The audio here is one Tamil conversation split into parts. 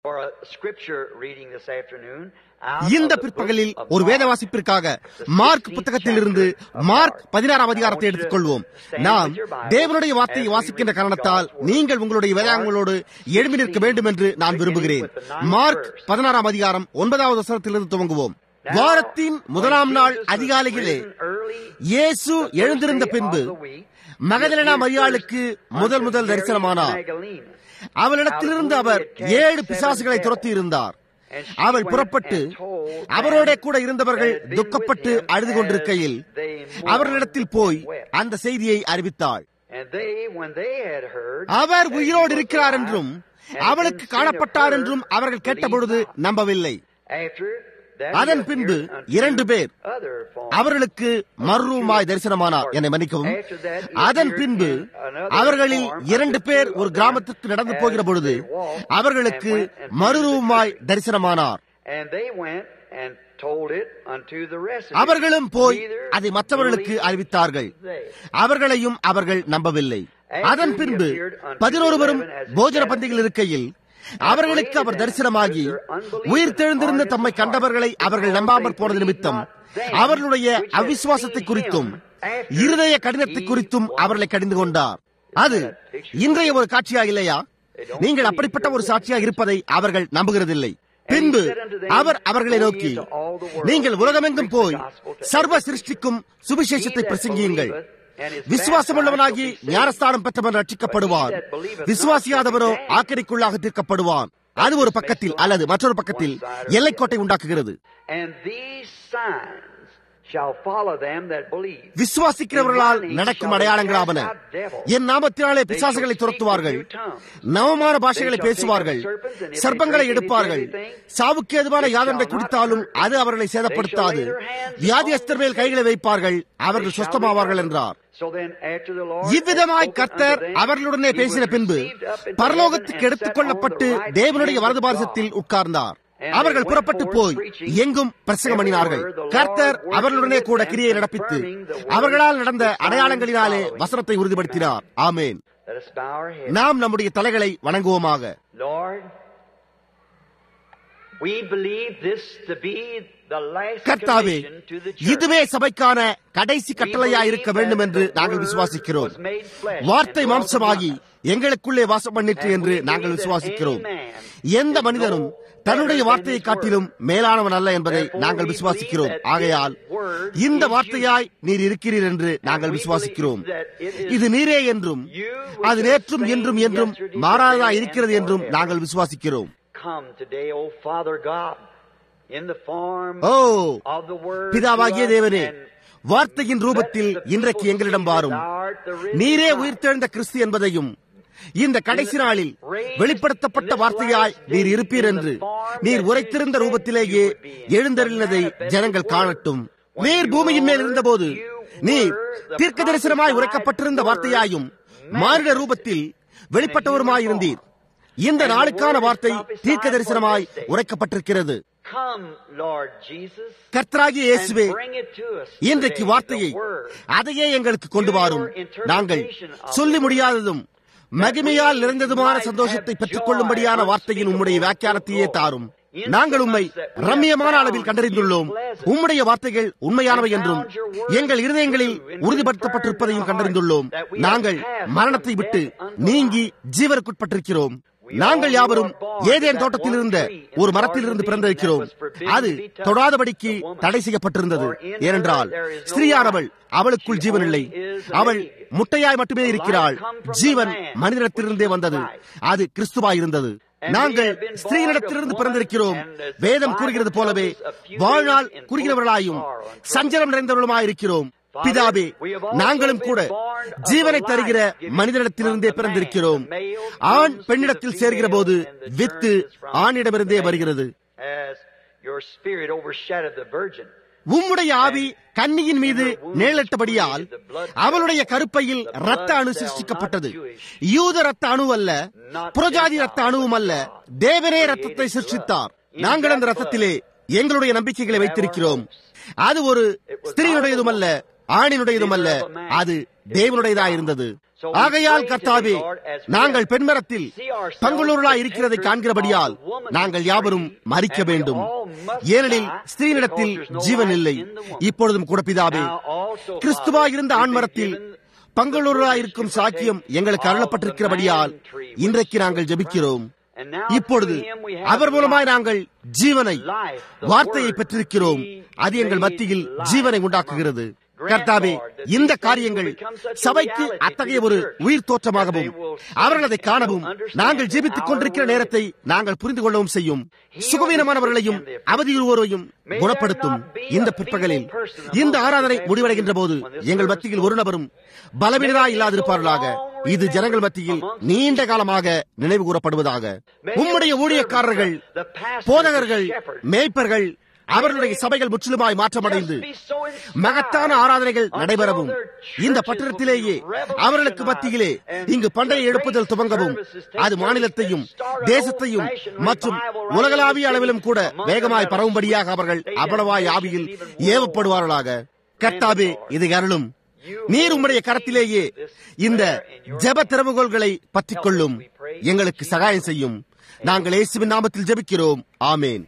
For a scripture reading this afternoon, இந்த பிற்பகலில் ஒரு வேத வாசிப்பிற்காக மார்க் புத்தகத்திலிருந்து மார்க் பதினாறாம் அதிகாரத்தை எடுத்துக்கொள்வோம் நாம் தேவனுடைய வார்த்தையை வாசிக்கின்ற காரணத்தால் நீங்கள் உங்களுடைய வேதாங்களோடு எழுப்பி நிற்க வேண்டும் என்று நான் விரும்புகிறேன் மார்க் பதினாறாம் அதிகாரம் ஒன்பதாவது வசனத்திலிருந்து துவங்குவோம் வாரத்தின் முதலாம் நாள் அதிகாலையிலே இயேசு எழுந்திருந்த பின்பு மகதலேனா மரியாளுக்கு முதல் முதல் தரிசனமானார் அவளிடத்திலிருந்து அவர் ஏழு பிசாசுகளை துரத்தி இருந்தார் அவள் புறப்பட்டு அவரோட கூட இருந்தவர்கள் துக்கப்பட்டு அழுது கொண்டிருக்கையில் அவர்களிடத்தில் போய் அந்த செய்தியை அறிவித்தாள் அவர் உயிரோடு இருக்கிறார் என்றும் அவளுக்கு காணப்பட்டார் என்றும் அவர்கள் கேட்டபொழுது நம்பவில்லை அதன் பின்பு இரண்டு பேர் அவர்களுக்கு மறுரூமாய் தரிசனமானார் என்னை மன்னிக்கவும் அதன் பின்பு அவர்களில் இரண்டு பேர் ஒரு கிராமத்துக்கு நடந்து போகிற பொழுது அவர்களுக்கு மறுரூமாய் தரிசனமானார் அவர்களும் போய் அதை மற்றவர்களுக்கு அறிவித்தார்கள் அவர்களையும் அவர்கள் நம்பவில்லை அதன் பின்பு பதினோருவரும் போஜன பந்தியில் இருக்கையில் அவர்களுக்கு அவர் தரிசனமாகி உயிர் தெழுந்திருந்த தம்மை கண்டவர்களை அவர்கள் நம்பாமற் போனது நிமித்தம் அவர்களுடைய அவிசுவாசத்தை குறித்தும் இருதய கடினத்தை குறித்தும் அவர்களை கடிந்து கொண்டார் அது இன்றைய ஒரு காட்சியா இல்லையா நீங்கள் அப்படிப்பட்ட ஒரு சாட்சியாக இருப்பதை அவர்கள் நம்புகிறதில்லை பின்பு அவர் அவர்களை நோக்கி நீங்கள் உலகமெங்கும் போய் சர்வ சிருஷ்டிக்கும் சுவிசேஷத்தை பிரசங்கியுங்கள் விசுவாசமுள்ளவனாகி ஞானஸ்தானம் பெற்றவன் ரட்சிக்கப்படுவான் விசுவாசியாதவனோ ஆக்கரிக்குள்ளாக தீர்க்கப்படுவான் அது ஒரு பக்கத்தில் அல்லது மற்றொரு பக்கத்தில் எல்லைக்கோட்டை உண்டாக்குகிறது விசுவாசிக்கிறவர்களால் நடக்கும் அடையாளங்களாவன என் நாமத்தினாலே பிசாசுகளை துரத்துவார்கள் நவமான பாஷைகளை பேசுவார்கள் சர்ப்பங்களை எடுப்பார்கள் சாவுக்கு எதுவான யாதொன்றை குடித்தாலும் அது அவர்களை சேதப்படுத்தாது வியாதியஸ்தர் மேல் கைகளை வைப்பார்கள் அவர்கள் சொஸ்தமாவார்கள் என்றார் இவ்விதமாய் கர்த்தர் அவர்களுடனே பேசின பின்பு பரலோகத்துக்கு எடுத்துக் கொள்ளப்பட்டு தேவனுடைய வரது பாரசத்தில் உட்கார்ந்தார் அவர்கள் புறப்பட்டு போய் எங்கும் பிரசங்கம் பண்ணினார்கள் கர்த்தர் அவர்களுடனே கூட கிரியை நடப்பித்து அவர்களால் நடந்த அடையாளங்களினாலே வசனத்தை உறுதிப்படுத்தினார் ஆமேன் நாம் நம்முடைய தலைகளை வணங்குவோமாக கர்த்தாவே இதுவே சபைக்கான கடைசி கட்டளையா இருக்க வேண்டும் என்று நாங்கள் விசுவாசிக்கிறோம் வார்த்தை மாம்சமாகி எங்களுக்குள்ளே வாசம் பண்ணிற்று என்று நாங்கள் விசுவாசிக்கிறோம் எந்த மனிதனும் தன்னுடைய வார்த்தையை காட்டிலும் மேலானவன் அல்ல என்பதை நாங்கள் விசுவாசிக்கிறோம் ஆகையால் இந்த வார்த்தையாய் நீர் இருக்கிறீர் என்று நாங்கள் விசுவாசிக்கிறோம் இது நீரே என்றும் அது நேற்றும் என்றும் என்றும் மாறாததா இருக்கிறது என்றும் நாங்கள் விசுவாசிக்கிறோம் ஓ பிதாவாகிய தேவனே வார்த்தையின் ரூபத்தில் இன்றைக்கு எங்களிடம் வாரும் நீரே உயிர்த்தெழுந்த கிறிஸ்து என்பதையும் இந்த கடைசி நாளில் வெளிப்படுத்தப்பட்ட வார்த்தையாய் நீர் இருப்பீர் என்று நீர் உரைத்திருந்த ரூபத்திலேயே எழுந்தருளினதை ஜனங்கள் காணட்டும் நீர் பூமியின் மேல் இருந்தபோது நீர் தீர்க்க தரிசனமாய் உரைக்கப்பட்டிருந்த வார்த்தையாயும் மானிட ரூபத்தில் வெளிப்பட்டவருமாயிருந்தீர் இந்த நாளுக்கான வார்த்தை தீர்க்க தரிசனமாய் உரைக்கப்பட்டிருக்கிறது கர்த்தராகிய இயேசுவே இன்றைக்கு வார்த்தையை அதையே எங்களுக்கு கொண்டு வாரும் நாங்கள் சொல்லி முடியாததும் மகிமையால் நிறைந்ததுமான சந்தோஷத்தை பெற்றுக் கொள்ளும்படியான வார்த்தையின் உம்முடைய வியாக்கியானத்தையே தாரும் நாங்கள் உண்மை ரம்மியமான அளவில் கண்டறிந்துள்ளோம் உம்முடைய வார்த்தைகள் உண்மையானவை என்றும் எங்கள் இருதயங்களில் உறுதிப்படுத்தப்பட்டிருப்பதையும் கண்டறிந்துள்ளோம் நாங்கள் மரணத்தை விட்டு நீங்கி ஜீவனுக்குட்பட்டிருக்கிறோம் நாங்கள் யாவரும் ஏதேன் தோட்டத்தில் இருந்த ஒரு மரத்திலிருந்து பிறந்திருக்கிறோம் அது தொடாதபடிக்கு தடை செய்யப்பட்டிருந்தது ஏனென்றால் ஸ்திரீயானவள் அவளுக்குள் ஜீவன் இல்லை அவள் முட்டையாய் மட்டுமே இருக்கிறாள் ஜீவன் மனிதனிடத்திலிருந்தே வந்தது அது கிறிஸ்துவாயிருந்தது நாங்கள் ஸ்திரீனிடத்திலிருந்து பிறந்திருக்கிறோம் வேதம் கூறுகிறது போலவே வாழ்நாள் கூறுகிறவர்களாயும் சஞ்சலம் நிறைந்தவர்களுமாயிருக்கிறோம் பிதாவே நாங்களும் கூட ஜீவனை தருகிற மனிதனிடத்திலிருந்தே பிறந்திருக்கிறோம் ஆண் பெண்ணிடத்தில் சேர்கிற போது வித்து ஆணிடமிருந்தே வருகிறது உம்முடைய ஆவி கன்னியின் மீது நேரிட்டபடியால் அவளுடைய கருப்பையில் ரத்த அணு சிருஷ்டிக்கப்பட்டது யூத ரத்த அணு அல்ல புறஜாதி ரத்த அணுவும் அல்ல தேவனே ரத்தத்தை சிருஷ்டித்தார் நாங்கள் அந்த ரத்தத்திலே எங்களுடைய நம்பிக்கைகளை வைத்திருக்கிறோம் அது ஒரு ஸ்திரீனுடையதும் அல்ல ஆணினுடையதும் அல்ல அது தேவனுடையதா இருந்தது ஆகையால் கர்த்தாவே நாங்கள் பெண்மரத்தில் பங்குள்ளூர்களாய் இருக்கிறதை காண்கிறபடியால் நாங்கள் யாவரும் மறிக்க வேண்டும் ஏனெனில் ஸ்திரீனிடத்தில் ஜீவன் இல்லை இப்பொழுதும் கூட பிதாவே கிறிஸ்துவாய் இருந்த ஆண்மரத்தில் பங்குள்ளூர்களாயிருக்கும் சாக்கியம் எங்களுக்கு அருளப்பட்டிருக்கிறபடியால் இன்றைக்கு நாங்கள் ஜெபிக்கிறோம் இப்பொழுது அவர் மூலமாய் நாங்கள் ஜீவனை வார்த்தையை பெற்றிருக்கிறோம் அது எங்கள் மத்தியில் ஜீவனை உண்டாக்குகிறது கர்த்தாவே இந்த காரியங்கள் சபைக்கு அத்தகைய ஒரு உயிர் தோற்றமாகவும் அவர்கள் அதை காணவும் நாங்கள் ஜெபித்துக் கொண்டிருக்கிற நேரத்தை நாங்கள் புரிந்து கொள்ளவும் செய்யும் சுகவீனமானவர்களையும் அவதியுறுவோரையும் குணப்படுத்தும் இந்த பிற்பகலில் இந்த ஆராதனை முடிவடைகின்ற போது எங்கள் மத்தியில் ஒரு நபரும் பலவீனராய் இல்லாதிருப்பார்களாக இது ஜனங்கள் மத்தியில் நீண்ட காலமாக நினைவு கூறப்படுவதாக உம்முடைய ஊழியக்காரர்கள் போதகர்கள் மேய்ப்பர்கள் அவர்களுடைய சபைகள் முற்றிலுமாய் மாற்றமடைந்து மகத்தான ஆராதனைகள் நடைபெறவும் இந்த பட்டணத்திலேயே அவர்களுக்கு மத்தியிலே இங்கு பண்டைய எழுப்புதல் துவங்கவும் அது மாநிலத்தையும் தேசத்தையும் மற்றும் உலகளாவிய அளவிலும் கூட வேகமாய் பரவும்படியாக அவர்கள் அவ்வளவாய் ஆவியில் ஏவப்படுவார்களாக கர்த்தாவே இதை அருளும் நீர் உம்முடைய கரத்திலேயே இந்த ஜெப திறவுகோள்களை பற்றிக் கொள்ளும் எங்களுக்கு சகாயம் செய்யும் நாங்கள் இயேசுவின் நாமத்தில் ஜெபிக்கிறோம் ஆமேன்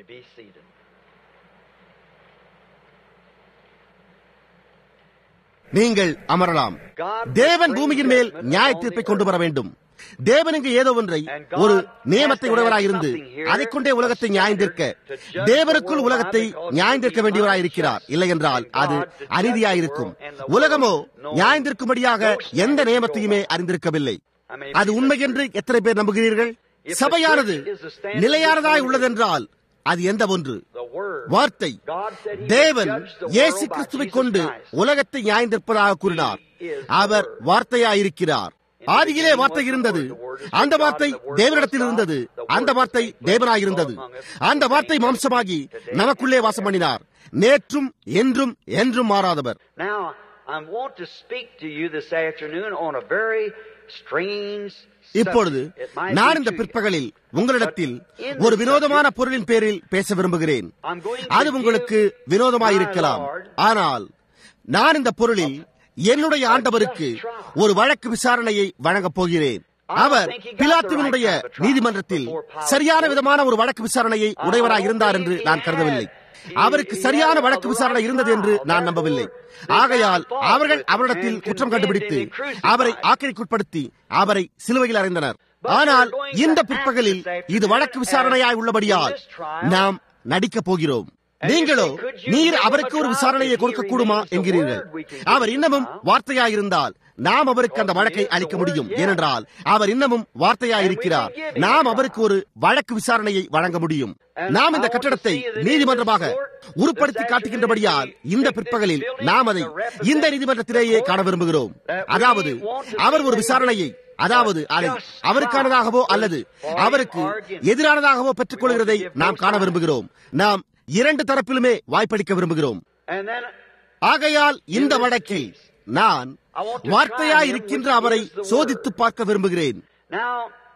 நீங்கள் அமரலாம் தேவன் பூமியின் மேல் நியாய தீர்ப்பை கொண்டு வர வேண்டும் தேவன் இங்கு ஏதோ ஒன்றை ஒரு நியமத்தை உடையவராயிருந்து அதை கொண்டே உலகத்தை நியாயந்திருக்க தேவனுக்குள் உலகத்தை நியாயந்திருக்க வேண்டியவராயிருக்கிறார் இல்லை என்றால் அது அநீதியாயிருக்கும் உலகமோ நியாயந்திருக்கும்படியாக எந்த நியமத்தையுமே அறிந்திருக்கவில்லை அது உண்மை என்று எத்தனை பேர் நம்புகிறீர்கள் சபையானது நிலையானதாய் உள்ளதென்றால் அது எந்த ஒன்று வார்த்தை தேவன் இயேசு கிறிஸ்துவை கொண்டு உலகத்தை நியாயந்திருப்பதாக கூறினார் அவர் வார்த்தையாயிருக்கிறார் ஆதியிலே வார்த்தை இருந்தது அந்த வார்த்தை தேவனிடத்தில் இருந்தது அந்த வார்த்தை தேவனாயிருந்தது அந்த வார்த்தை மாம்சமாகி நமக்குள்ளே வாசம் பண்ணினார் நேற்றும் என்றும் என்றும் மாறாதவர் Now, I want to speak to you this afternoon on a very strange இப்பொழுது subject. It might நான் be இந்த to you. பிற்பகலில் உங்களிடத்தில் ஒரு வினோதமான பொருளின் பேரில் பேச விரும்புகிறேன் அது உங்களுக்கு வினோதமாயிருக்கலாம் ஆனால் நான் இந்த பொருளில் என்னுடைய ஆண்டவருக்கு ஒரு வழக்கு விசாரணையை வழங்கப் போகிறேன் அவர் பிலாத்துவனுடைய நீதிமன்றத்தில் சரியான விதமான ஒரு வழக்கு விசாரணையை உடையவராய் இருந்தார் என்று நான் கருதவில்லை அவருக்கு சரியான வழக்கு விசாரணை இருந்தது என்று நான் நம்பவில்லை ஆகையால் அவர்கள் அவரிடத்தில் குற்றம் கண்டுபிடித்து அவரை ஆக்கிரிக்குட்படுத்தி அவரை சிலுவையில் அறைந்தனர் ஆனால் இந்த பிற்பகலில் இது வழக்கு விசாரணையாய் உள்ளபடியால் நாம் நடிக்கப் போகிறோம் நீங்களோ நீர் அவருக்கு ஒரு விசாரணையை கொடுக்க கூடுமா என்கிறீர்கள் அவர் இன்னமும் வார்த்தையாயிருந்தால் நாம் அவருக்கு அந்த வழக்கை அளிக்க முடியும் ஏனென்றால் அவர் இன்னமும் வார்த்தையாயிருக்கிறார் நாம் அவருக்கு ஒரு வழக்கு விசாரணையை வழங்க முடியும் நாம் இந்த கட்டடத்தை நீதிமன்றமாக உருப்படுத்தி காட்டுகின்றபடியால் இந்த பிற்பகலில் நாம் அதை இந்த நீதிமன்றத்திலேயே காண விரும்புகிறோம் அதாவது அவர் ஒரு விசாரணையை அதாவது அதை அவருக்கானதாகவோ அல்லது அவருக்கு எதிரானதாகவோ பெற்றுக் கொள்கிறதை நாம் காண விரும்புகிறோம் நாம் இரண்டு தரப்பிலுமே வாய்ப்பளிக்க விரும்புகிறோம் And then ஆகையால் இந்த வழக்கில் நான் வார்த்தையாய் இருக்கின்ற அவரை சோதித்து பார்க்க விரும்புகிறேன் now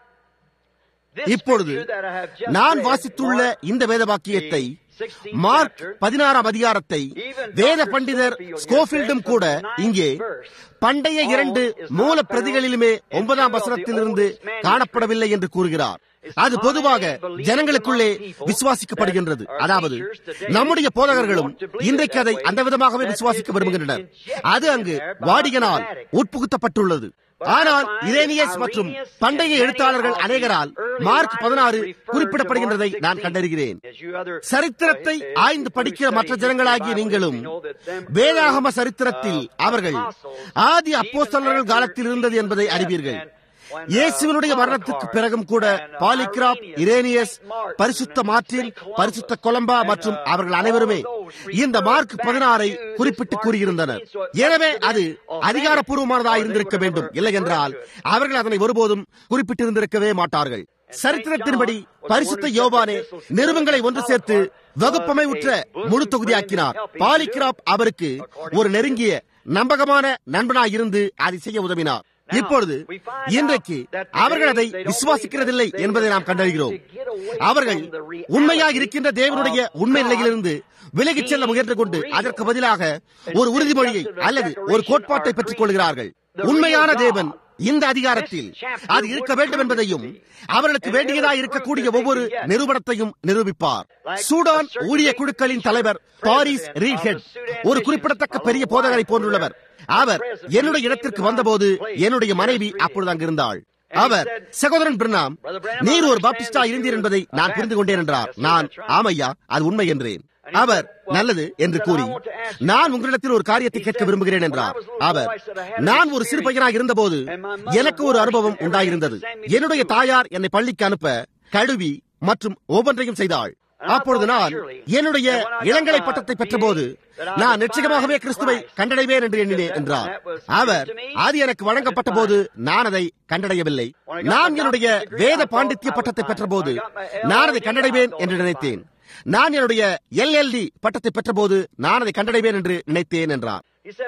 this இப்பொழுது scripture that I have just நான் read, வாசித்துள்ள Mark இந்த வேத வாக்கியத்தை 16th மார்க் chapter, பதினாறாம் அதிகாரத்தை வேத பண்டிதர் ஸ்கோஃபீல்டும் கூட இங்கே பண்டைய இரண்டு மூல பிரதிகளிலுமே ஒன்பதாம் வசனத்திலிருந்து காணப்படவில்லை என்று கூறுகிறார் அது பொதுவாக ஜனங்களுக்குள்ளே விசுவாசிக்கப்படுகின்றது அதாவது நம்முடைய போதகர்களும் இன்றைக்கு அதை அந்த விதமாகவே விசுவாசிக்க விரும்புகின்றனர் அது அங்கு வாடிகனால் உட்புகுத்தப்பட்டுள்ளது ஆனால் இரேனியஸ் மற்றும் பண்டைய எழுத்தாளர்கள் அநேகரால் மார்க் பதினாறு குறிப்பிடப்படுகின்றதை நான் கண்டறிகிறேன் as you other சரித்திரத்தை ஆய்ந்து படிக்கிற மற்ற ஜனங்களாகிய நீங்களும் வேதாகம சரித்திரத்தில் அவர்கள் ஆதி அப்போஸ்தலர்கள் காலத்தில் இருந்தது என்பதை அறிவீர்கள் இயேசுவினுடைய மரணத்துக்கு பிறகும் கூட பாலிகிராப் இரேனியஸ் பரிசுத்த மார்டின் பரிசுத்த கொலம்பா மற்றும் அவர்கள் அனைவருமே இந்த மார்க் பதினாறை குறிப்பிட்டு கூறியிருந்தனர் எனவே அது அதிகாரப்பூர்வமானதாக இருந்திருக்க வேண்டும் இல்லை என்றால் அவர்கள் அதனை ஒருபோதும் குறிப்பிட்டிருந்திருக்கவே மாட்டார்கள் சரித்திரத்தின்படி பரிசுத்த யோவானே நிறுவங்களை ஒன்று சேர்த்து வகுப்பமை உற்ற முழு தொகுதியாக்கினார் பாலிகிராப் அவருக்கு ஒரு நெருங்கிய நம்பகமான நண்பனாய் இருந்து அதை செய்ய உதவினார் இப்பொழுது இன்றைக்கு அவர்கள் அதை விசுவாசிக்கிறதில்லை என்பதை நாம் கண்டறிகிறோம் அவர்கள் உண்மையாக இருக்கின்ற தேவனுடைய உண்மை நிலையிலிருந்து விலகிச் செல்ல முயன்று கொண்டு அதற்கு பதிலாக ஒரு உறுதிமொழியை அல்லது ஒரு கோட்பாட்டை பெற்றுக் கொள்கிறார்கள் உண்மையான தேவன் இந்த அதிகாரத்தில் அது இருக்க வேண்டும் என்பதையும் அவர்களுக்கு வேண்டியதாக இருக்கக்கூடிய ஒவ்வொரு நிறுவனத்தையும் நிரூபிப்பார் சூடான் ஊழிய குழுக்களின் தலைவர் பாரிஸ் ரீஹெட் ஒரு குறிப்பிடத்தக்க பெரிய போதகரை போன்றுள்ளவர் அவர் என்னுடைய இடத்திற்கு வந்தபோது என்னுடைய மனைவி அப்பொழுது அங்கிருந்தாள் அவர் சகோதரன் பிரணாம் நீர் ஒரு பாப்டிஸ்டா இருந்தீர் என்பதை நான் புரிந்து கொண்டேன் என்றார் நான் ஆமையா அது உண்மை என்றேன் அவர் நல்லது என்று கூறி நான் உங்களிடத்தில் ஒரு காரியத்தை கேட்க விரும்புகிறேன் என்றார் அவர் நான் ஒரு சிறு பையனாக இருந்தபோது எனக்கு ஒரு அனுபவம் உண்டாயிருந்தது என்னுடைய தாயார் என்னை பள்ளிக்கு அனுப்ப கழுவி மற்றும் ஒவ்வொன்றையும் செய்தாள் அப்பொழுது நான் என்னுடைய இளங்கலை பட்டத்தை பெற்றபோது நான் நிச்சயமாகவே கிறிஸ்துவை கண்டடைவேன் என்று எண்ணினேன் என்றார் அவர் அது எனக்கு வழங்கப்பட்ட போது நான் அதை கண்டடையவில்லை நான் என்னுடைய வேத பாண்டித்ய பட்டத்தை பெற்றபோது நான் அதை கண்டடைவேன் என்று நினைத்தேன் நான் என்னுடைய எல்எல்டி பட்டத்தை பெற்றபோது நான் அதை கண்டடைவேன் என்று நினைத்தேன் என்றார்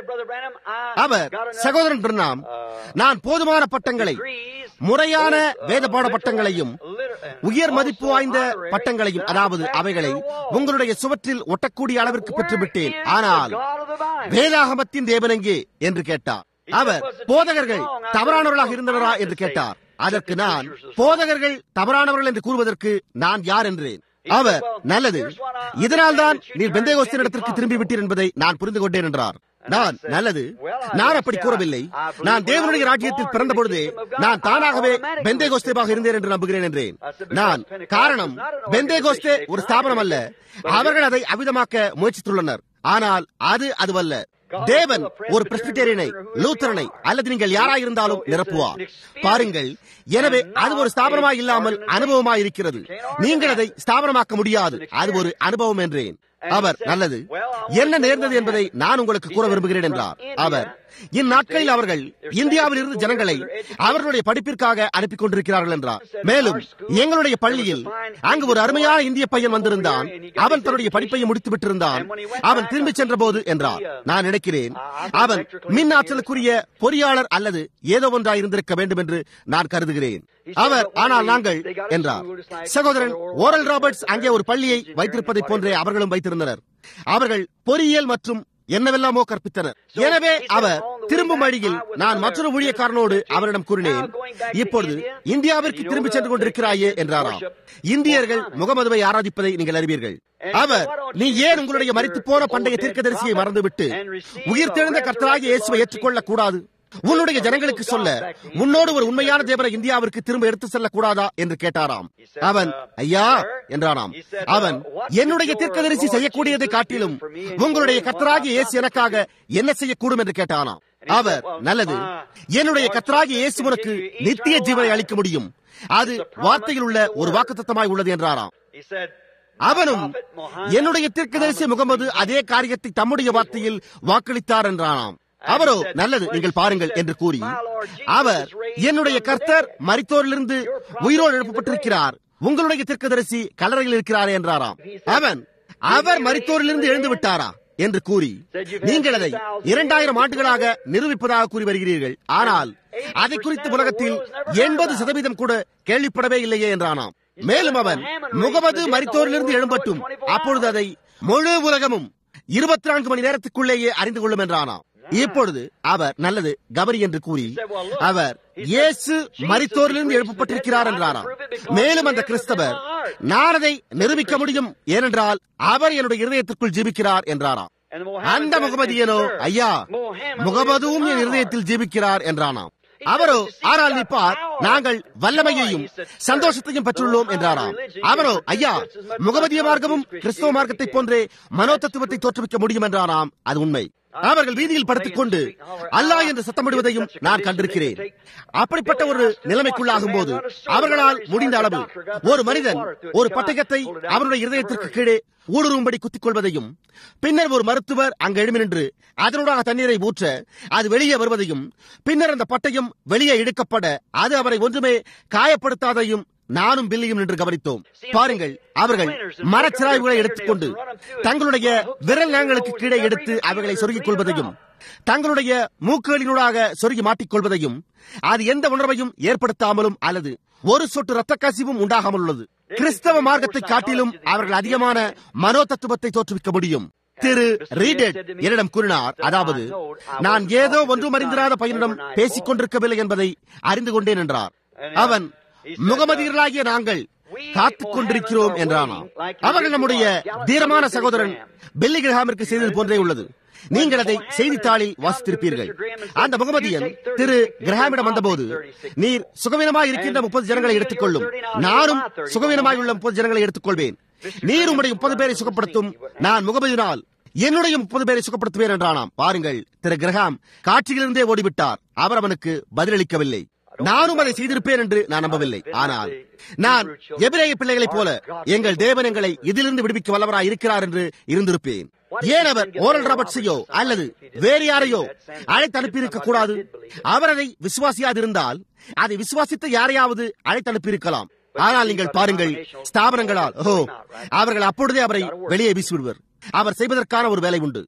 அவர் சகோதரன் பிரணாம் நான் போதுமான பட்டங்களை முறையான வேத பாட பட்டங்களையும் உயர் மதிப்பு வாய்ந்த பட்டங்களையும் அதாவது அவைகளை உங்களுடைய சுவற்றில் ஒட்டக்கூடிய அளவிற்கு பெற்றுவிட்டேன் ஆனால் வேதாகமத்தின் தேவனெங்கே என்று கேட்டார் அவர் போதகர்கள் தவறானவர்களாக இருந்தனரா என்று கேட்டார் அதற்கு நான் போதகர்கள் தவறானவர்கள் என்று கூறுவதற்கு நான் யார் என்றேன் அவர் நல்லது இதனால் தான் நீர் பெந்தேகோஸ்தின் இடத்திற்கு திரும்பி விட்டீர் என்பதை நான் புரிந்து கொண்டேன் என்றார் நான் நல்லது நான் அப்படி கூறவில்லை நான் தேவனுடைய ராஜ்யத்தில் பிறந்த பொழுது நான் தானாகவே பெந்தேகோஸ்தேவாக இருந்தேன் என்று நம்புகிறேன் என்றேன் நான் காரணம் பெந்தேகோஸ்தே ஒரு ஸ்தாபனம் அல்ல அவர்கள் அதை அவிதமாக்க முயற்சித்துள்ளனர் ஆனால் அது அதுவல்ல தேவன் ஒரு பிரஸ்பிட்டேரியனை லூத்தரனை அல்லது நீங்கள் யாராயிருந்தாலும் நிரப்புவார் பாருங்கள் எனவே அது ஒரு ஸ்தாபனமாய் இல்லாமல் அனுபவமாய் இருக்கிறது நீங்கள் அதை ஸ்தாபனமாக்க முடியாது அது ஒரு அனுபவம் என்றேன் அவர் நல்லது என்ன நேர்ந்தது என்பதை நான் உங்களுக்கு கூற விரும்புகிறேன் என்றார் அவர் இந்நாட்களில் அவர்கள் இந்தியாவில் இருந்து ஜனங்களை அவர்களுடைய படிப்பிற்காக அனுப்பி கொண்டிருக்கிறார்கள் என்றார் மேலும் எங்களுடைய பள்ளியில் அங்கு ஒரு அருமையான இந்திய பையன் வந்திருந்தான் அவன் தன்னுடைய படிப்பையும் முடித்து விட்டிருந்தான் அவன் திரும்பி சென்ற போது என்றார் நான் நினைக்கிறேன் அவன் மின் ஆற்றலுக்குரிய பொறியாளர் அல்லது ஏதோ ஒன்றாய் இருந்திருக்க வேண்டும் என்று நான் கருதுகிறேன் அவர் ஆனால் நாங்கள் என்றார் சகோதரன் ஓரல் ராபர்ட்ஸ் அங்கே ஒரு பள்ளியை வைத்திருப்பதை போன்றே அவர்களும் வைத்திருந்தனர் அவர்கள் பொறியியல் மற்றும் என்னவெல்லாமோ கற்பித்தனர் எனவே அவர் திரும்பும் வழியில் நான் மற்றொரு ஊழியக்காரனோடு அவரிடம் கூறினேன் இப்பொழுது இந்தியாவிற்கு திரும்பி சென்று கொண்டிருக்கிறாயே என்றாராம் இந்தியர்கள் முகமதுவை ஆராதிப்பதை நீங்கள் அறிவீர்கள் அவர் நீ ஏன் உங்களுடைய மறித்து போன பண்டைய தீர்க்கதரிசியை மறந்துவிட்டு உயிர் தெழுந்த கர்த்தராகிய இயேசுவை ஏற்றுக்கொள்ளக் கூடாது உன்னுடைய ஜனங்களுக்கு சொல்ல உன்னோடு ஒரு உண்மையான தேவனை இந்தியாவிற்கு திரும்ப எடுத்து செல்ல கூடாதா என்று கேட்டாராம் அவன் ஐயா என்றானாம் அவன் என்னுடைய தீர்க்கதரிசி செய்யக்கூடியதை காட்டிலும் உங்களுடைய கத்தராகிய இயேசு எனக்காக என்ன செய்யக்கூடும் என்று கேட்டானாம் அவர் நல்லது என்னுடைய கத்தராகிய இயேசு உனக்கு நித்திய ஜீவனை அளிக்க முடியும் அது வார்த்தையில் உள்ள ஒரு வாக்குத்தத்தமாய் உள்ளது என்றாராம் அவனும் என்னுடைய தீர்க்கதரிசி முகமது அதே காரியத்தை தம்முடைய வார்த்தையில் வாக்களித்தார் என்றானாம் அவரோ நல்லது நீங்கள் பாருங்கள் என்று கூறி அவர் என்னுடைய கர்த்தர் மரித்தோரிலிருந்து உயிரோடு எழுப்பப்பட்டிருக்கிறார் உங்களுடைய தீர்க்கதரிசி கலரையில் இருக்கிறாரே என்றாராம் அவன் அவர் மரித்தோரிலிருந்து எழுந்து விட்டாரா என்று கூறி நீங்கள் அதை இரண்டாயிரம் ஆண்டுகளாக நிரூபிப்பதாக கூறி வருகிறீர்கள் ஆனால் அதை குறித்து உலகத்தில் எண்பது சதவீதம் கூட கேள்விப்படவே இல்லையே என்றானாம் மேலும் அவன் முகமது மரித்தோரிலிருந்து எழும்பட்டும் அப்பொழுது அதை முழு உலகமும் இருபத்தி நான்கு மணி நேரத்துக்குள்ளேயே அறிந்து கொள்ளும் என்றானாம் இப்பொழுது அவர் நல்லது கபரி என்று கூறி அவர் இயேசு மரித்தோரிலிருந்து எழுப்பப்பட்டிருக்கிறார் என்றாராம் மேலும் அந்த கிறிஸ்தவர் நான் அதை நிரூபிக்க முடியும் ஏனென்றால் அவர் என்னுடைய இருதயத்திற்குள் ஜீவிக்கிறார் என்றாராம் அந்த முகமதியனோ ஐயா முகமதுவும் என் இருதயத்தில் ஜீவிக்கிறார் என்றானாம் அவரோ ஆனால் நிற்பார் நாங்கள் வல்லமையையும் சந்தோஷத்தையும் பெற்றுள்ளோம் என்றாராம் அவரோ ஐயா முகமதிய மார்க்கமும் கிறிஸ்தவ மார்க்கத்தை போன்றே மனோதத்துவத்தை தோற்றுவிக்க முடியும் என்றாராம் அது உண்மை அவர்கள் வீதியில் படுத்துக் கொண்டு அல்லாஹ் என்று சத்தமிடுவதையும் நான் கண்டிருக்கிறேன் அப்படிப்பட்ட ஒரு நிலைமைக்குள்ளாகும் போது அவர்களால் முடிந்த அளவு ஒரு மனிதன் ஒரு பட்டயத்தை அவருடைய இருதயத்திற்கு கீழே ஊடுருவும்படி குத்திக் கொள்வதையும் பின்னர் ஒரு மருத்துவர் அங்கு எழுமி நின்று அதனூடாக தண்ணீரை ஊற்ற அது வெளியே வருவதையும் பின்னர் அந்த பட்டயம் வெளியே இழுக்கப்பட அது அவரை ஒன்றுமே காயப்படுத்தாதையும் நானும் பில்லியும் நின்று கவனித்தோம் பாருங்கள் அவர்கள் மரச்சிராய்வுகளை எடுத்துக்கொண்டு தங்களுடைய விரல் நாங்களுக்கு கீழே எடுத்து அவைகளை சொருகிக் கொள்வதையும் தங்களுடைய மூக்குகளினூடாக சொருகி மாட்டிக்கொள்வதையும் அது எந்த உணர்வையும் ஏற்படுத்தாமலும் அல்லது ஒரு சொட்டு ரத்த கசிவும் உண்டாகாமல் உள்ளது கிறிஸ்தவ மார்க்கத்தை காட்டிலும் அவர்கள் அதிகமான மனோ தத்துவத்தை தோற்றுவிக்க முடியும் திரு ரீடெட் என்னிடம் கூறினார் அதாவது நான் ஏதோ ஒன்றும் அறிந்திராத பையனிடம் பேசிக் கொண்டிருக்கவில்லை என்பதை அறிந்து கொண்டேன் என்றார் அவன் முகமதியர்களாகிய நாங்கள் காத்துக் கொண்டிருக்கிறோம் என்றானாம் அவர்கள் நம்முடைய தீரமான சகோதரன் பெல்லி கிரஹாமிற்கு செய்தது போன்றே உள்ளது நீங்கள் அதை செய்தித்தாளில் வாசித்திருப்பீர்கள் அந்த முகமதியன் திரு கிரஹாமிடம் வந்தபோது நீர் சுகவீனமாய் இருக்கின்ற முப்பது ஜனங்களை எடுத்துக்கொள்ளும் நானும் சுகவீனமாய் உள்ள முப்பது ஜனங்களை எடுத்துக்கொள்வேன் நீர் உம்முடைய முப்பது பேரை சுகப்படுத்தும் நான் முகமதியினால் என்னுடைய முப்பது பேரை சுகப்படுத்துவேன் என்றானாம் பாருங்கள் திரு கிரகாம் காட்சியிலிருந்தே ஓடிவிட்டார் அவர் அவனுக்கு பதிலளிக்கவில்லை நானும் அதை செய்திருப்பேன் என்று நான் நம்பவில்லை ஆனால் நான் எபிரேய பிள்ளைகளைப் போல எங்கள் தேவன் எங்களை இதிலிருந்து விடுவிக்க வல்லவராய் இருக்கிறார் என்று இருந்திருப்பேன் ஏன் அவர் ஓரல் ராபர்ட்ஸையோ அல்லது வேறு யாரையோ அழைத்து அனுப்பியிருக்க கூடாது அவர் அதை விசுவாசியாதிருந்தால் அதை விசுவாசித்த யாரையாவது அழைத்து அனுப்பியிருக்கலாம் ஆனால் நீங்கள் பாருங்கள் ஸ்தாபனங்களால் ஓ அவர்கள் அப்பொழுதே அவரை வெளியே வீசிவிடுவர் அவர் செய்வதற்கான ஒரு வேலை உண்டு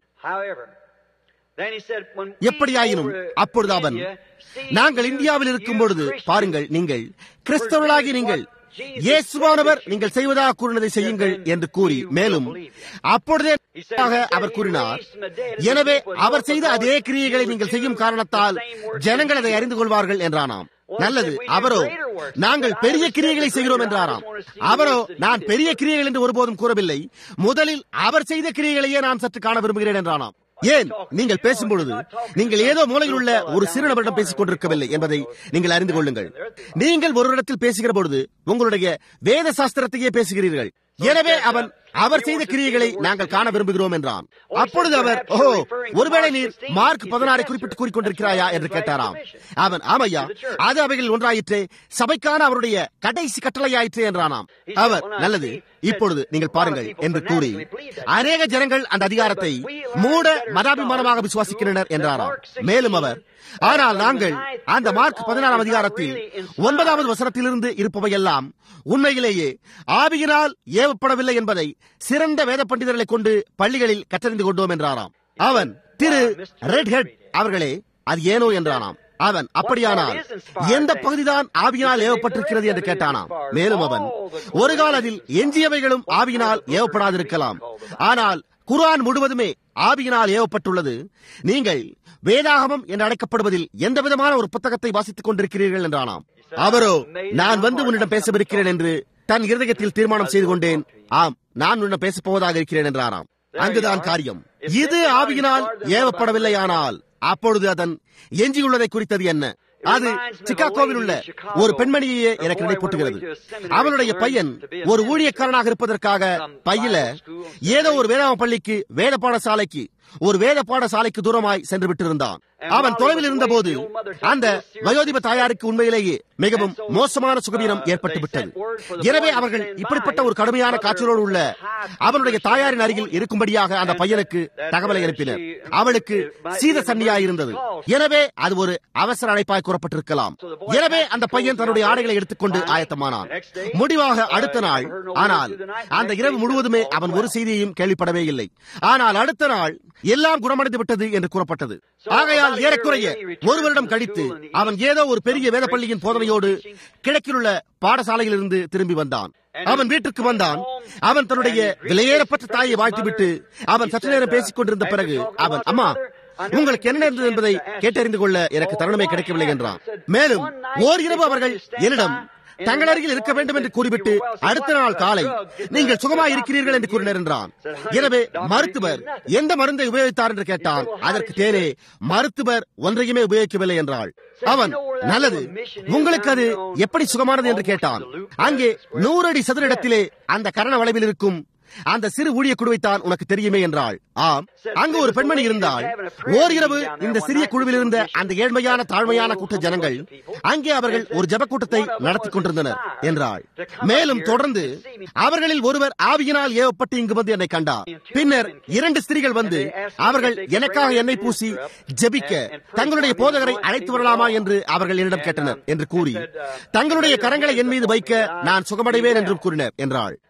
எப்படியாயினும் அப்பொழுது அவன் நாங்கள் இந்தியாவில் இருக்கும் பொழுது பாருங்கள் நீங்கள் கிறிஸ்தவர்களாகி நீங்கள் இயேசுவானவர் நீங்கள் செய்வதாக கூறினதை செய்யுங்கள் என்று கூறி மேலும் அப்பொழுதே அவர் கூறினார் எனவே அவர் செய்த அதே கிரியைகளை நீங்கள் செய்யும் காரணத்தால் ஜனங்கள் அதை அறிந்து கொள்வார்கள் என்றானாம் நல்லது அவரோ நாங்கள் பெரிய கிரியைகளை செய்கிறோம் என்றாராம் அவரோ நான் பெரிய கிரியைகள் என்று ஒருபோதும் கூறவில்லை முதலில் அவர் செய்த கிரியைகளையே நான் சற்று காண விரும்புகிறேன் என்றானாம் ஏன் நீங்கள் பேசும் பொழுது நீங்கள் ஏதோ மூலையில் உள்ள ஒரு சிறு நபரிடம் பேசிக் கொண்டிருக்கவில்லை என்பதை நீங்கள் அறிந்து கொள்ளுங்கள் நீங்கள் ஒரு இடத்தில் பேசுகிற பொழுது உங்களுடைய வேத சாஸ்திரத்தையே பேசுகிறீர்கள் எனவே அவன் அவர் செய்த கிரியைகளை நாங்கள் காண விரும்புகிறோம் என்றான் அப்பொழுது அவர் ஓ ஒருவேளை நீர் மார்க் பதினாறை குறிப்பிட்டு கூறிக்கொண்டிருக்கிறாயா என்று கேட்டாராம் அவன் ஆமையா அது அவைகள் ஒன்றாயிற்றே சபைக்கான அவருடைய கடைசி கட்டளையாயிற்றே என்றானாம் அவர் நல்லது இப்பொழுது நீங்கள் பாருங்கள் என்று கூறி அநேக ஜனங்கள் அந்த அதிகாரத்தை மூட மதாபிமானமாக விசுவாசிக்கின்றனர் என்றாராம் மேலும் அவர் ஆனால் நாங்கள் அந்த மார்க் பதினாறாம் அதிகாரத்தில் ஒன்பதாவது வசனத்திலிருந்து இருப்பவையெல்லாம் உண்மையிலேயே ஆவியினால் ஏவப்படவில்லை என்பதை சிறந்த வேத பண்டிதர்களை கொண்டு பள்ளிகளில் கற்றறிந்து கொண்டோம் என்றாராம் அவன் திரு ரெட் ஹெட் அவர்களே அது ஏனோ என்றானாம் அவன் அப்படியானால் எந்த பகுதிதான் ஆவியினால் ஏவப்பட்டிருக்கிறது என்று கேட்டானாம் மேலும் அவன் ஒரு காலத்தில் எஞ்சியவைகளும் ஆவியினால் ஏவப்படாதிருக்கலாம் ஆனால் குர்ஆன் முழுவதுமே ஆவியினால் ஏவப்பட்டுள்ளது நீங்கள் வேதாகமம் என்று அழைக்கப்படுவதில் எந்த விதமான ஒரு புத்தகத்தை வாசித்துக் கொண்டிருக்கிறீர்கள் என்றானாம் அவரோ நான் வந்து உன்னிடம் பேசவிருக்கிறேன் என்று தன் இருதயத்தில் தீர்மானம் செய்து கொண்டேன் ஆம் நான் உன்னிடம் பேசப் போவதாக இருக்கிறேன் என்றாராம் அங்குதான் காரியம் இது ஆவியினால் ஏவப்படவில்லை ஆனால் அப்பொழுது அதன் எஞ்சியுள்ளதை குறித்தது என்ன அது சிக்காகோவில் உள்ள ஒரு பெண்மணியே எனக்கு நினைப்பூட்டுகிறது அவளுடைய பையன் ஒரு ஊழியக்காரனாக இருப்பதற்காக பையில ஏதோ ஒரு வேதாம பள்ளிக்கு வேத பாடசாலைக்கு ஒரு வேத பாடசாலைக்கு தூரமாய் சென்று விட்டிருந்தான் அவன் தொலைவில் இருந்தபோது அந்த வயோதிப தாயாருக்கு உண்மையிலேயே மிகவும் மோசமான சுகவீனம் ஏற்பட்டு விட்டது எனவே அவர்கள் இப்படிப்பட்ட ஒரு கடுமையான காய்ச்சலோடு உள்ள அவனுடைய தாயாரின் அருகில் இருக்கும்படியாக அந்த பையனுக்கு தகவலை அனுப்பினர் அவளுக்கு சீத சன்னியாய் இருந்தது எனவே அது ஒரு அவசர அழைப்பாய் கூறப்பட்டிருக்கலாம் எனவே அந்த பையன் தன்னுடைய ஆடைகளை எடுத்துக்கொண்டு ஆயத்தமானான் முடிவாக அடுத்த நாள் ஆனால் அந்த இரவு முழுவதுமே அவன் ஒரு செய்தியையும் கேள்விப்படவே இல்லை ஆனால் அடுத்த நாள் எல்லாம் குணமடைந்து விட்டது என்று கூறப்பட்டது ஆகையால் ஏறக்குறைய ஒரு வருடம் கழித்து அவன் ஏதோ ஒரு பெரிய வேத பள்ளியின் போதனையோடு கிழக்கிலுள்ள பாடசாலையிலிருந்து திரும்பி வந்தான் அவன் வீட்டுக்கு வந்தான் அவன் தன்னுடைய விலையேறப்பட்ட தாயை வாழ்த்துவிட்டு அவன் சற்று நேரம் பேசிக் கொண்டிருந்த பிறகு அவன் அம்மா உங்களுக்கு என்ன இருந்தது என்பதை கேட்டறிந்து கொள்ள எனக்கு தருணமே கிடைக்கவில்லை என்றான் மேலும் ஓர் இரவு அவர்கள் என்னிடம் தங்கள் அருகில் இருக்க வேண்டும் என்று கூறிவிட்டு அடுத்த நாள் காலை நீங்கள் சுகமாக இருக்கிறீர்கள் என்று கூறினர் என்றான் எனவே மருத்துவர் எந்த மருந்தை உபயோகித்தார் என்று கேட்டான் அதற்கு தேனே மருத்துவர் ஒன்றையுமே உபயோகிக்கவில்லை என்றாள் அவன் நல்லது உங்களுக்கு அது எப்படி சுகமானது என்று கேட்டான் அங்கே நூறு அடி சதுர இடத்திலே அந்த கரண வளைவில் இருக்கும் அந்த சிறு ஊழிய குழுவைத்தான் உனக்கு தெரியுமே என்றாள் ஆம் அங்கு ஒரு பெண்மணி இருந்தால் ஓர் இரவு இந்த சிறிய குழுவில் இருந்த அந்த ஏழ்மையான தாழ்மையான கூட்ட ஜனங்கள் அங்கே அவர்கள் ஒரு ஜப கூட்டத்தை நடத்தி கொண்டிருந்தனர் என்றாள் மேலும் தொடர்ந்து அவர்களில் ஒருவர் ஆவியினால் ஏவப்பட்டு இங்கு வந்து என்னை கண்டார் பின்னர் இரண்டு ஸ்திரீகள் வந்து அவர்கள் எனக்காக எண்ணெய் பூசி ஜெபிக்க தங்களுடைய போதகரை அழைத்து வரலாமா என்று அவர்கள் என்னிடம் கேட்டனர் என்று கூறி தங்களுடைய கரங்களை என் மீது வைக்க நான் சுகமடைவேன் என்றும் கூறினர் என்றாள்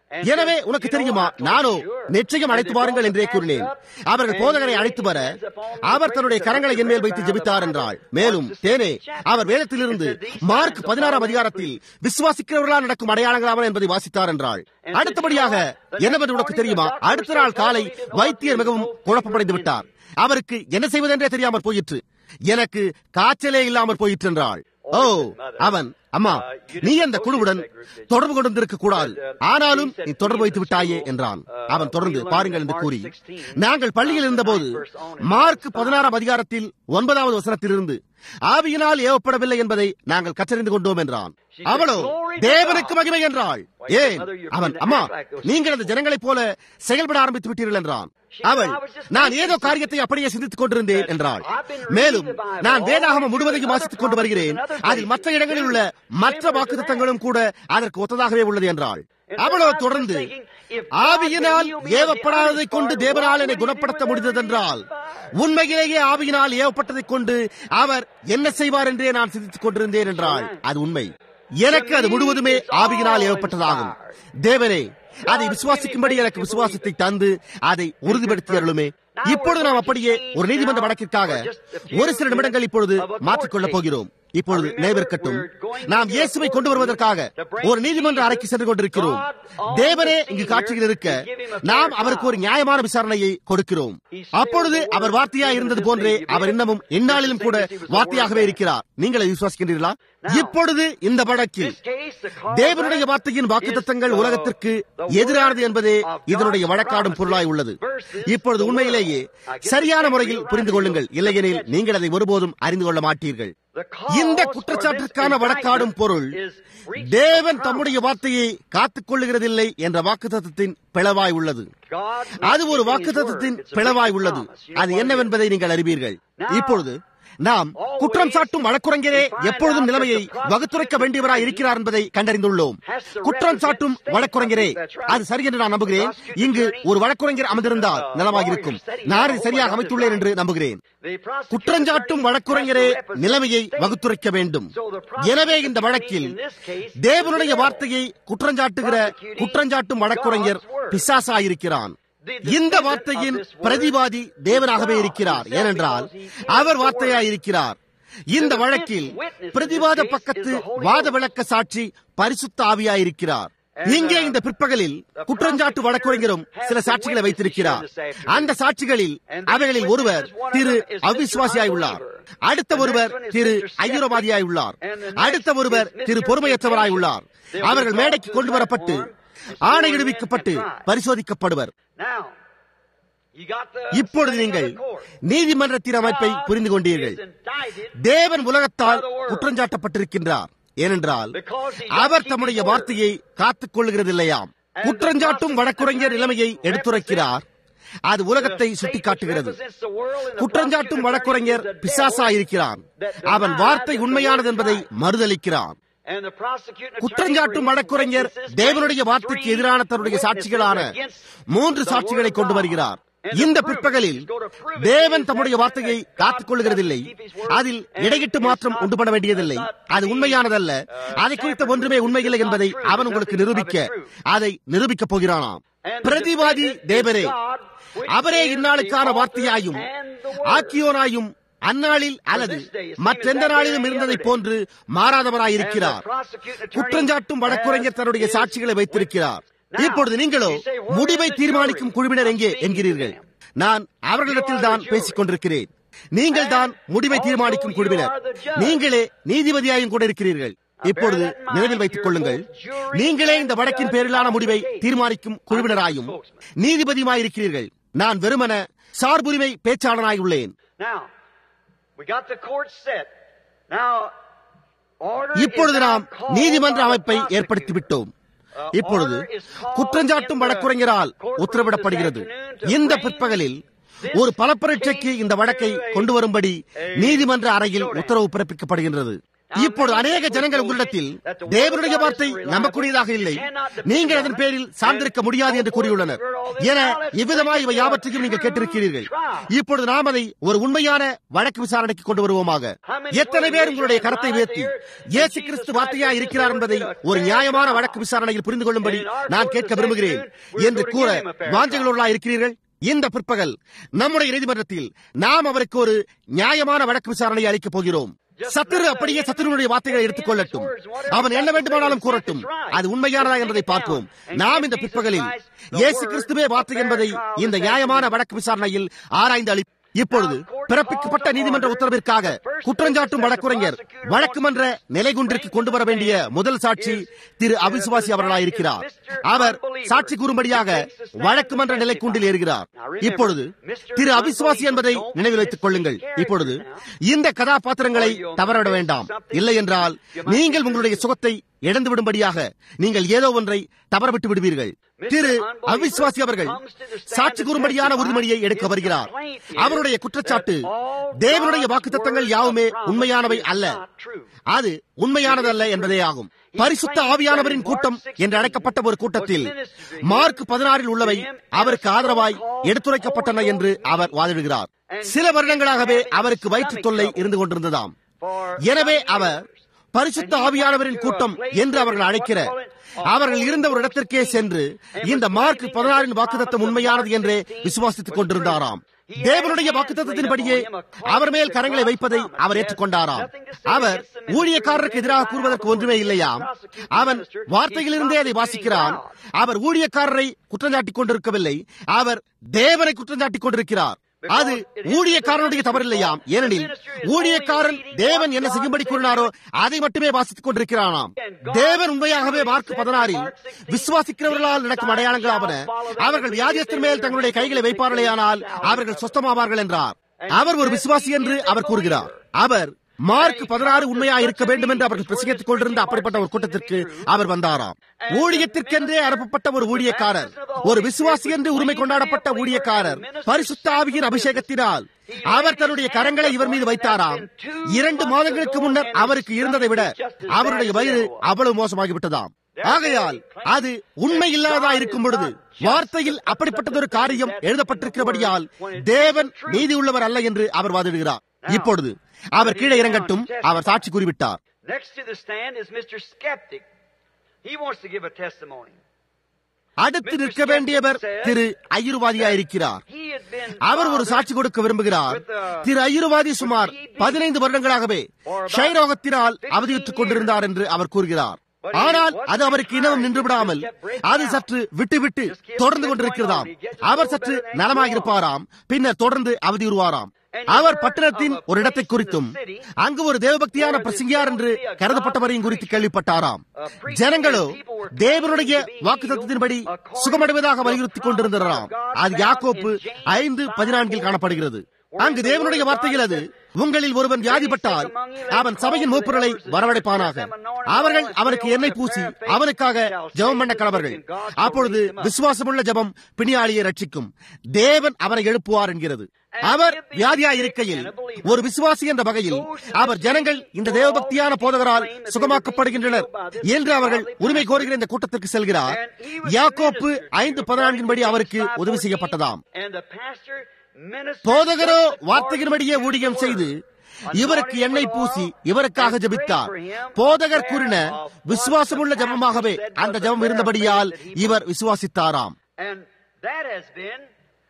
எனவே உனக்கு தெரியுமா நானோ நிச்சயம் அழைத்து வாருங்கள் என்றே கூறினேன் அவர்கள் போதகரை அழைத்து வர அவர் தன்னுடைய கரங்களை என் மேல் வைத்து ஜெபித்தார் என்றாள் மேலும் தேனே அவர் வேதத்திலிருந்து மார்க் பதினாறாம் அதிகாரத்தில் விசுவாசிக்கிறவர்களால் நடக்கும் அடையாளங்களாமல் என்பதை வாசித்தார் என்றாள் அடுத்தபடியாக என்னவென்று உனக்கு தெரியுமா அடுத்த நாள் காலை வைத்தியர் மிகவும் குழப்பமடைந்து விட்டார் அவருக்கு என்ன செய்வதென்றே தெரியாமற் போயிற்று எனக்கு காய்ச்சலே இல்லாமல் போயிற்று என்றாள் ஓ அவன் அம்மா நீ அந்த குழுவுடன் தொடர்பு கொண்டிருக்க கூடாது ஆனாலும் நீ தொடர்பு வைத்து விட்டாயே என்றான் அவன் தொடர்ந்து பாருங்கள் என்று கூறி நாங்கள் பள்ளியில் இருந்தபோது மார்க் பதினாறாம் அதிகாரத்தில் ஒன்பதாவது வசனத்திலிருந்து ஆவியினால் ஏவப்படவில்லை என்பதை நாங்கள் கற்றறிந்து கொண்டோம் என்றான் அவளோ தேவனுக்கு மகிமை என்றாள் ஏன் அவன் அம்மா நீங்கள் அந்த ஜனங்களைப் போல செயல்பட ஆரம்பித்து விட்டீர்கள் என்றான் அவள் நான் ஏதோ காரியத்தை அப்படியே சிந்தித்துக் கொண்டிருந்தேன் என்றாள் மேலும் நான் வேதாகமம் முழுவதையும் வாசித்துக் கொண்டு வருகிறேன் அதில் மற்ற இடங்களில் உள்ள மற்ற வாக்குத்தங்களும் கூட அதற்கு ஒத்ததாகவே உள்ளது என்றாள் அவளோ தொடர்ந்து ஆவியினால் ஏவப்படாததை கொண்டு தேவனால் என்னை குணப்படுத்த முடிந்ததென்றால் உண்மையிலேயே ஆவியினால் ஏவப்பட்டதைக் கொண்டு அவர் என்ன செய்வார் என்றே நான் சிந்தித்துக் கொண்டிருந்தேன் என்றால் அது உண்மை எனக்கு அது முழுவதுமே ஆவியினால் ஏவப்பட்டதாகும் தேவனே அதை விசுவாசிக்கும்படி எனக்கு விசுவாசத்தை தந்து அதை உறுதிப்படுத்தியருளுமே இப்பொழுது நாம் அப்படியே ஒரு நீதிமன்ற வழக்கிற்காக ஒரு சில நிமிடங்கள் இப்பொழுது மாற்றிக்கொள்ளப் போகிறோம் இப்பொழுது நினைவிருக்கட்டும் நாம் இயேசுவை கொண்டு வருவதற்காக ஒரு நீதிமன்ற அறைக்கு சென்று கொண்டிருக்கிறோம் தேவனே இங்கு காட்சியில் இருக்க நாம் அவருக்கு ஒரு நியாயமான விசாரணையை கொடுக்கிறோம் அப்பொழுது அவர் வார்த்தையா இருந்தது போன்றே அவர் இன்னமும் எந்நாளிலும் கூட வார்த்தையாகவே இருக்கிறார் நீங்கள் அதை விசுவாசிக்கின்றீர்களா இப்பொழுது இந்த வழக்கில் தேவனுடைய வார்த்தையின் வாக்குத்தத்தங்கள் உலகத்திற்கு எதிரானது என்பதே இதனுடைய வழக்காடும் பொருளாய் உள்ளது இப்பொழுது உண்மையிலேயே சரியான முறையில் புரிந்து கொள்ளுங்கள் இல்லையெனில் நீங்கள் அதை ஒருபோதும் அறிந்து கொள்ள மாட்டீர்கள் இந்த குற்றச்சாட்டிற்கான வழக்காடும் பொருள் தேவன் தம்முடைய வார்த்தையை காத்துக் கொள்ளுகிறதில்லை என்ற வாக்குத்தத்தின் பிளவாய் உள்ளது அது ஒரு வாக்குத்தத்தின் பிளவாய் உள்ளது அது என்னவென்பதை நீங்கள் அறிவீர்கள் இப்பொழுது நாம் குற்றம் சாட்டும் வழக்குரைஞரே எப்பொழுதும் நிலைமையை வகுத்துரைக்க வேண்டியவராய் இருக்கிறார் என்பதை கண்டறிந்துள்ளோம் குற்றம் சாட்டும் வழக்குரைஞரே அது சரி என்று நான் நம்புகிறேன் இங்கு ஒரு வழக்குரைஞர் அமர்ந்திருந்தால் நலமாக இருக்கும் நான் அதை சரியாக அமைத்துள்ளேன் என்று நம்புகிறேன் குற்றஞ்சாட்டும் வழக்குரைஞரே நிலைமையை வகுத்துரைக்க வேண்டும் எனவே இந்த வழக்கில் தேவனுடைய வார்த்தையை குற்றஞ்சாட்டுகிற குற்றஞ்சாட்டும் வழக்குரைஞர் பிசாசாயிருக்கிறான் இந்த வார்த்தையின் பிரதிவாதி தேவனாகவே இருக்கிறார் ஏனென்றால் அவர் வார்த்தையாயிருக்கிறார் இந்த வழக்கில் பிரதிவாத பக்கத்து வாத விளக்க சாட்சி பரிசுத்த ஆவியாயிருக்கிறார் இங்கே இந்த பிற்பகலில் குற்றஞ்சாட்டு வழக்குரைஞரும் சில சாட்சிகளை வைத்திருக்கிறார் அந்த சாட்சிகளில் அவைகளில் ஒருவர் திரு அவிசுவாசியாய் உள்ளார் அடுத்த ஒருவர் திரு ஐயரோபாதியாய் உள்ளார் அடுத்த ஒருவர் திரு பொறுமையற்றவராய் உள்ளார் அவர்கள் மேடைக்கு கொண்டு வரப்பட்டு ஆணையிடுவிக்கப்பட்டு பரிசோதிக்கப்படுவர் இப்பொழுது நீங்கள் நீதிமன்றத்தின் அமைப்பை புரிந்து கொண்டீர்கள் தேவன் உலகத்தால் குற்றஞ்சாட்டப்பட்டிருக்கின்றார் ஏனென்றால் அவர் தம்முடைய வார்த்தையை காத்துக் கொள்ளுகிறதில்லையாம் குற்றஞ்சாட்டும் வழக்குரைஞர் நிலைமையை எடுத்துரைக்கிறார் அது உலகத்தை சுட்டிக்காட்டுகிறது குற்றஞ்சாட்டும் வழக்குரைஞர் பிசாசா இருக்கிறான் அவன் வார்த்தை உண்மையானது என்பதை மறுதளிக்கிறான் குற்றஞ்சாட்டும் வழக்குரைஞர் தேவனுடைய வார்த்தைக்கு எதிரான தன்னுடைய சாட்சிகளான மூன்று சாட்சிகளை கொண்டு வருகிறார் இந்த பிற்பகலில் தேவன் தம்முடைய வார்த்தையை காத்துக் கொள்கிறதில்லை அதில் இடையிட்டு மாற்றம் உண்டு பண்ண வேண்டியதில்லை அது உண்மையானதல்ல அதை குறித்த ஒன்றுமே உண்மையில்லை என்பதை அவன் உங்களுக்கு நிரூபிக்க அதை நிரூபிக்கப் போகிறானாம் பிரதிவாதி தேவரே அவரே இந்நாளுக்கான வார்த்தையாயும் ஆக்கியோனாயும் அந்நாளில் அல்லது மற்றெந்த நாளிலும் இருந்ததை போன்று மாறாதவராயிருக்கிறார் குற்றஞ்சாட்டும் வழக்குரைஞர் தன்னுடைய சாட்சிகளை வைத்திருக்கிறார் இப்பொழுது நீங்களோ முடிவை தீர்மானிக்கும் குழுவினர் எங்கே என்கிறீர்கள் நான் அவர்களிடத்தில் தான் பேசிக் கொண்டிருக்கிறேன் நீங்கள் தான் முடிவை தீர்மானிக்கும் குழுவினர் நீங்களே நீதிபதியாயும் கூட இருக்கிறீர்கள் இப்பொழுது நினைவில் வைத்துக் கொள்ளுங்கள் நீங்களே இந்த வழக்கின் பேரிலான முடிவை தீர்மானிக்கும் குழுவினராயும் நீதிபதியுமாயிருக்கிறீர்கள் நான் வெறுமன சார்புரிமை பேச்சாளனாய் உள்ளேன் இப்பொழுது நாம் நீதிமன்ற அமைப்பை ஏற்படுத்திவிட்டோம் இப்பொழுது குற்றஞ்சாட்டும் வழக்குரைஞரால் உத்தரவிடப்படுகிறது இந்த பிற்பகலில் ஒரு பலப்பரீட்சைக்கு இந்த வழக்கை கொண்டு வரும்படி நீதிமன்ற அறையில் உத்தரவு பிறப்பிக்கப்படுகின்றது இப்பொழுது அநேக ஜனங்கள் உங்களிடத்தில் தேவனுடைய வார்த்தை நம்பக்கூடியதாக இல்லை நீங்கள் அதன் பேரில் சார்ந்திருக்க முடியாது என்று கூறியுள்ளனர் என இவ்விதமாய் இவை யாவற்றையும் நீங்கள் கேட்டிருக்கிறீர்கள் இப்பொழுது நாம் அதை ஒரு உண்மையான வழக்கு விசாரணைக்கு கொண்டு வருவோமாக எத்தனை பேர் உங்களுடைய கரத்தை உயர்த்தி இயேசு கிறிஸ்து வார்த்தையா இருக்கிறார் என்பதை ஒரு நியாயமான வழக்கு விசாரணையில் புரிந்து கொள்ளும்படி நான் கேட்க விரும்புகிறேன் என்று கூற வாஞ்சகளோடு இருக்கிறீர்கள் இந்த பிற்பகல் நம்முடைய நீதிமன்றத்தில் நாம் அவருக்கு ஒரு நியாயமான வழக்கு விசாரணை அளிக்கப் போகிறோம் சத்துரு அப்படியே சத்துருடைய வார்த்தைகளை எடுத்துக் கொள்ளட்டும் அவன் என்ன வேண்டுமானாலும் கூறட்டும் அது உண்மையானதா என்பதை பார்ப்போம் நாம் இந்த பிற்பகலில் இயேசு கிறிஸ்துவே வார்த்தை என்பதை இந்த நியாயமான வழக்கு விசாரணையில் ஆராய்ந்து அளி இப்பொழுது பிறப்பிக்கப்பட்ட நீதிமன்ற உத்தரவிற்காக குற்றஞ்சாட்டும் வழக்குரைஞர் வழக்கு மன்ற நிலைகுன்றிற்கு கொண்டு வர வேண்டிய முதல் சாட்சி திரு அவிசுவாசி அவர்களாயிருக்கிறார் அவர் சாட்சி கூறும்படியாக வழக்கு மன்ற நிலைக்குண்டில் ஏறுகிறார் இப்பொழுது திரு அவிசுவாசி என்பதை நினைவில் வைத்துக் கொள்ளுங்கள் இப்பொழுது இந்த கதாபாத்திரங்களை தவறவிட வேண்டாம் இல்லை என்றால் நீங்கள் உங்களுடைய சுகத்தை இழந்து விடும்படியாக நீங்கள் ஏதோ ஒன்றை தவறவிட்டு விடுவீர்கள் திரு அவிஸ்வாசி அவர்கள் சாட்சி கூறும்படியான உறுதிமொழியை எடுக்க வருகிறார் அவருடைய குற்றச்சாட்டு தேவனுடைய வாக்குத்தத்தங்கள் யாவுமே உண்மையானவை அல்ல அது உண்மையானதல்ல என்பதே ஆகும் பரிசுத்த ஆவியானவரின் கூட்டம் என்று அழைக்கப்பட்ட ஒரு கூட்டத்தில் மார்க் பதினாறில் உள்ளவை அவருக்கு ஆதரவாய் எடுத்துரைக்கப்பட்டன என்று அவர் வாதிடுகிறார் சில வருடங்களாகவே அவருக்கு வயிற்று தொல்லை இருந்து கொண்டிருந்ததாம் எனவே அவர் பரிசுத்த ஆவியானவரின் கூட்டம் என்று அவர்கள் அழைக்கிற அவர்கள் இருந்த ஒரு இடத்திற்கே சென்று இந்த மார்க் பதினாறின் வாக்குத்தத்தம் உண்மையானது என்றே விசுவாசித்துக் கொண்டிருந்தாராம் தேவனுடைய வாக்குத்தத்தின்படியே அவர் மேல் கரங்களை வைப்பதை அவர் ஏற்றுக்கொண்டாராம் அவர் ஊழியக்காரருக்கு எதிராக கூறுவதற்கு ஒன்றுமே இல்லையாம் அவன் வார்த்தையிலிருந்தே அதை வாசிக்கிறான் அவர் ஊழியக்காரரை குற்றஞ்சாட்டிக் கொண்டிருக்கவில்லை அவர் தேவனை குற்றஞ்சாட்டிக் கொண்டிருக்கிறார் அது ஊழியக்காரனுடைய தவறில்லையாம் ஏனெனில் ஊழியக்காரன் தேவன் என்ன செய்யும்படி கூறினாரோ அதை மட்டுமே வாசித்துக் கொண்டிருக்கிறானாம் தேவன் உண்மையாகவே மார்க் பதினாறில் விசுவாசிக்கிறவர்களால் நடக்கும் அடையாளங்களாவன அவர்கள் வியாதியத்தின் மேல் தங்களுடைய கைகளை வைப்பார்களேயானால் அவர்கள் சொஸ்தமாவார்கள் என்றார் அவர் ஒரு விசுவாசி என்று அவர் கூறுகிறார் அவர் மார்க் பதினாறு உண்மையா இருக்க வேண்டும் என்று அவர்கள் பிரசங்கித்துக் கொண்டிருந்த அப்படிப்பட்ட ஒரு கூட்டத்திற்கு அவர் வந்தாராம் ஊழியத்திற்கென்றே அனுப்பப்பட்ட ஒரு ஊழியக்காரர் ஒரு விசுவாசி என்று உரிமை கொண்டாடப்பட்ட ஊழியக்காரர் பரிசுத்த ஆவியின் அபிஷேகத்தினால் அவர் தன்னுடைய கரங்களை இவர் மீது வைத்தாராம் இரண்டு மாதங்களுக்கு முன்னர் அவருக்கு இருந்ததை விட அவருடைய வயிறு அவ்வளவு மோசமாகிவிட்டதாம் ஆகையால் அது உண்மை இல்லாததா இருக்கும் பொழுது வார்த்தையில் அப்படிப்பட்டதொரு காரியம் எழுதப்பட்டிருக்கிறபடியால் தேவன் நீதி உள்ளவர் அல்ல என்று அவர் வாதிடுகிறார் இப்பொழுது அவர் கீழே இறங்கட்டும் அவர் சாட்சி கூறிவிட்டார் Next to the stand is Mr. Skeptic. He wants to give a testimony. அடுத்து நிற்க வேண்டியவர் திரு ஐயருவாதியா இருக்கிறார் He had been அவர் ஒரு சாட்சி கொடுக்க விரும்புகிறார் திரு ஐயருவாதி சுமார் பதினைந்து வருடங்களாகவே ஷைரோகத்தினால் அவதியுற்றுக் கொண்டிருந்தார் என்று அவர் கூறுகிறார் ஆனால் அது அவருக்கு இனவும் நின்றுவிடாமல் அது சற்று விட்டு விட்டு தொடர்ந்து கொண்டிருக்கிறதாம் அவர் சற்று நலமாயிருப்பாராம் பின்னர் தொடர்ந்து அவதியுறுவாராம் அவர் பட்டணத்தின் ஒரு இடத்தை குறித்தும் அங்கு ஒரு தேவபக்தியான பிரசங்கியார் என்று கருதப்பட்டவரையும் குறித்து கேள்விப்பட்டாராம் ஜனங்களோ தேவனுடைய வாக்கு தத்துவத்தின்படி சுகமடைவதாக வலியுறுத்திக் கொண்டிருந்தாராம் அது யாக்கோப்பு ஐந்து பதினான்கில் காணப்படுகிறது அங்கு தேவனுடைய வார்த்தையில் அது உங்களில் ஒருவன் வியாதிப்பட்டால் அவன் சபையின் மூப்பர்களை வரவழைப்பானாக அவர்கள் அவனுக்கு எண்ணெய் பூசி அவனுக்காக ஜெபம் பண்ண கலவர்கள் அப்பொழுது விசுவாசமுள்ள ஜெபம் பிணியாளியை ரட்சிக்கும் தேவன் அவனை எழுப்புவார் என்கிறது அவர் வியாதியா இருக்கையில் ஒரு விசுவாசி என்ற வகையில் அவர் ஜனங்கள் இந்த தேவபக்தியான போதகரால் சுகமாக்கப்படுகின்றனர் என்று அவர்கள் உரிமை கோருகிற இந்த கூட்டத்திற்கு செல்கிறார் யாக்கோப்பு ஐந்து பதினான்கின்படி அவருக்கு உதவி செய்யப்பட்டதாம் and the pastor ministered போதகரோ வார்த்தையின்படியே ஊழியம் செய்து இவருக்கு எண்ணெய் பூசி இவருக்காக ஜெபித்தார் போதகர் கூறின விசுவாசமுள்ள ஜெபமாகவே அந்த ஜெபம் இருந்தபடியால் இவர் விசுவாசித்தாராம் and that has been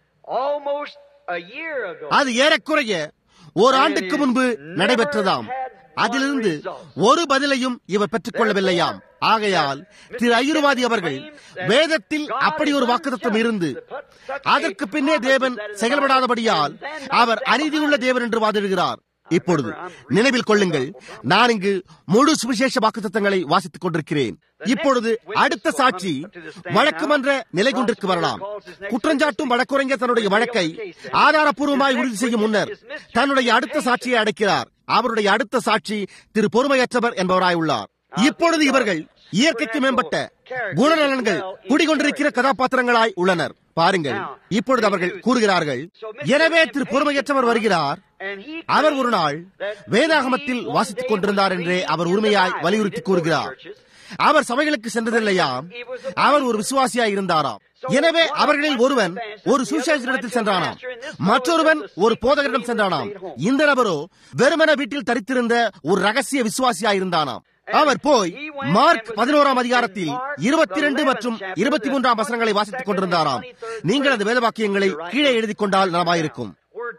almost a year ago. அது ஏறக்குறைய ஓராண்டுக்கு முன்பு நடைபெற்றதாம் அதிலிருந்து ஒரு பதிலையும் இவர் பெற்றுக் கொள்ளவில்லையாம் ஆகையால் திரு ஐயருவாதி அவர்கள் வேதத்தில் அப்படி ஒரு வாக்குத்தத்தம் இருந்து அதற்கு பின்னே தேவன் செயல்படாதபடியால் அவர் அநீதியுள்ள தேவன் என்று வாதிடுகிறார் இப்பொழுது நினைவில் கொள்ளுங்கள் நான் இங்கு முழு சுவிசேஷ வாக்குத்தத்தங்களை வாசித்துக் கொண்டிருக்கிறேன் இப்பொழுது அடுத்த சாட்சி வழக்கு மன்ற நிலை கொண்டிற்கு வரலாம் குற்றஞ்சாட்டும் வழக்குரைஞர் தன்னுடைய வழக்கை ஆதாரப்பூர்வமாய் உறுதி செய்யும் முன்னர் தன்னுடைய அடுத்த சாட்சியை அடைக்கிறார் அவருடைய அடுத்த சாட்சி திரு பொறுமையற்றவர் என்பவராய் உள்ளார் இப்பொழுது இவர்கள் இயற்கைக்கு மேம்பட்ட குணநலன்கள் குடிகொண்டிருக்கிற கதாபாத்திரங்களாய் உள்ளனர் பாருங்கள் இப்பொழுது அவர்கள் கூறுகிறார்கள் எனவே திரு பொறுமையற்றவர் வருகிறார் அவர் ஒரு நாள் வேதாகமத்தில் வாசித்துக் கொண்டிருந்தார் என்றே அவர் உரிமையாய் வலியுறுத்தி கூறுகிறார் அவர் சபைகளுக்கு சென்றதில்லையாம் அவர் ஒரு விசுவாசியாய் இருந்தாராம் எனவே அவர்களில் ஒருவன் ஒரு சுசேஷனிடத்தில் சென்றானாம் மற்றொருவன் ஒரு போதகரிடம் சென்றானாம் இந்த நபரோ வெறுமன வீட்டில் தரித்திருந்த ஒரு ரகசிய விசுவாசியாயிருந்தானாம் அவர் போய் மார்க் பதினோராம் அதிகாரத்தில் இருபத்தி ரெண்டு மற்றும் இருபத்தி மூன்றாம் வசனங்களை வாசித்துக் கொண்டிருந்தாராம் நீங்கள் அந்த வேத வாக்கியங்களை கீழே எழுதி கொண்டால் நலமாயிருக்கும்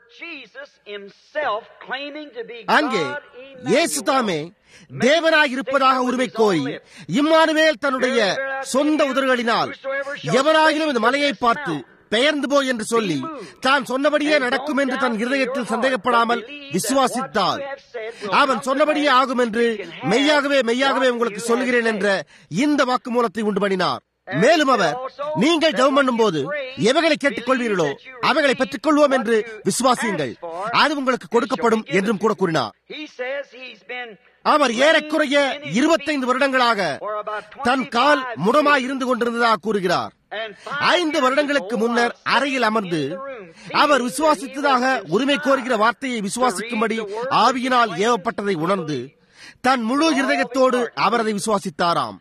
அங்கே இயேசு தாமே தேவனாய் இருப்பதாக உரிமை கோரி இம்மானுவேல் தன்னுடைய சொந்த உதறுகளினால் எவனாகிலும் இந்த மலையை பார்த்து பெயர்ந்து போய் என்று சொல்லி தான் சொன்னபடியே நடக்கும் என்று தன் இருதயத்தில் சந்தேகப்படாமல் விசுவாசித்தால் அவன் சொன்னபடியே ஆகும் என்று மெய்யாகவே மெய்யாகவே உங்களுக்கு சொல்கிறேன் என்ற இந்த வாக்கு மூலத்தை உண்டு பண்ணினார் மேலும் அவர் நீங்கள் ஜெபம் பண்ணும் போது எவைகளை கேட்டுக் கொள்வீர்களோ அவைகளை பெற்றுக் கொள்வோம் என்று விசுவாசியுங்கள் அது உங்களுக்கு கொடுக்கப்படும் என்றும் கூட கூறினார் அவர் ஏறக்குறைய இருபத்தைந்து வருடங்களாக தன் கால் முடமாய் இருந்து கொண்டிருந்ததாக கூறுகிறார் ஐந்து வருடங்களுக்கு முன்னர் அறையில் அமர்ந்து அவர் விசுவாசித்ததாக உரிமை கோருகிற வார்த்தையை விசுவாசிக்கும்படி ஆவியினால் ஏவப்பட்டதை உணர்ந்து தன் முழு இருதயத்தோடு அவர் அதை விசுவாசித்தாராம்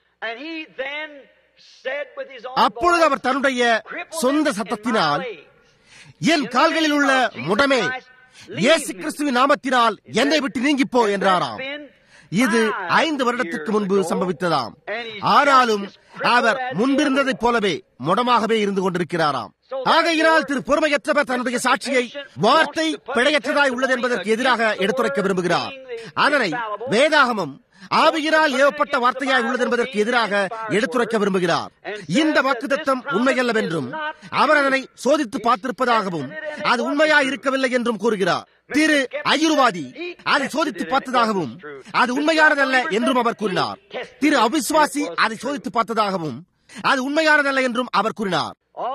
அப்பொழுது அவர் தன்னுடைய சொந்த சத்தத்தினால் என் கால்களில் உள்ள முடமே இயேசு கிறிஸ்துவின் நாமத்தினால் என்னை விட்டு நீங்கிப்போ என்றாராம் இது ஐந்து வருடத்திற்கு முன்பு சம்பவித்ததாம் ஆனாலும் அவர் முன்பிருந்ததைப் போலவே முடமாகவே இருந்து கொண்டிருக்கிறாராம் ஆகையினால் திரு பொறுமையற்றவர் தன்னுடைய சாட்சியை வார்த்தை பிழையற்றதாய் உள்ளது என்பதற்கு எதிராக எடுத்துரைக்க விரும்புகிறார் அதனை வேதாகமம் ஆவியினால் ஏவப்பட்ட வார்த்தையாய் உள்ளது என்பதற்கு எதிராக எடுத்துரைக்க விரும்புகிறார் இந்த வாக்குத்தத்தம் உண்மையல்லவென்றும் அவர் அதனை சோதித்து பார்த்திருப்பதாகவும் அது உண்மையாய் இருக்கவில்லை என்றும் கூறுகிறார் திரு ஐயுருவாதி அதை சோதித்து பார்த்ததாகவும் அது உண்மையானதல்ல என்றும் அவர் கூறினார் திரு அவிஸ்வாசி அதை சோதித்து பார்த்ததாகவும் அது உண்மையானதல்ல என்றும் அவர் கூறினார்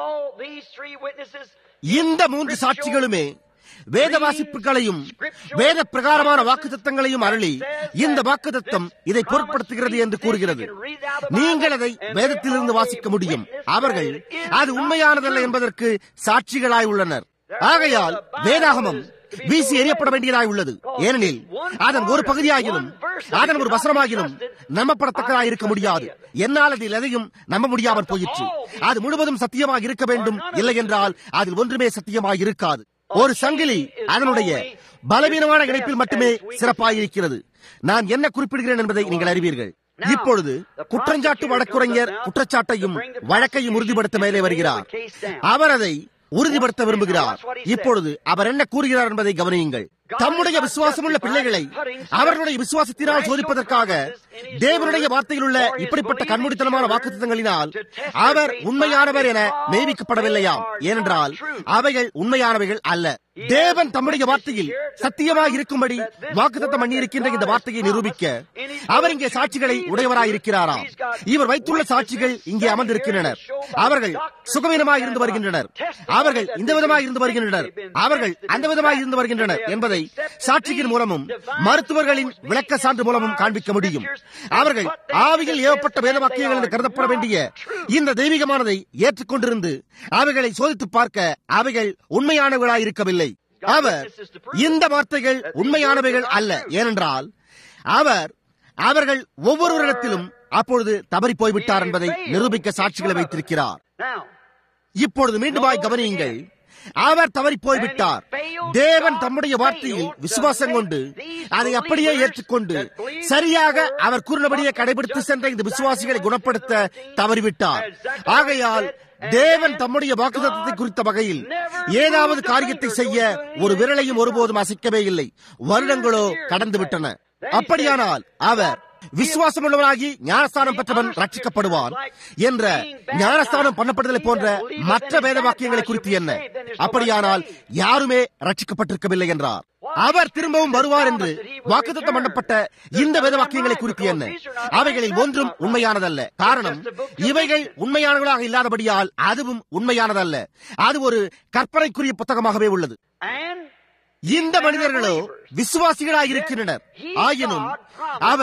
இந்த மூன்று சாட்சிகளுமே வேத வாசிப்புகளையும் வேத பிரகாரமான வாக்குத்தத்தங்களையும் அருளி இந்த வாக்குத்தத்தம் இதை பொருட்படுத்துகிறது என்று கூறுகிறது நீங்கள் அதை வேதத்திலிருந்து வாசிக்க முடியும் அவர்கள் அது உண்மையானதல்ல என்பதற்கு சாட்சிகளாய் உள்ளனர் ஆகையால் வேதாகமம் வீசி எறியப்பட வேண்டியதாய் உள்ளது ஏனெனில் அதன் ஒரு பகுதியாகிலும் அதன் ஒரு வசனமாகிலும் நம்பப்படத்தக்கதாக இருக்க முடியாது என்னால் அதில் எதையும் நம்ப முடியாமல் போயிற்று அது முழுவதும் சத்தியமாக இருக்க வேண்டும் இல்லை என்றால் அதில் ஒன்றுமே சத்தியமாக இருக்காது ஒரு சங்கிலி அதனுடைய பலவீனமான இணைப்பில் மட்டுமே சிறப்பாயிருக்கிறது நான் என்ன குறிப்பிடுகிறேன் என்பதை நீங்கள் அறிவீர்கள் இப்பொழுது குற்றஞ்சாட்டு வழக்குரைஞர் குற்றச்சாட்டையும் வழக்கையும் உறுதிப்படுத்த மேலே வருகிறார் அவர் அதை உறுதிப்படுத்த விரும்புகிறார் இப்பொழுது அவர் என்ன கூறுகிறார் என்பதை கவனியுங்கள் தம்முடைய விசுவாசமுள்ள பிள்ளைகளை அவர்களுடைய விசுவாசத்தினால் சோதிப்பதற்காக தேவனுடைய வார்த்தையில் உள்ள இப்படிப்பட்ட கண்மூடித்தனமான வாக்குத்தங்களினால் அவர் உண்மையானவர் என நியமிக்கப்படவில்லையாம் ஏனென்றால் அவைகள் உண்மையானவைகள் அல்ல தேவன் தம்முடைய வார்த்தையில் சத்தியமாக இருக்கும்படி வாக்குத்தத்தம் பண்ணியிருக்கின்ற இந்த வார்த்தையை நிரூபிக்க அவர் இங்கே சாட்சிகளை உடையவராயிருக்கிறாராம் இவர் வைத்துள்ள சாட்சிகள் இங்கே அமர்ந்திருக்கின்றனர் அவர்கள் சுகவீனமாக இருந்து வருகின்றனர் அவர்கள் இந்த விதமாக இருந்து வருகின்றனர் அவர்கள் அந்த விதமாக இருந்து வருகின்றனர் என்பதை சாட்சியின் மூலமும் மருத்துவர்களின் விளக்க சான்று மூலமும் காண்பிக்க முடியும் அவர்கள் ஆவிகள் ஏவப்பட்ட வேத வாக்கியங்கள் என்று கருதப்பட வேண்டிய இந்த தெய்வீகமானதை ஏற்றுக்கொண்டிருந்து அவைகளை சோதித்து பார்க்க அவைகள் உண்மையானவர்களாயிருக்கவில்லை அவர் இந்த வார்த்தைகள் உண்மையானவைகள் அல்ல ஏனென்றால் அவர் அவர்கள் ஒவ்வொருவரிடத்திலும் அப்பொழுது தவறி போய்விட்டார் என்பதை நிரூபிக்க சாட்சிகளை வைத்திருக்கிறார் இப்பொழுது மீண்டுமாய் கவனியுங்கள் அவர் தவறி போய்விட்டார் தேவன் தம்முடைய வார்த்தையில் விசுவாசம் கொண்டு அதை அப்படியே ஏற்றுக்கொண்டு சரியாக அவர் கூறினபடியே கடைபிடித்து சென்ற இந்த விசுவாசிகளை குணப்படுத்த தவறிவிட்டார் ஆகையால் தேவன் தம்முடைய வாக்குத்தத்தை குறித்த வகையில் ஏதாவது காரியத்தை செய்ய ஒரு விரலையும் ஒருபோதும் அசைக்கவே இல்லை வருடங்களோ கடந்து விட்டன அப்படியானால் அவர் விசுவாசமுள்ளவனாகி ஞானஸ்தானம் பெற்றவன் ரட்சிக்கப்படுவான் என்ற ஞானஸ்தானம் பண்ணப்படுதலை போன்ற மற்ற வேத வாக்கியங்களை குறித்து என்ன அப்படியானால் யாருமே ரட்சிக்கப்பட்டிருக்கவில்லை என்றார் அவர் திரும்பவும் வருவார் என்று வாக்குத்தத்தம் பண்ணப்பட்ட இந்த வேத வாக்கியங்களை குறித்து என்ன அவைகளில் ஒன்றும் உண்மையானதல்ல காரணம் இவைகள் உண்மையானவர்களாக இல்லாதபடியால் அதுவும் உண்மையானதல்ல அது ஒரு கற்பனைக்குரிய புத்தகமாகவே உள்ளது இந்த மனிதர்களோ விசுவாசிகளாக இருக்கின்றனர் ஆயினும் அவர்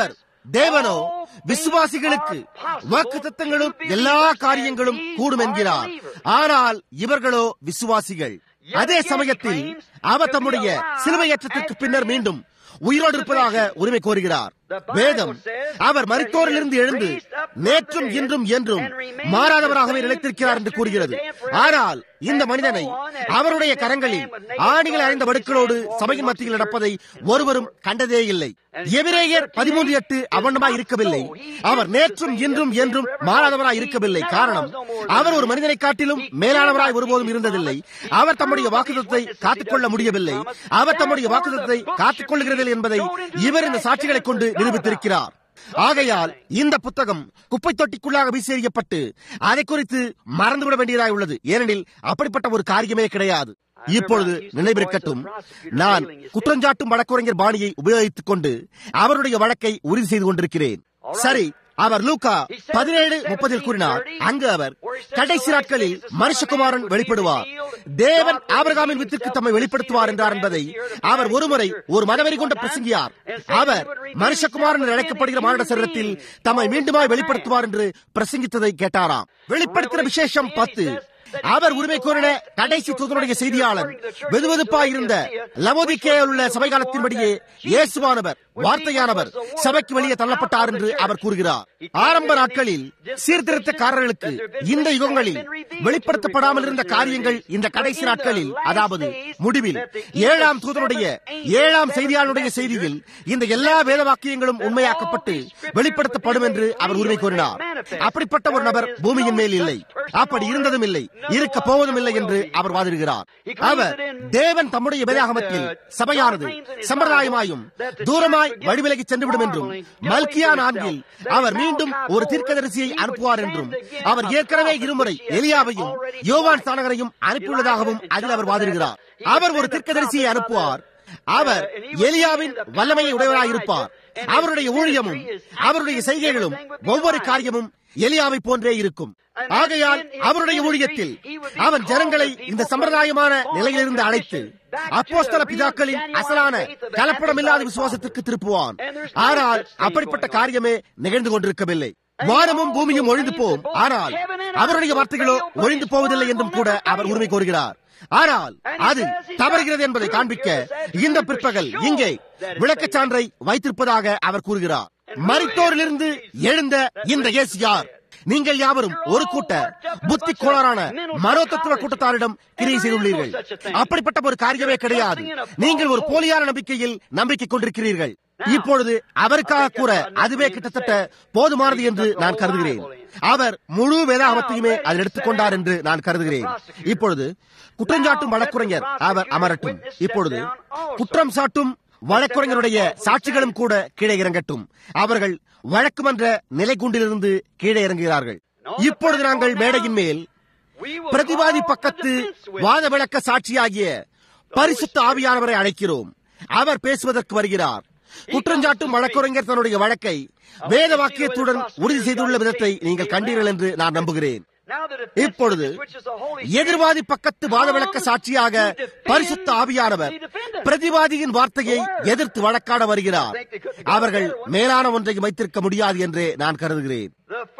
தேவனோ விசுவாசிகளுக்கு வாக்கு தத்தங்களும் எல்லா காரியங்களும் கூடும் என்கிறார் ஆனால் இவர்களோ விசுவாசிகள் அதே சமயத்தில் அவர் தம்முடைய சிலுவையேற்றத்திற்கு பின்னர் மீண்டும் உயிரோடு இருப்பதாக உரிமை கோருகிறார் வேதம் அவர் மருத்துவரிலிருந்து எழுந்து நேற்றும் இன்றும் என்றும் மாறாதவராகவே நிலைத்திருக்கிறார் என்று கூறுகிறது ஆனால் இந்த மனிதனை அவருடைய கரங்களில் ஆணிகள் அடைந்த வடுக்களோடு சபையின் மத்தியில் நடப்பதை ஒருவரும் கண்டதே இல்லை எபிரேயர் பதிமூன்று எட்டு அவண்டமாய் இருக்கவில்லை அவர் நேற்றும் இன்றும் என்றும் மாறாதவராய் இருக்கவில்லை காரணம் அவர் ஒரு மனிதனை காட்டிலும் மேலானவராய் ஒருபோதும் இருந்ததில்லை அவர் தம்முடைய வாக்குத்தத்தை காத்துக்கொள்ள முடியவில்லை அவர் தம்முடைய வாக்குத்தத்தை காத்துக் கொள்கிறதில்லை என்பதை இவர் இந்த சாட்சிகளை கொண்டு நிரூபித்திருக்கிறார் ஆகையால் இந்த புத்தகம் குப்பை தொட்டிக்குள்ளாக வீசெறியப்பட்டு அதை குறித்து மறந்துவிட வேண்டியதாய் உள்ளது ஏனெனில் அப்படிப்பட்ட ஒரு காரியமே கிடையாது இப்பொழுது நினைவிருக்கட்டும் நான் குற்றஞ்சாட்டும் வழக்குரைஞர் பாணியை உபயோகித்துக் கொண்டு அவருடைய வழக்கை உறுதி செய்து கொண்டிருக்கிறேன் சரி அவர் லூகா பதினேழு முப்பதில் கூறினார் அங்கு அவர் கடைசி நாட்களில் மனுஷகுமாரன் வெளிப்படுவார் தேவன் ஆபரகாமின் வித்திற்கு தம்மை வெளிப்படுத்துவார் என்றார் என்பதை அவர் ஒருமுறை ஒரு மனவெறி கொண்ட பிரசங்கியார் அவர் மனுஷகுமாரன் என்று அழைக்கப்படுகிற மானிட சரீரத்தில் தம்மை மீண்டுமாய் வெளிப்படுத்துவார் என்று பிரசங்கித்ததை கேட்டாராம் வெளிப்படுத்தின விசேஷம் பத்து அவர் உரிமை கோரின கடைசி தூதனுடைய செய்தியாளர் வெதுவெதுப்பாய் இருந்த லவோதிக்கேயில் உள்ள சபை காலத்தின்படியே இயேசுவானவர் வார்த்தையானவர் சபைக்கு வெளியே தள்ளப்பட்டார் என்று அவர் கூறுகிறார் ஆரம்ப நாட்களில் சீர்திருத்தக்காரர்களுக்கு இந்த யுகங்களில் வெளிப்படுத்தப்படாமல் இருந்த காரியங்கள் இந்த கடைசி நாட்களில் அதாவது முடிவில் ஏழாம் தூதனுடைய ஏழாம் செய்தியாளருடைய செய்தியில் இந்த எல்லா வேத வாக்கியங்களும் உண்மையாக்கப்பட்டு வெளிப்படுத்தப்படும் என்று அவர் உரிமை கோரினார் அப்படிப்பட்ட ஒரு நபர் பூமியின் மேல் இல்லை அப்படி இருந்ததும் இல்லை இருக்க போவதும் இல்லை என்று அவர் வாதிடுகிறார் அவர் தேவன் தம்முடைய வேதாகமத்தில் சபையானது சம்பிரதாயமாயும் தூரமாய் வழிவிலகி சென்றுவிடும் என்றும் மல்கியா நான்கில் அவர் மீண்டும் ஒரு தீர்க்கதரிசியை அனுப்புவார் என்றும் அவர் ஏற்கனவே இருமுறை எலியாவையும் யோவான் சானகரையும் அனுப்பியுள்ளதாகவும் அதில் அவர் வாதிடுகிறார் அவர் ஒரு தீர்க்கதரிசியை அனுப்புவார் அவர் எலியாவின் வல்லமையை உடையவராயிருப்பார் அவருடைய ஊழியமும் அவருடைய செய்கைகளும் ஒவ்வொரு காரியமும் எலியாவை போன்றே இருக்கும் ஆகையால் அவருடைய ஊழியத்தில் அவன் ஜனங்களை இந்த சம்பிரதாயமான நிலையிலிருந்து அழைத்து அப்போஸ்தல பிதாக்களின் அசலான கலப்படமில்லாத விசுவாசத்திற்கு திருப்புவான் ஆனால் அப்படிப்பட்ட காரியமே நிகழ்ந்து கொண்டிருக்கவில்லை வானமும் பூமியும் ஒழிந்து போம் ஆனால் அவருடைய வார்த்தைகளோ ஒழிந்து போவதில்லை என்றும் கூட அவர் உரிமை கோருகிறார் ஆனால் அது தவறுகிறது என்பதை காண்பிக்க இந்த பிற்பகல் இங்கே விளக்கச் சான்றை வைத்திருப்பதாக அவர் கூறுகிறார் மரித்தோரிலிருந்து எழுந்த இந்த இயேசு யார் நீங்கள் யாவரும் ஒரு கூட்ட புத்தி கோளாறான மனோதத்துவ கூட்டத்தாரிடம் கிரியை செய்துள்ளீர்கள் அப்படிப்பட்ட ஒரு காரியமே கிடையாது நீங்கள் ஒரு போலியான நம்பிக்கையில் நம்பிக்கை கொண்டிருக்கிறீர்கள் இப்பொழுது அவருக்காக கூற அதுவே கிட்டத்தட்ட போதுமானது என்று நான் கருதுகிறேன் அவர் முழு வேதாகமத்தையுமே அதில் எடுத்துக்கொண்டார் என்று நான் கருதுகிறேன் இப்பொழுது குற்றஞ்சாட்டும் வழக்குரைஞர் அவர் அமரட்டும் இப்பொழுது குற்றம் சாட்டும் வழக்குரைஞருடைய சாட்சிகளும் கூட கீழே இறங்கட்டும் அவர்கள் வழக்குமன்ற நிலைக்குண்டிலிருந்து கீழே இறங்குகிறார்கள் இப்பொழுது நாங்கள் மேடையின் மேல் பிரதிவாதி பக்கத்து வாத விளக்க சாட்சியாகிய பரிசுத்த ஆவியானவரை அழைக்கிறோம் அவர் பேசுவதற்கு வருகிறார் குற்றஞ்சாட்டும் வழக்குரைஞர் தன்னுடைய வழக்கை வேத வாக்கியத்துடன் உறுதி செய்துள்ள விதத்தை நீங்கள் கண்டீர்கள் என்று நான் நம்புகிறேன் இப்பொழுது எதிர்வாதி பக்கத்து வாத விளக்க சாட்சியாக பரிசுத்த ஆவியானவர் பிரதிவாதியின் வார்த்தையை எதிர்த்து வழக்காட வருகிறார் அவர்கள் மேலான ஒன்றையும் வைத்திருக்க முடியாது என்றே நான் கருதுகிறேன்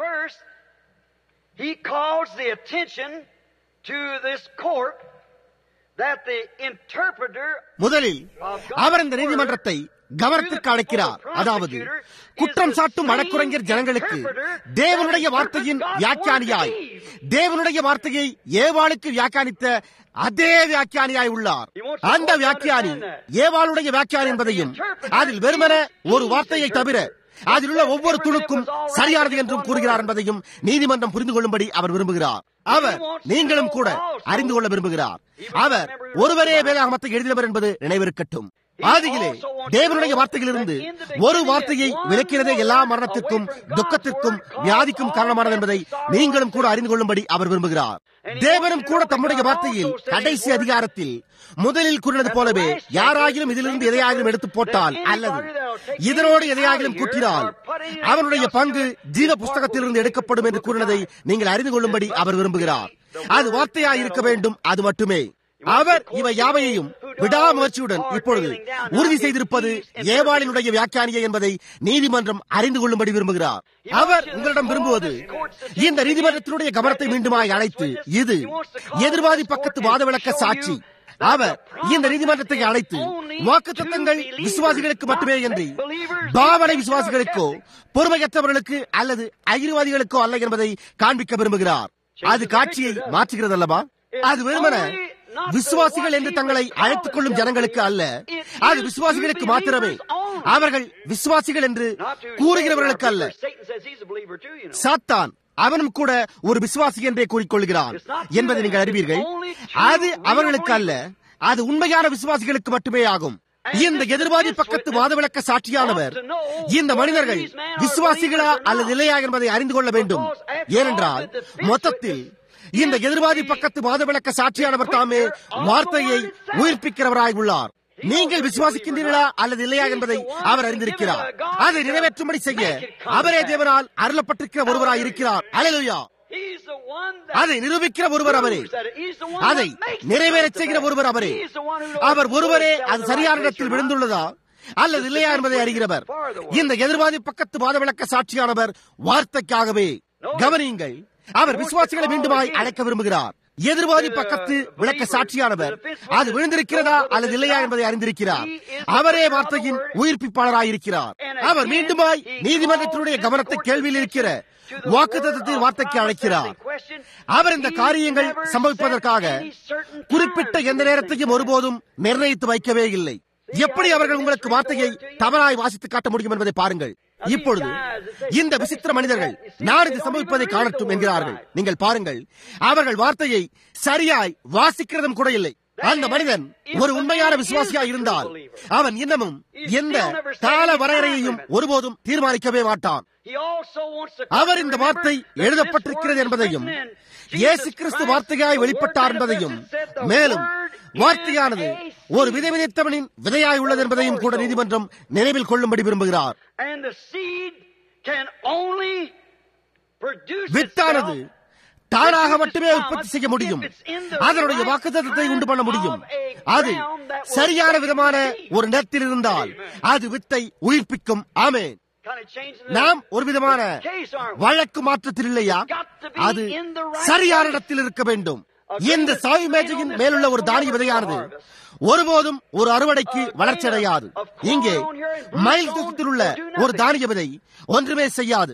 He calls the attention to this court that the interpreter முதலில் அவர் இந்த நீதிமன்றத்தை கவனத்திற்கு அழைக்கிறார் அதாவது குற்றம் சாட்டும் வழக்குரைஞர் ஜனங்களுக்கு தேவனுடைய வார்த்தையின் வியாக்கியானியாய் தேவனுடைய வார்த்தையை ஏவாளுக்கு வியாக்கியானித்த அதே வியாக்கியானியாய் உள்ளார் அந்த வியாக்கியானி ஏவாளுடைய வியாக்கியானி என்பதையும் அதில் வெறுமன ஒரு வார்த்தையை தவிர அதில் உள்ள ஒவ்வொரு துணுக்கும் சரியானது என்றும் கூறுகிறார் என்பதையும் நீதிமன்றம் புரிந்து கொள்ளும்படி அவர் விரும்புகிறார் அவர் நீங்களும் கூட அறிந்து கொள்ள விரும்புகிறார் அவர் ஒருவரே வேதாகமத்தை எழுதினவர் என்பது நினைவிருக்கட்டும் ஆதியிலே தேவனுடைய வார்த்தையிலிருந்து ஒரு வார்த்தையை விலக்கிறதே எல்லா மரணத்திற்கும் துக்கத்திற்கும் வியாதிக்கும் காரணமானது என்பதை நீங்களும் கூட அறிந்து கொள்ளும்படி அவர் விரும்புகிறார் தேவனும் கூட தம்முடைய வார்த்தையில் கடைசி அதிகாரத்தில் முதலில் கூறினது போலவே யாராகிலும் இதிலிருந்து எதையாகிலும் எடுத்து போட்டால் அல்லது இதனோடு எதையாகிலும் கூட்டினால் அவனுடைய பங்கு ஜீவ புஸ்தகத்திலிருந்து எடுக்கப்படும் என்று கூறினதை நீங்கள் அறிந்து கொள்ளும்படி அவர் விரும்புகிறார் அது வார்த்தையாய் இருக்க வேண்டும் அது மட்டுமே அவர் இவை யாவையையும் விடாமுயற்சியுடன் இப்பொழுது உறுதி செய்திருப்பது ஏவாளினுடைய வியாக்கியானியை என்பதை நீதிமன்றம் அறிந்து கொள்ளும்படி விரும்புகிறார் அவர் உங்களிடம் விரும்புவது இந்த நீதிமன்றத்தினுடைய கவனத்தை மீண்டுமாய் அழைத்து இது எதிர்வாதி பக்கத்து வாத விளக்க சாட்சி அவர் இந்த நீதிமன்றத்தை அழைத்து வாக்கு தத்தங்கள் விசுவாசிகளுக்கு மட்டுமே என்று பாவனை விசுவாசிகளுக்கோ பொறுமையற்றவர்களுக்கு அல்லது அகிர்வாதிகளுக்கோ அல்ல என்பதை காண்பிக்க விரும்புகிறார் அது காட்சியை மாற்றுகிறது அல்லவா அது வெறுமன விசுவாசிகள் என்று தங்களை அழைத்துக் கொள்ளும் ஜனங்களுக்கு அல்ல அது விசுவாசிகளுக்கு மாத்திரமே அவர்கள் விசுவாசிகள் என்று கூறுகிறவர்களுக்கு அல்ல சாத்தான் அவனும் கூட ஒரு விசுவாசி என்றே கூறிக்கொள்கிறான் என்பதை நீங்கள் அறிவீர்கள் அது அவர்களுக்கு அல்ல அது உண்மையான விசுவாசிகளுக்கு மட்டுமே ஆகும் இந்த எதிர்வாதி பக்கத்து வாதவிளக்க சாட்சியானவர் இந்த மனிதர்கள் விசுவாசிகளா அல்லது இல்லையா என்பதை அறிந்து கொள்ள வேண்டும் ஏனென்றால் மொத்தத்தில் இந்த எதிர்வாதி பக்கத்து வாதவிளக்க சாட்சியானவர் தாமே வார்த்தையை உயிர்ப்பிக்கிறவராய் உள்ளார் நீங்கள் விசுவாசிக்கின்றீர்களா அல்லது இல்லையா என்பதை அவர் அறிந்திருக்கிறார் அதை நிறைவேற்றும்படி செய்ய அவரே தேவனால் அருளப்பட்டிருக்கிற ஒருவராய் இருக்கிறார் அலையா அதை நிரூபிக்கிற ஒருவர் அவரே அதை நிறைவேறச் செய்கிற ஒருவர் அவரே அவர் ஒருவரே அது சரியான இடத்தில் விழுந்துள்ளதா அல்லது இல்லையா என்பதை அறிகிறவர் இந்த எதிர்வாதி பக்கத்து வாதவிளக்க சாட்சியானவர் வார்த்தைக்காகவே கவனியுங்கள் அவர் விசுவாசிகளை மீண்டுமாய் அழைக்க விரும்புகிறார் எதிர்வாதி பக்கத்து விளக்க சாட்சியானவர் அது விழுந்திருக்கிறதா அல்லது இல்லையா என்பதை அறிந்திருக்கிறார் அவரே வார்த்தையின் உயிர்ப்பிப்பாளராயிருக்கிறார் அவர் மீண்டுமாய் நீதிமன்றத்தினுடைய கவனத்தை கேள்வியில் இருக்கிற வாக்குத்தத்தின் வார்த்தைக்கு அழைக்கிறார் அவர் இந்த காரியங்கள் சம்பவிப்பதற்காக குறிப்பிட்ட எந்த நேரத்தையும் ஒருபோதும் நிர்ணயித்து வைக்கவே இல்லை எப்படி அவர்கள் உங்களுக்கு வார்த்தையை தவறாய் வாசித்து காட்ட முடியும் என்பதை பாருங்கள் இப்பொழுது இந்த விசித்திர மனிதர்கள் நான் இது சம்பவிப்பதை காணட்டும் என்கிறார்கள் நீங்கள் பாருங்கள் அவர்கள் வார்த்தையை சரியாய் வாசிக்கிறதும் கூட இல்லை அந்த மனிதன் ஒரு உண்மையான விசுவாசியா இருந்தால் அவன் இன்னமும் எந்த கால வரையறையையும் ஒருபோதும் தீர்மானிக்கவே மாட்டான் அவர் இந்த வார்த்தை எழுதப்பட்டிருக்கிறது என்பதையும் இயேசு கிறிஸ்து வார்த்தையாய் வெளிப்பட்டார் என்பதையும் மேலும் வார்த்தையானது ஒரு விதை விதைத்தவனின் விதையாய் உள்ளது என்பதையும் கூட நீதிமன்றம் நினைவில் கொள்ளும்படி விரும்புகிறார் வித்தானது தானாக மட்டுமே உற்பத்தி செய்ய முடியும் அதனுடைய வாக்குத்தத்தை உண்டு பண்ண முடியும் அது சரியான விதமான ஒரு நிலத்தில் இருந்தால் அது வித்தை உயிர்ப்பிக்கும் ஆமேன் நாம் ஒரு விதமான வழக்கு மாற்றத்தில் இல்லையா அது சரியான இடத்தில் இருக்க வேண்டும் இந்த சாவி மேஜையின் மேலுள்ள ஒரு தானிய விதையானது ஒருபோதும் ஒரு அறுவடைக்கு வளர்ச்சி அடையாது இங்கே மயில் தூக்கத்தில் உள்ள ஒரு தானிய விதை ஒன்றுமே செய்யாது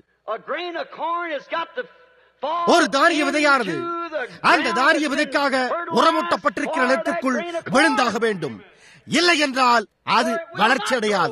ஒரு தானிய விதையானது அந்த தானிய விதைக்காக உரமூட்டப்பட்டிருக்கிற நிலத்திற்குள் விழுந்தாக வேண்டும் இல்லை என்றால் அது வளர்ச்சி அடையாது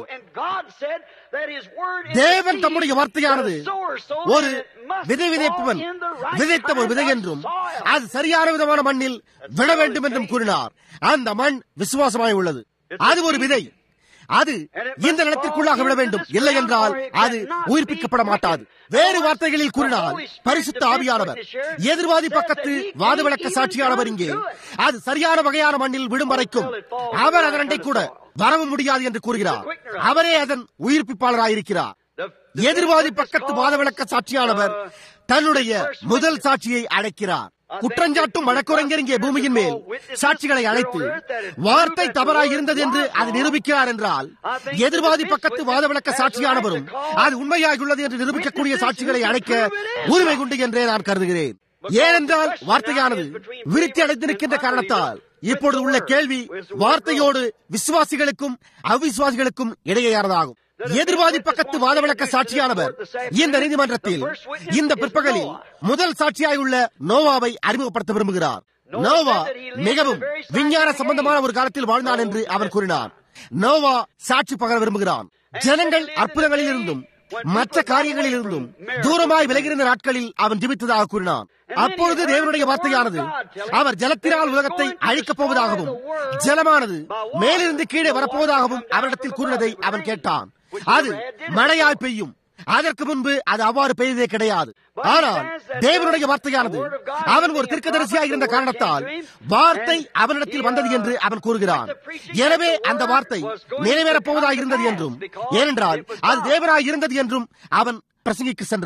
தேவன் தம்முடைய வார்த்தையானது ஒரு விதை விதைப்பவன் விதைத்த ஒரு விதை என்றும் அது சரியான விதமான மண்ணில் விட வேண்டும் என்றும் கூறினார் அந்த மண் விசுவாசமாய் உள்ளது அது ஒரு விதை அது இந்த நிலத்திற்குள்ளாக விட வேண்டும் இல்லை என்றால் அது உயிர்ப்பிக்கப்பட மாட்டாது வேறு வார்த்தைகளில் கூறினால் பரிசுத்த ஆவியானவர் எதிர்வாதி பக்கத்து வாதவிளக்க சாட்சியானவர் இங்கே அது சரியான வகையான மண்ணில் விடும் வரைக்கும் அவர் அதனண்டை கூட வரவும் முடியாது என்று கூறுகிறார் அவரே அதன் உயிர்ப்பிப்பாளராயிருக்கிறார் எதிர்வாதி பக்கத்து வாதவிளக்க சாட்சியானவர் தன்னுடைய முதல் சாட்சியை அழைக்கிறார் குற்றஞ்சாட்டும் வழக்குரைஞர் இங்கே பூமியின் மேல் சாட்சிகளை அழைத்து வார்த்தை தவறாய் இருந்தது என்று அது நிரூபிக்கிறார் என்றால் எதிர்வாதி பக்கத்து வாதவிளக்க சாட்சியானவரும் அது உண்மையாக உள்ளது என்று நிரூபிக்கக்கூடிய சாட்சிகளை அழைக்க உரிமை உண்டு என்றே நான் கருதுகிறேன் ஏனென்றால் வார்த்தையானது விருத்தி அடைந்திருக்கின்ற காரணத்தால் இப்பொழுது உள்ள கேள்வி வார்த்தையோடு விசுவாசிகளுக்கும் அவிசுவாசிகளுக்கும் இடையேயானதாகும் எதிர்வாதி பக்கத்து வாதவிளக்க சாட்சியானவர் இந்த நீதிமன்றத்தில் இந்த பிற்பகலில் முதல் சாட்சியாய் உள்ள நோவாவை அறிமுகப்படுத்த விரும்புகிறார் நோவா மிகவும் விஞ்ஞான சம்பந்தமான ஒரு காலத்தில் வாழ்ந்தான் என்று அவர் கூறினார் நோவா சாட்சி பகர விரும்புகிறான் ஜனங்கள் அற்புதங்களில் இருந்தும் மற்ற காரியங்களில் இருந்தும் தூரமாய் விலகிருந்த நாட்களில் அவன் ஜிபித்ததாக கூறினான் அப்பொழுது தேவனுடைய வார்த்தையானது அவர் ஜலத்தினால் உலகத்தை அழிக்கப் போவதாகவும் ஜலமானது மேலிருந்து கீழே வரப்போவதாகவும் அவரிடத்தில் கூறினதை அவன் கேட்டான் அது மழையாய் பெய்யும் அதற்கு முன்பு அது அவ்வாறு பெய்ததே கிடையாது ஆனால் தேவனுடைய வார்த்தையானது அவன் ஒரு திருக்கதரிசியாக இருந்த காரணத்தால் வார்த்தை அவனிடத்தில் வந்தது என்று அவன் கூறுகிறான் எனவே அந்த வார்த்தை நிறைவேறப் போவதாக இருந்தது என்றும் ஏனென்றால் அது தேவனாய் இருந்தது என்றும் அவன் பிரசங்கிக்கு சென்றான்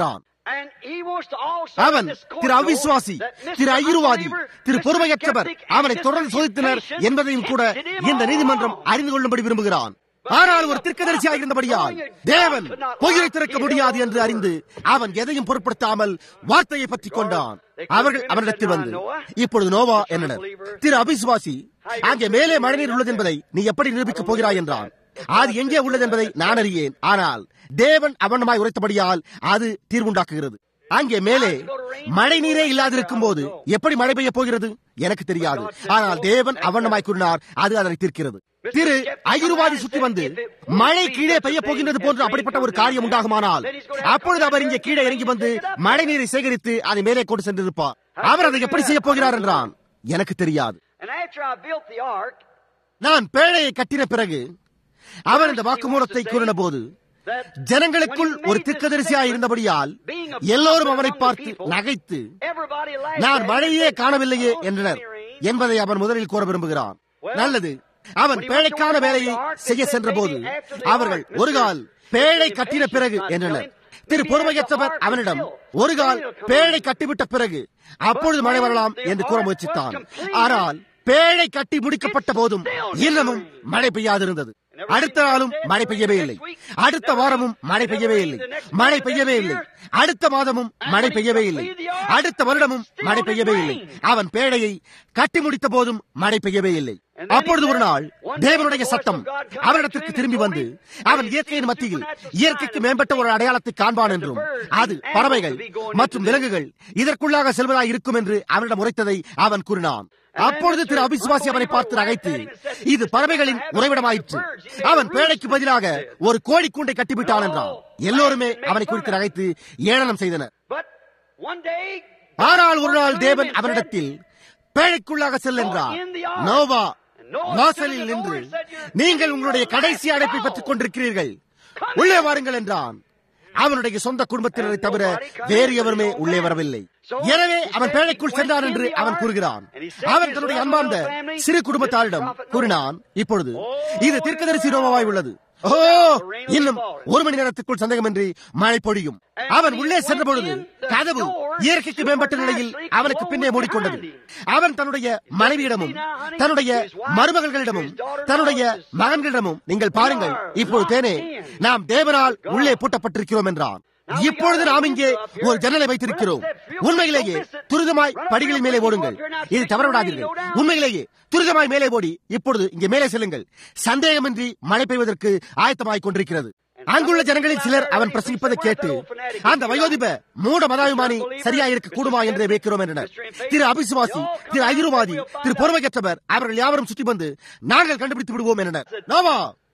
And he wants to also அவன் discourse Thiru அவிசுவாசி that Mr. Thiru ஐயுருவாதி Unbeliever, Thiru Mr. பொறுமையற்றவர் Skeptic, அவனை and தொடர்ந்து Mr. சோதித்தனர் Impatient என்பதையும் கூட tested him இந்த all. நீதிமன்றம் அறிந்து கொள்ளும்படி விரும்புகிறான் ஆனால் ஒரு திருக்கதரிசியாக இருந்தபடியால் தேவன் பொய்யை திறக்க முடியாது என்று அறிந்து அவன் எதையும் பொருட்படுத்தாமல் வார்த்தையை பற்றி கொண்டான் அவர்கள் அவனிடத்தில் வந்து இப்பொழுது நோவா என்னனர் திரு அபிசுவாசி அங்கே மேலே மழைநீர் உள்ளது என்பதை நீ எப்படி நிரூபிக்கப் போகிறாய் என்றான் அது எங்கே உள்ளது என்பதை நான் அறியேன் ஆனால் தேவன் அவனமாய் உரைத்தபடியால் அது தீர்வுண்டாக்குகிறது அங்கே மேலே மழை நீரே இல்லாதிருக்கும் போது எப்படி மழை பெய்ய போகிறது எனக்கு தெரியாது ஆனால் தேவன் அவனமாய் கூறினார் அது அதனை தீர்க்கிறது திரு ஐயருவாதி சுற்றி வந்து மழை கீழே பெய்ய போகின்றது போன்று அப்படிப்பட்ட ஒரு காரியம் உண்டாகுமானால் அப்பொழுது அவர் இங்கே கீழே இறங்கி வந்து மழை நீரை சேகரித்து அதை மேலே கொண்டு சென்றிருப்பார் அவர் அதை எப்படி செய்ய போகிறார் என்றான் எனக்கு தெரியாது And after I built the ark, நான் பேழையை கட்டின பிறகு அவர் இந்த வாக்குமூலத்தை கூறின போது that ஜனங்களுக்குள் ஒரு திக்கதரிசியாய் இருந்தபடியால் எல்லோரும் அவனை பார்த்து நகைத்து everybody laughed நான் at மழையே him. காணவில்லையே Oh, என்றனர் sneering. என்பதை அவன் முதலில் கூற விரும்புகிறான் நல்லது அவன் பேழைக்கான வேலையை செய்ய சென்றபோது அவர்கள் ஒரு கால் பேழை கட்டின பிறகு என்றனர் திரு பொறுமையற்றவர் அவனிடம் ஒரு கால் பேழை கட்டிவிட்ட பிறகு அப்பொழுது மழை வரலாம் என்று கூற முயற்சித்தான் ஆனால் பேழை கட்டி முடிக்கப்பட்ட போதும் இன்னமும் மழை பெய்யாதிருந்தது அடுத்த நாளும் மழை பெய்யவே இல்லை அடுத்த வாரமும் மழை பெய்யவே இல்லை மழை பெய்யவே இல்லை அடுத்த மாதமும் மழை பெய்யவே இல்லை அடுத்த வருடமும் மழை பெய்யவே இல்லை அவன் பேழையை கட்டி முடித்த போதும் மழை பெய்யவே இல்லை அப்பொழுது ஒரு நாள் தேவனுடைய சத்தம் அவரிடத்திற்கு திரும்பி வந்து அவன் இயற்கையின் மத்தியில் இயற்கைக்கு மேம்பட்ட ஒரு அடையாளத்தை காண்பான் என்றும் அது பறவைகள் மற்றும் விலங்குகள் இதற்குள்ளாக செல்வதாய் இருக்கும் என்று அவனிடம் உரைத்ததை அவன் கூறினான் அப்பொழுது திரு அபிசுவாசி அவனை பார்த்து நகைத்து இது பறவைகளின் உறைவிடமாயிற்று அவன் பேழைக்கு பதிலாக ஒரு கோழி கூண்டை கட்டிவிட்டான் என்றான் எல்லோருமே அவனை குறித்து நகைத்து ஏளனம் செய்தனர் But one day, ஆனால் ஒரு நாள் தேவன் அவனிடத்தில் பேழைக்குள்ளாக செல் என்றார் நோவா வாசலில் நின்று நீங்கள் உங்களுடைய கடைசி அடைப்பை பெற்றுக் கொண்டிருக்கிறீர்கள் உள்ளே வாருங்கள் என்றான் அவனுடைய சொந்த குடும்பத்தினரை தவிர வேறு எவருமே உள்ளே வரவில்லை எனவே அவன் பேழைக்குள் சென்றான் என்று அவன் கூறுகிறான் அவன் தன்னுடைய அன்பார்ந்த சிறு குடும்பத்தாரிடம் கூறினான் இப்பொழுது இது தீர்க்கதரிசி நோவாய் உள்ளது ஓ இன்னும் ஒரு மணி நேரத்துக்குள் சந்தேகமின்றி மழை பொழியும் அவன் உள்ளே சென்ற பொழுது கதவு இயற்கைக்கு மேம்பட்ட நிலையில் அவனுக்கு பின்னே மூடிக்கொண்டது அவன் தன்னுடைய மனைவியிடமும் தன்னுடைய மருமகள்களிடமும் தன்னுடைய மகன்களிடமும் நீங்கள் பாருங்கள் இப்போது தேனே நாம் தேவனால் உள்ளே பூட்டப்பட்டிருக்கிறோம் என்றான் இப்பொழுது நாம் இங்கே ஒரு ஜன்னலை வைத்திருக்கிறோம் உண்மையிலேயே துரிதமாய் படிகளின் மேலே ஓடுங்கள் இது தவறவிடாதீர்கள் உண்மையிலேயே துரிதமாய் மேலே ஓடி இப்பொழுது இங்கே மேலே செல்லுங்கள் சந்தேகமின்றி மழை பெய்வதற்கு ஆயத்தமாய் கொண்டிருக்கிறது அங்குள்ள ஜனங்களில் சிலர் அவன் பிரசங்கிப்பதை கேட்டு அந்த வயோதிப மூட மதாபிமானி சரியா இருக்க கூடுமா என்று வைக்கிறோம் என்றனர் திரு அபிசுவாசி திரு ஐருவாதி திரு பொறுமையற்றவர் அவர்கள் யாவரும் சுற்றி வந்து நாங்கள் கண்டுபிடித்து விடுவோம் என்றனர் நோவா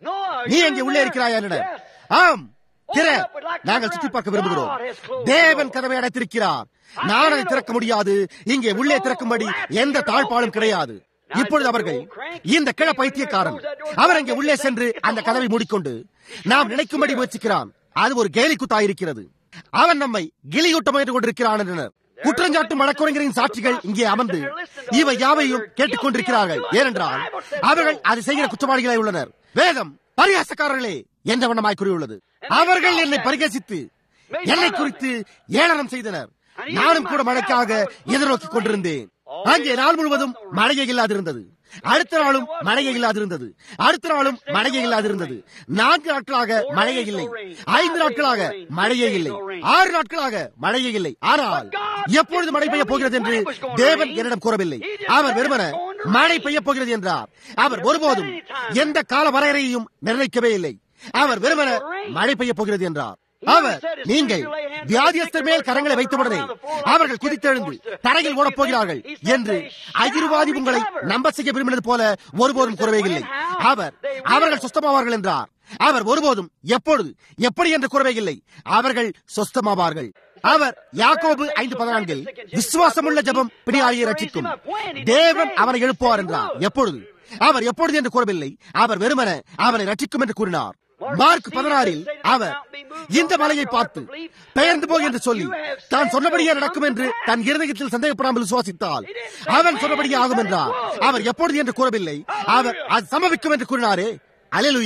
நீ அங்கே உள்ளே இருக்கிறாயா என்றனர் ஆம் திற நாங்கள் சுற்றி பார்க்க விரும்புகிறோம் தேவன் கதவை அடைத்திருக்கிறார் நான் அதை திறக்க முடியாது இங்கே உள்ளே திறக்கும்படி எந்த தாழ்பாலும் கிடையாது இப்பொழுது அவர்கள் இந்த கிழ பைத்தியக்காரன் அவர் அங்கே உள்ளே சென்று அந்த கதவை மூடிக்கொண்டு நாம் நினைக்கும்படி முயற்சிக்கிறான் அது ஒரு கேலி குத்தாயிருக்கிறது அவன் நம்மை கிளியூட்ட முயன்று கொண்டிருக்கிறான் என்றனர் குற்றஞ்சாட்டும் வழக்குரைஞரின் சாட்சிகள் இங்கே அமர்ந்து இவை யாவையும் கேட்டுக் கொண்டிருக்கிறார்கள் ஏனென்றால் அவர்கள் அதை செய்கிற குற்றவாளிகளே உள்ளனர் வேதம் பரிகாசக்காரர்களே என்ற வண்ணமாய் கூறியுள்ளது அவர்கள் என்னை பரிகசித்து என்னை குறித்து ஏளனம் செய்தனர் நானும் கூட மழைக்காக எதிர்நோக்கிக் கொண்டிருந்தேன் அங்கே நாள் முழுவதும் மழையே இல்லாதிருந்தது அடுத்த நாளும் மழையே இல்லாதிருந்தது அடுத்த நாளும் மழையே இல்லாதிருந்தது நான்கு நாட்களாக மழையே இல்லை ஐந்து நாட்களாக மழையே இல்லை ஆறு நாட்களாக மழையே இல்லை ஆனால் எப்பொழுது மழை பெய்ய போகிறது என்று தேவன் என்னிடம் கூறவில்லை அவர் வெறுமன மழை பெய்ய போகிறது என்றார் அவர் ஒருபோதும் எந்த கால வரையறையையும் நிர்ணயிக்கவே இல்லை அவர் வெறுமன மழை பெய்ய போகிறது என்றார் அவர் நீங்கள் வியாதியஸ்தர் மேல் கரங்களை வைத்தவுடனே அவர்கள் குதித்தெழுந்து தரையில் ஓடப் போகிறார்கள் என்று அகிர்வாதி உங்களை நம்ப செய்ய விரும்பினது போல ஒருபோதும் கூறவே இல்லை அவர் அவர்கள் சுத்தமாவார்கள் என்றார் அவர் ஒருபோதும் எப்பொழுது எப்படி என்று கூறவே இல்லை அவர்கள் சொஸ்தமாவார்கள் அவர் யாக்கோபு ஐந்து பதினான்கில் விசுவாசமுள்ள ஜபம் பிணியாளியை ரட்சிக்கும் தேவன் அவனை எழுப்புவார் என்றார் எப்பொழுது அவர் எப்பொழுது என்று கூறவில்லை அவர் வெறுமன அவனை ரட்சிக்கும் என்று கூறினார் மார்க் பதினாறில் அவர் இந்த மலையை பார்த்து பெயர்ந்து போய் என்று சொல்லி தான் சொன்னபடியே நடக்கும் என்று தன் இருதயத்தில் சந்தேகப்படாமல் விசுவாசித்தால் அவன் சொன்னபடியே ஆகும் என்றார் அவர் எப்பொழுது என்று கூறவில்லை அவர் அது சம்பவிக்கும் என்று கூறினாரே அலையலுயா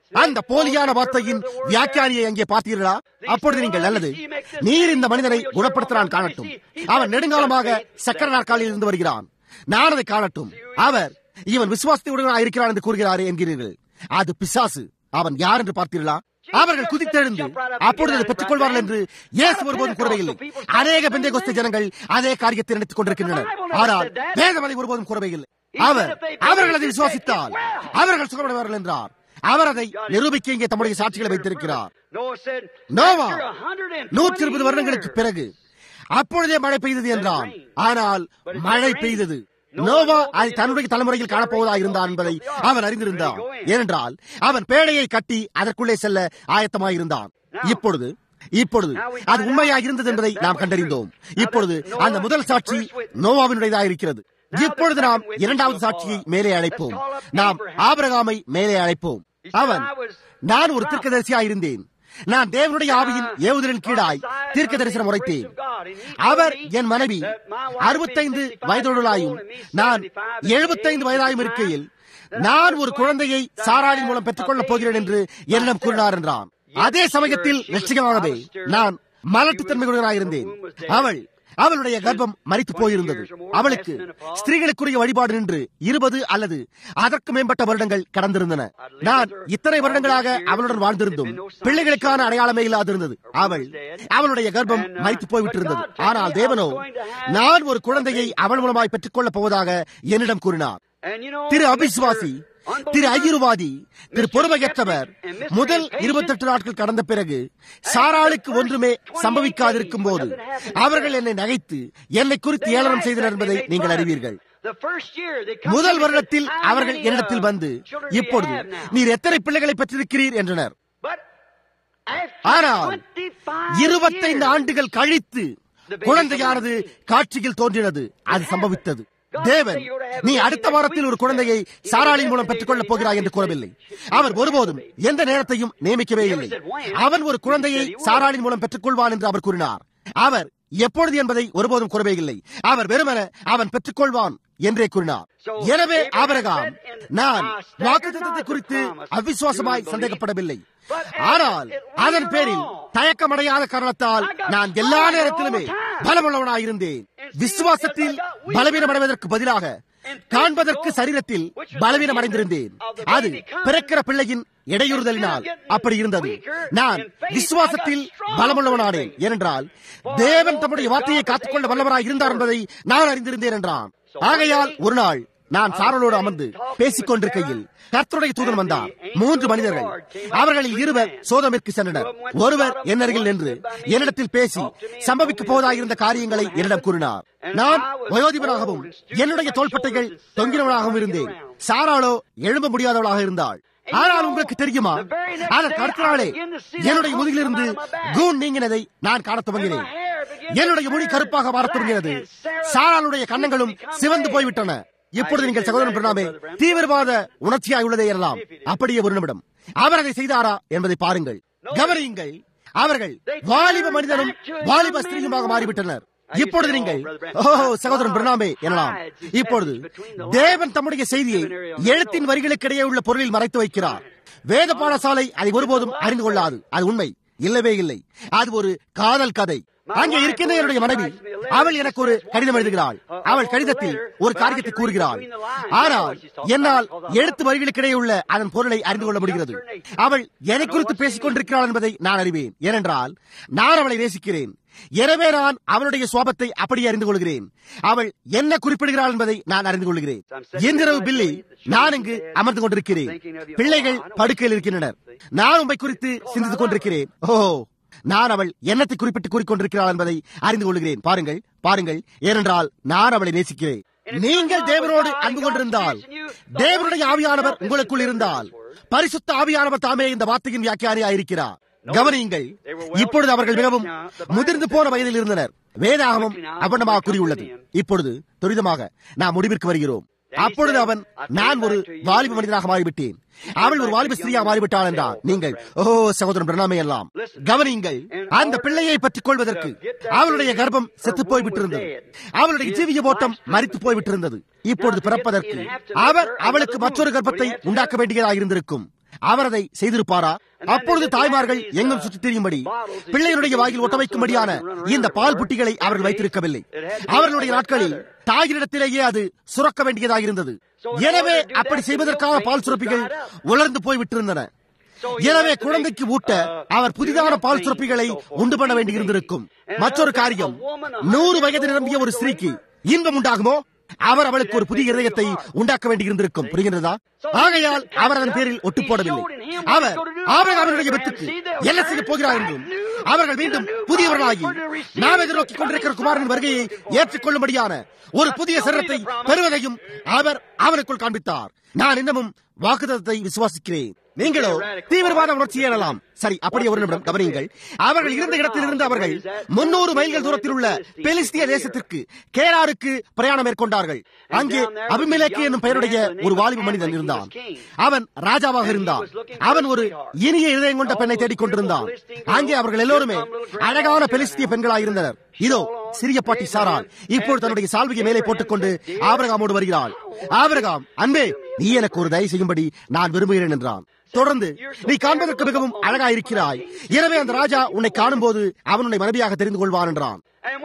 அந்த போலியான வார்த்தையின் வியாக்கியானியை அங்கே பார்த்தீர்களா அப்பொழுது நீங்கள் நல்லது நீர் இந்த மனிதனை குணப்படுத்துறான் காணட்டும் அவன் நெடுங்காலமாக சக்கர நாற்காலியில் இருந்து வருகிறான் நான் அதை காணட்டும் அவர் இவன் விசுவாசத்தையுடன் இருக்கிறான் என்று கூறுகிறாரே என்கிறீர்கள் அது பிசாசு அவன் யார் என்று பார்த்தீர்களா அவர்கள் குதித்தெழுந்து அப்பொழுது அதை பெற்றுக் கொள்வார்கள் என்று இயேசு ஒருபோதும் கூறவில்லை அநேக பெந்தைகோஸ்த ஜனங்கள் அதே காரியத்தை நினைத்துக் கொண்டிருக்கின்றனர் ஆனால் வேதம் அதை ஒருபோதும் கூறவில்லை அவர் அவர்கள் அதை விசுவாசித்தால் அவர்கள் சுகமடைவார்கள் என்றார் அவர் அதை நிரூபிக்க இங்கே தம்முடைய சாட்சிகளை வைத்திருக்கிறார் நோவா நூற்றி இருபது வருடங்களுக்கு பிறகு அப்பொழுதே மழை பெய்தது என்றான் ஆனால் மழை பெய்தது நோவா அதை தன்னுடைய தலைமுறையில் காணப்போவதாக இருந்தான் என்பதை அவன் அறிந்திருந்தான் ஏனென்றால் அவன் பேழையை கட்டி அதற்குள்ளே செல்ல ஆயத்தமாயிருந்தான் இப்பொழுது இப்பொழுது அது உண்மையாக இருந்தது என்பதை நாம் கண்டறிந்தோம் இப்பொழுது அந்த முதல் சாட்சி நோவாவினுடையதாக இருக்கிறது இப்பொழுது நாம் இரண்டாவது சாட்சியை மேலே அழைப்போம் நாம் ஆபரகாமை மேலே அழைப்போம் அவன் நான் ஒரு தீர்க்கதரிசியா இருந்தேன் நான் தேவனுடைய ஆவியின் ஏவுதலின் கீழாய் தீர்க்க தரிசனம் உரைத்தேன் அவர் என் மனைவி அறுபத்தைந்து வயதுள்ளாயும் நான் எழுபத்தைந்து வயதாயும் இருக்கையில் நான் ஒரு குழந்தையை சாராளின் மூலம் பெற்றுக் கொள்ளப் போகிறேன் என்று என்னிடம் கூறினார் என்றான் அதே சமயத்தில் நிச்சயமாகவே நான் மலட்டுத்தன்மையுடனாயிருந்தேன் அவள் அவளுடைய கர்ப்பம் மறித்து போயிருந்தது அவளுக்கு ஸ்திரீகளுக்குரிய வழிபாடு நின்று இருபது அல்லது அதற்கு மேம்பட்ட வருடங்கள் கடந்திருந்தன நான் இத்தனை வருடங்களாக அவளுடன் வாழ்ந்திருந்தும் பிள்ளைகளுக்கான அடையாளமே இல்லாதிருந்தது அவள் அவளுடைய கர்ப்பம் மறித்து போய்விட்டிருந்தது ஆனால் தேவனோ நான் ஒரு குழந்தையை அவள் மூலமாய் பெற்றுக் கொள்ளப் போவதாக என்னிடம் கூறினார் திரு அபிஸ்வாசி திரு ஐயருவாதி திரு பொறுமையற்றவர் முதல் இருபத்தெட்டு நாட்கள் கடந்த பிறகு சாராளுக்கு ஒன்றுமே சம்பவிக்காதிருக்கும் போது அவர்கள் என்னை நகைத்து என்னை குறித்து ஏளனம் செய்தனர் என்பதை நீங்கள் அறிவீர்கள் முதல் வருடத்தில் அவர்கள் என்னிடத்தில் வந்து இப்பொழுது நீர் எத்தனை பிள்ளைகளை பெற்றிருக்கிறீர் என்றனர் ஆனால் இருபத்தைந்து ஆண்டுகள் கழித்து குழந்தையானது காட்சியில் தோன்றினது அது சம்பவித்தது தேவன் நீ அடுத்த வாரத்தில் ஒரு குழந்தையை சாராளின் மூலம் பெற்றுக் கொள்ளப் போகிறாய் என்று கூறவில்லை அவர் ஒருபோதும் எந்த நேரத்தையும் நியமிக்கவே இல்லை அவன் ஒரு குழந்தையை சாராளின் மூலம் பெற்றுக் கொள்வான் என்று அவர் கூறினார் அவர் எப்பொழுது என்பதை ஒருபோதும் கூறவே இல்லை அவர் வெறுமன அவன் பெற்றுக் கொள்வான் என்றே கூறினார் எனவே ஆபரகாம் நான் வாக்குத்தத்தை குறித்து அவிசுவாசமாய் சந்தேகப்படவில்லை ஆனால் அதன் பேரில் தயக்கமடையாத காரணத்தால் நான் எல்லா நேரத்திலுமே பலமுள்ளவனாய் இருந்தேன் விசுவாசத்தில் பலவீனமடைவதற்கு பதிலாக காண்பதற்கு சரீரத்தில் பலவீனம் அடைந்திருந்தேன் அது பிறக்கிற பிள்ளையின் இடையூறுதலினால் அப்படி இருந்தது நான் விசுவாசத்தில் பலமுள்ளவனானேன் ஏனென்றால் தேவன் தம்முடைய வார்த்தையை காத்துக்கொள்ள வல்லவராய் இருந்தார் என்பதை நான் அறிந்திருந்தேன் என்றான் ஆகையால் ஒரு நாள் நான் சாரலோடு அமர்ந்து பேசிக் கொண்டிருக்கையில் கர்த்தருடைய தூதன் வந்தார் மூன்று மனிதர்கள் அவர்களில் இருவர் சோதமிற்கு சென்றனர் ஒருவர் என் அருகில் நின்று என்னிடத்தில் பேசி சம்பவிக்க போவதாயிருந்த காரியங்களை என்னிடம் கூறினார் நான் வயோதிபராகவும் என்னுடைய தோள்பட்டைகள் தொங்கினவனாகவும் இருந்தேன் சாராளோ எழும்ப முடியாதவளாக இருந்தாள் ஆனால் உங்களுக்கு தெரியுமா அதற்கு அடுத்த நாளே என்னுடைய முதுகிலிருந்து கூன் நீங்கினதை நான் காணத் துவங்கினேன் என்னுடைய மொழி கருப்பாக மாறத் துவங்கினது சாராளுடைய கன்னங்களும் சிவந்து போய்விட்டன இப்பொழுது நீங்கள் சகோதரன் பிரணாமே தீவிரவாத உணர்ச்சியாய் உள்ளதே எல்லாம் அப்படியே ஒரு நிமிடம் அவர் அதை செய்தாரா என்பதை பாருங்கள் கவனியுங்கள் அவர்கள் வாலிப மனிதனும் வாலிப ஸ்திரீயுமாக மாறிவிட்டனர் இப்பொழுது நீங்கள் ஓ சகோதரன் பிரணாமே எனலாம் இப்பொழுது தேவன் தம்முடைய செய்தியை எழுத்தின் வரிகளுக்கிடையே உள்ள பொருளில் மறைத்து வைக்கிறார் வேத பாடசாலை அதை ஒருபோதும் அறிந்து கொள்ளாது அது உண்மை இல்லவே இல்லை அது ஒரு காதல் கதை அங்கே இருக்கின்ற என்னுடைய மனைவி அவள் எனக்கு ஒரு கடிதம் எழுதுகிறாள் அவள் கடிதத்தில் ஒரு காரியத்தை கூறுகிறாள் ஆனால் என்னால் எழுத்து வரிகளுக்கிடையே உள்ள அதன் பொருளை அறிந்து கொள்ள முடிகிறது அவள் எதை குறித்து பேசிக் கொண்டிருக்கிறாள் என்பதை நான் அறிவேன் ஏனென்றால் நான் அவளை நேசிக்கிறேன் எனவே நான் அவளுடைய சுவாபத்தை அப்படியே அறிந்து கொள்கிறேன் அவள் என்ன குறிப்பிடுகிறாள் என்பதை நான் அறிந்து கொள்கிறேன் இன்றிரவு பில்லி நான் இங்கு அமர்ந்து கொண்டிருக்கிறேன் பிள்ளைகள் படுக்கையில் இருக்கின்றனர் நான் உண்மை குறித்து சிந்தித்துக் கொண்டிருக்கிறேன் ஓ நான் அவள் என்னத்தை குறிப்பிட்டு கூறிக்கொண்டிருக்கிறாள் என்பதை அறிந்து கொள்கிறேன் பாருங்கள் பாருங்கள் ஏனென்றால் நான் அவளை நேசிக்கிறேன் நீங்கள் தேவனோடு அன்பு கொண்டிருந்தால் தேவனுடைய ஆவியானவர் உங்களுக்குள் இருந்தால் பரிசுத்த ஆவியானவர் தாமே இந்த வார்த்தையின் வியாக்கியானியா இருக்கிறார் கவனியுங்கள் இப்பொழுது அவர்கள் மிகவும் முதிர்ந்து போன வயதில் இருந்தனர் வேதாகமம் அவனமாக கூறியுள்ளது இப்பொழுது துரிதமாக நாம் முடிவிற்கு வருகிறோம் அப்பொழுது அவன் நான் ஒரு வாலிப மனிதனாக மாறிவிட்டேன் அவள் ஒரு வாலிப ஸ்திரியாக மாறிவிட்டாள் என்றார் நீங்கள் ஓ சகோதரன் பிரணாமே எல்லாம் கவனியுங்கள் அந்த பிள்ளையை பற்றிக் கொள்வதற்கு அவளுடைய கர்ப்பம் செத்து போய்விட்டிருந்தது அவளுடைய ஜீவிய ஓட்டம் மறித்து போய்விட்டிருந்தது இப்பொழுது பிறப்பதற்கு அவர் அவளுக்கு மற்றொரு கர்ப்பத்தை உண்டாக்க வேண்டியதாக இருந்திருக்கும் அவர் அதை செய்திருப்பாரா அப்பொழுது தாய்மார்கள் எங்கும் சுற்றித் திரியும்படி பிள்ளைகளுடைய வாயில் ஒட்ட வைக்கும்படியான இந்த பால் புட்டிகளை அவர்கள் வைத்திருக்கவில்லை அவர்களுடைய நாட்களில் தாயினிடத்திலேயே அது சுரக்க வேண்டியதாக இருந்தது எனவே அப்படி செய்வதற்காக பால் சுரப்பிகள் உலர்ந்து போய் விட்டிருந்தன எனவே குழந்தைக்கு ஊட்ட அவர் புதிதான பால் சுரப்பிகளை உண்டு பண்ண வேண்டியிருந்திருக்கும் மற்றொரு காரியம் நூறு வயது நிரம்பிய ஒரு ஸ்திரீக்கு இன்பம் உண்டாகுமோ அவர் அவளுக்கு ஒரு புதிய இதயத்தை உண்டாக்க வேண்டியிருந்திருக்கும் புரிகின்றதா ஆகையால் அவர் அதன் பேரில் ஒட்டு போடவில்லை அவர் ஆபரகாமனுடைய வெட்டுக்கு என்ன செய்ய போகிறார் என்றும் அவர்கள் மீண்டும் புதியவர்களாகி நாம் எதிர்நோக்கிக் கொண்டிருக்கிற குமாரனின் வருகையை ஏற்றுக்கொள்ளும்படியான ஒரு புதிய சரத்தை பெறுவதையும் அவர் அவனுக்குள் காண்பித்தார் நான் இன்னமும் வாக்குதத்தை விசுவாசிக்கிறேன் நீங்களோ தீவிரவாத உணர்ச்சி ஏறலாம் சரி அப்படியே ஒரு நிமிடம் கவனியுங்கள் அவர்கள் இருந்த இடத்திலிருந்து அவர்கள் முன்னூறு மைல்கள் தூரத்தில் உள்ள பெலிஸ்திய தேசத்திற்கு கேராருக்கு பிரயாணம் மேற்கொண்டார்கள் அங்கே அபிமேலேக்கு என்னும் பெயருடைய ஒரு வாலிப மனிதன் இருந்தான் அவன் ராஜாவாக இருந்தான் அவன் ஒரு இனிய இதயம் கொண்ட பெண்ணை தேடிக் கொண்டிருந்தான் அங்கே அவர்கள் எல்லோருமே அழகான பெலிஸ்திய பெண்களாக இருந்தனர் இதோ சிறிய பாட்டி சாரால் இப்போது தன்னுடைய சால்வையை மேலே போட்டுக்கொண்டு ஆபரகாமோடு வருகிறாள் ஆபரகாம் அன்பே நீ எனக்கு ஒரு தயவு செய்யும்படி நான் விரும்புகிறேன் என்றான் தொடர்ந்து நீ காண்பதற்கு மிகவும் அழகா இருக்கிறாய் எனவே அந்த ராஜா உன்னை காணும் போது அவன் உன்னை மனைவியாக தெரிந்து கொள்வான் என்றான்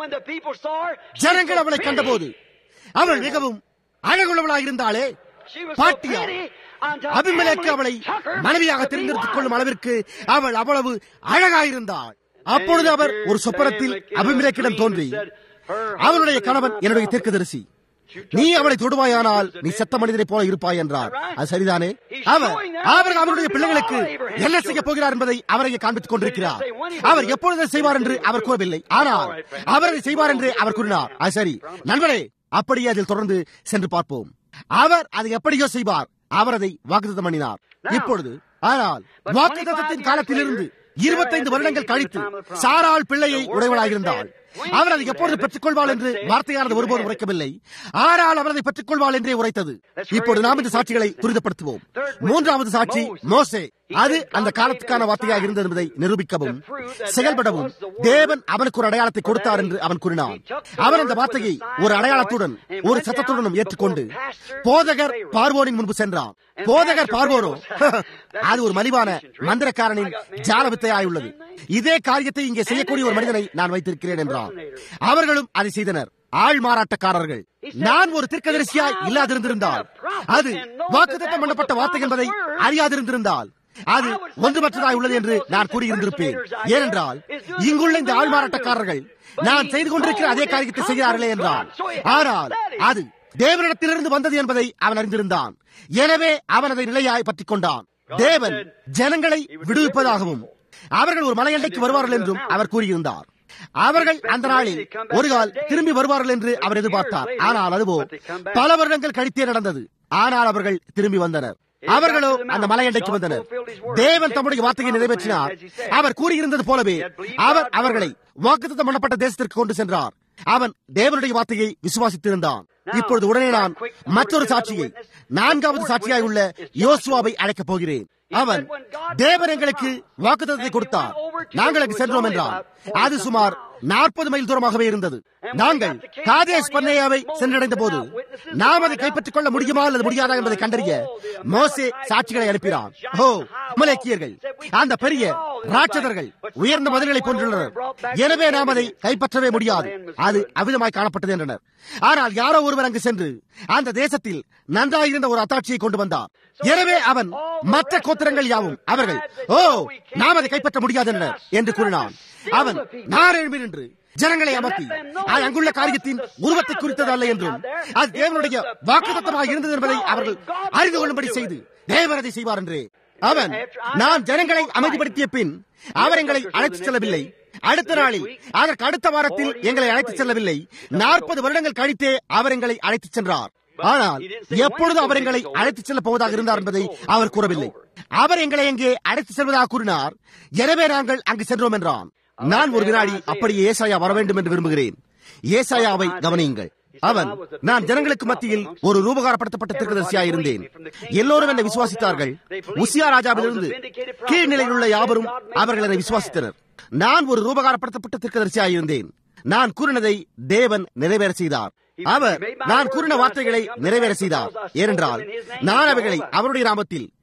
ஜனங்கள் அவளை கண்டபோது அவள் மிகவும் அழகுள்ளவளாக இருந்தாளே பாட்டியா அபிமலைக்கு அவளை மனைவியாக தெரிந்தெடுத்துக் கொள்ளும் அளவிற்கு அவள் அவ்வளவு அழகாயிருந்தாள் அப்பொழுது அவர் ஒரு சொப்பனத்தில் அபிமலேக்கிடம் தோன்றி அவனுடைய கணவன் என்னுடைய தீர்க்கதரிசி நீ அவளை தொடுவாயானால் நீ செத்த மனிதனை போல இருப்பாய் என்றார் அது சரிதானே அவர் அவர் அவருடைய பிள்ளைகளுக்கு என்ன செய்ய போகிறார் என்பதை அவரை காண்பித்துக் கொண்டிருக்கிறார் அவர் எப்பொழுது செய்வார் என்று அவர் கூறவில்லை ஆனால் அவர் அதை செய்வார் என்று அவர் கூறினார் அது சரி நண்பரே அப்படியே அதில் தொடர்ந்து சென்று பார்ப்போம் அவர் அதை எப்படியோ செய்வார் அவர் அதை வாக்குத்தம் பண்ணினார் இப்பொழுது ஆனால் வாக்குத்தத்தின் காலத்திலிருந்து இருபத்தைந்து வருடங்கள் கழித்து சாராள் பிள்ளையை உடையவளாயிருந்தாள் அவர் அதை எப்பொழுது பெற்றுக் கொள்வாள் என்று வார்த்தையானது ஒருபோதும் உரைக்கவில்லை ஆனால் அவர் அதை பெற்றுக் கொள்வாள் என்றே உரைத்தது இப்பொழுது நாம் இந்த சாட்சிகளை துரிதப்படுத்துவோம் மூன்றாவது சாட்சி மோசே அது அந்த காலத்துக்கான வார்த்தையாக இருந்தது என்பதை நிரூபிக்கவும் செயல்படவும் தேவன் அவனுக்கு ஒரு அடையாளத்தை கொடுத்தார் என்று அவன் கூறினான் அவன் அந்த வார்த்தையை ஒரு அடையாளத்துடன் ஒரு சத்தத்துடனும் ஏற்றுக்கொண்டு போதகர் பார்வோனின் முன்பு சென்றான் போதகர் பார்வோரோ அது ஒரு மலிவான மந்திரக்காரனின் ஜால வித்தையாயுள்ளது இதே காரியத்தை இங்கே செய்யக்கூடிய ஒரு மனிதனை நான் வைத்திருக்கிறேன் என்றான் அவர்களும் அதை செய்தனர் ஆள் மாறாட்டக்காரர்கள் நான் ஒரு தீர்க்கதரிசியாய் இல்லாதிருந்திருந்தால் அது வாக்குத்தத்தம் பண்ணப்பட்ட வார்த்தை என்பதை அறியாதிருந்திருந்தால் அது ஒன்றுமற்றதாய் உள்ளது என்று நான் கூறியிருந்திருப்பேன் ஏனென்றால் இங்குள்ள இந்த ஆள்மாறாட்டக்காரர்கள் நான் செய்து கொண்டிருக்கிற அதே காரியத்தை செய்கிறார்களே என்றால் ஆனால் அது தேவனிடத்திலிருந்து வந்தது என்பதை அவன் அறிந்திருந்தான் எனவே அவன் அதை நிலையாய் பற்றிக் கொண்டான் தேவன் ஜனங்களை விடுவிப்பதாகவும் அவர்கள் ஒரு மலையண்டைக்கு வருவார்கள் என்றும் அவர் கூறியிருந்தார் அவர்கள் அந்த நாளில் ஒரு கால் திரும்பி வருவார்கள் என்று அவர் எதிர்பார்த்தார் ஆனால் அதுவோ பல வருடங்கள் கழித்தே நடந்தது ஆனால் அவர்கள் திரும்பி வந்தனர் அவர்களோ அந்த மலையண்டைக்கு வந்தனர் தேவன் தம்முடைய வார்த்தையை நிறைவேற்றினார் அவர் கூறியிருந்தது போலவே அவர் அவர்களை வாக்குத்தம் பண்ணப்பட்ட தேசத்திற்கு கொண்டு சென்றார் அவன் தேவனுடைய வார்த்தையை விசுவாசித்திருந்தான் இப்பொழுது உடனே நான் மற்றொரு சாட்சியை நான்காவது சாட்சியாய் உள்ள யோசுவாவை அழைக்கப் போகிறேன் அவன் தேவன் எங்களுக்கு வாக்குத்தத்தை கொடுத்தார் நாங்கள் அங்கு சென்றோம் என்றார் அது சுமார் நாற்பது மைல் தூரமாகவே இருந்தது நாங்கள் காதேஷ் பன்னையாவை சென்றடைந்த போது நாம் அதை கைப்பற்றிக் கொள்ள முடியுமா அல்லது முடியாதா என்பதை கண்டறிய மோசே சாட்சிகளை அனுப்பினான் ஓ மலேக்கியர்கள் அந்த பெரிய ராட்சதர்கள் உயர்ந்த மதில்களை போன்றுள்ளனர் எனவே நாம் அதை கைப்பற்றவே முடியாது அது அவிதமாய் காணப்பட்டது என்றனர் ஆனால் யாரோ ஒருவர் அங்கு சென்று அந்த தேசத்தில் நன்றாயிருந்த ஒரு அத்தாட்சியை கொண்டு வந்தார் எனவே அவன் மற்ற கோத்திரங்கள் யாவும் அவர்கள் ஓ நாம் அதை கைப்பற்ற முடியாது என்றனர் என்று கூறினான் அவன் நான் எழுப்பி நின்று ஜனங்களை அமர்த்தி அது அங்குள்ள காரியத்தின் உருவத்தை குறித்தது அல்ல என்றும் அது தேவனுடைய வாக்குத்தமாக இருந்தது என்பதை அவர்கள் அறிந்து கொள்ளும்படி செய்து தேவன் அதை செய்வார் என்றே அவன் நான் ஜனங்களை அமைதிப்படுத்திய பின் அவர் எங்களை அழைத்துச் செல்லவில்லை அடுத்த நாளில் அதற்கு அடுத்த வாரத்தில் எங்களை அழைத்துச் செல்லவில்லை நாற்பது வருடங்கள் கழித்தே அவர் எங்களை அழைத்துச் சென்றார் ஆனால் எப்பொழுது அவர் எங்களை அழைத்துச் செல்ல போவதாக இருந்தார் என்பதை அவர் கூறவில்லை அவர் எங்களை எங்கே அழைத்துச் செல்வதாக கூறினார் எனவே நாங்கள் அங்கு சென்றோம் என்றான் நான் ஒரு வினாடி அப்படியே ஏசாயா வர வேண்டும் என்று விரும்புகிறேன் ஏசாயாவை கவனியுங்கள் அவன் நான் ஜனங்களுக்கு மத்தியில் ஒரு ரூபகாரப்படுத்தப்பட்ட திருக்கதரிசியாக இருந்தேன் எல்லோரும் என்னை விசுவாசித்தார்கள் உசியா ராஜாவிலிருந்து கீழ்நிலையில் உள்ள யாவரும் அவர்கள் என்னை விசுவாசித்தனர் நான் ஒரு ரூபகாரப்படுத்தப்பட்ட திருக்கதரிசியாக இருந்தேன் நான் கூறினதை தேவன் நிறைவேற செய்தார் அவர் நான் கூறின வார்த்தைகளை நிறைவேற செய்தார் ஏனென்றால் நான் அவைகளை அவருடைய நாமத்தில்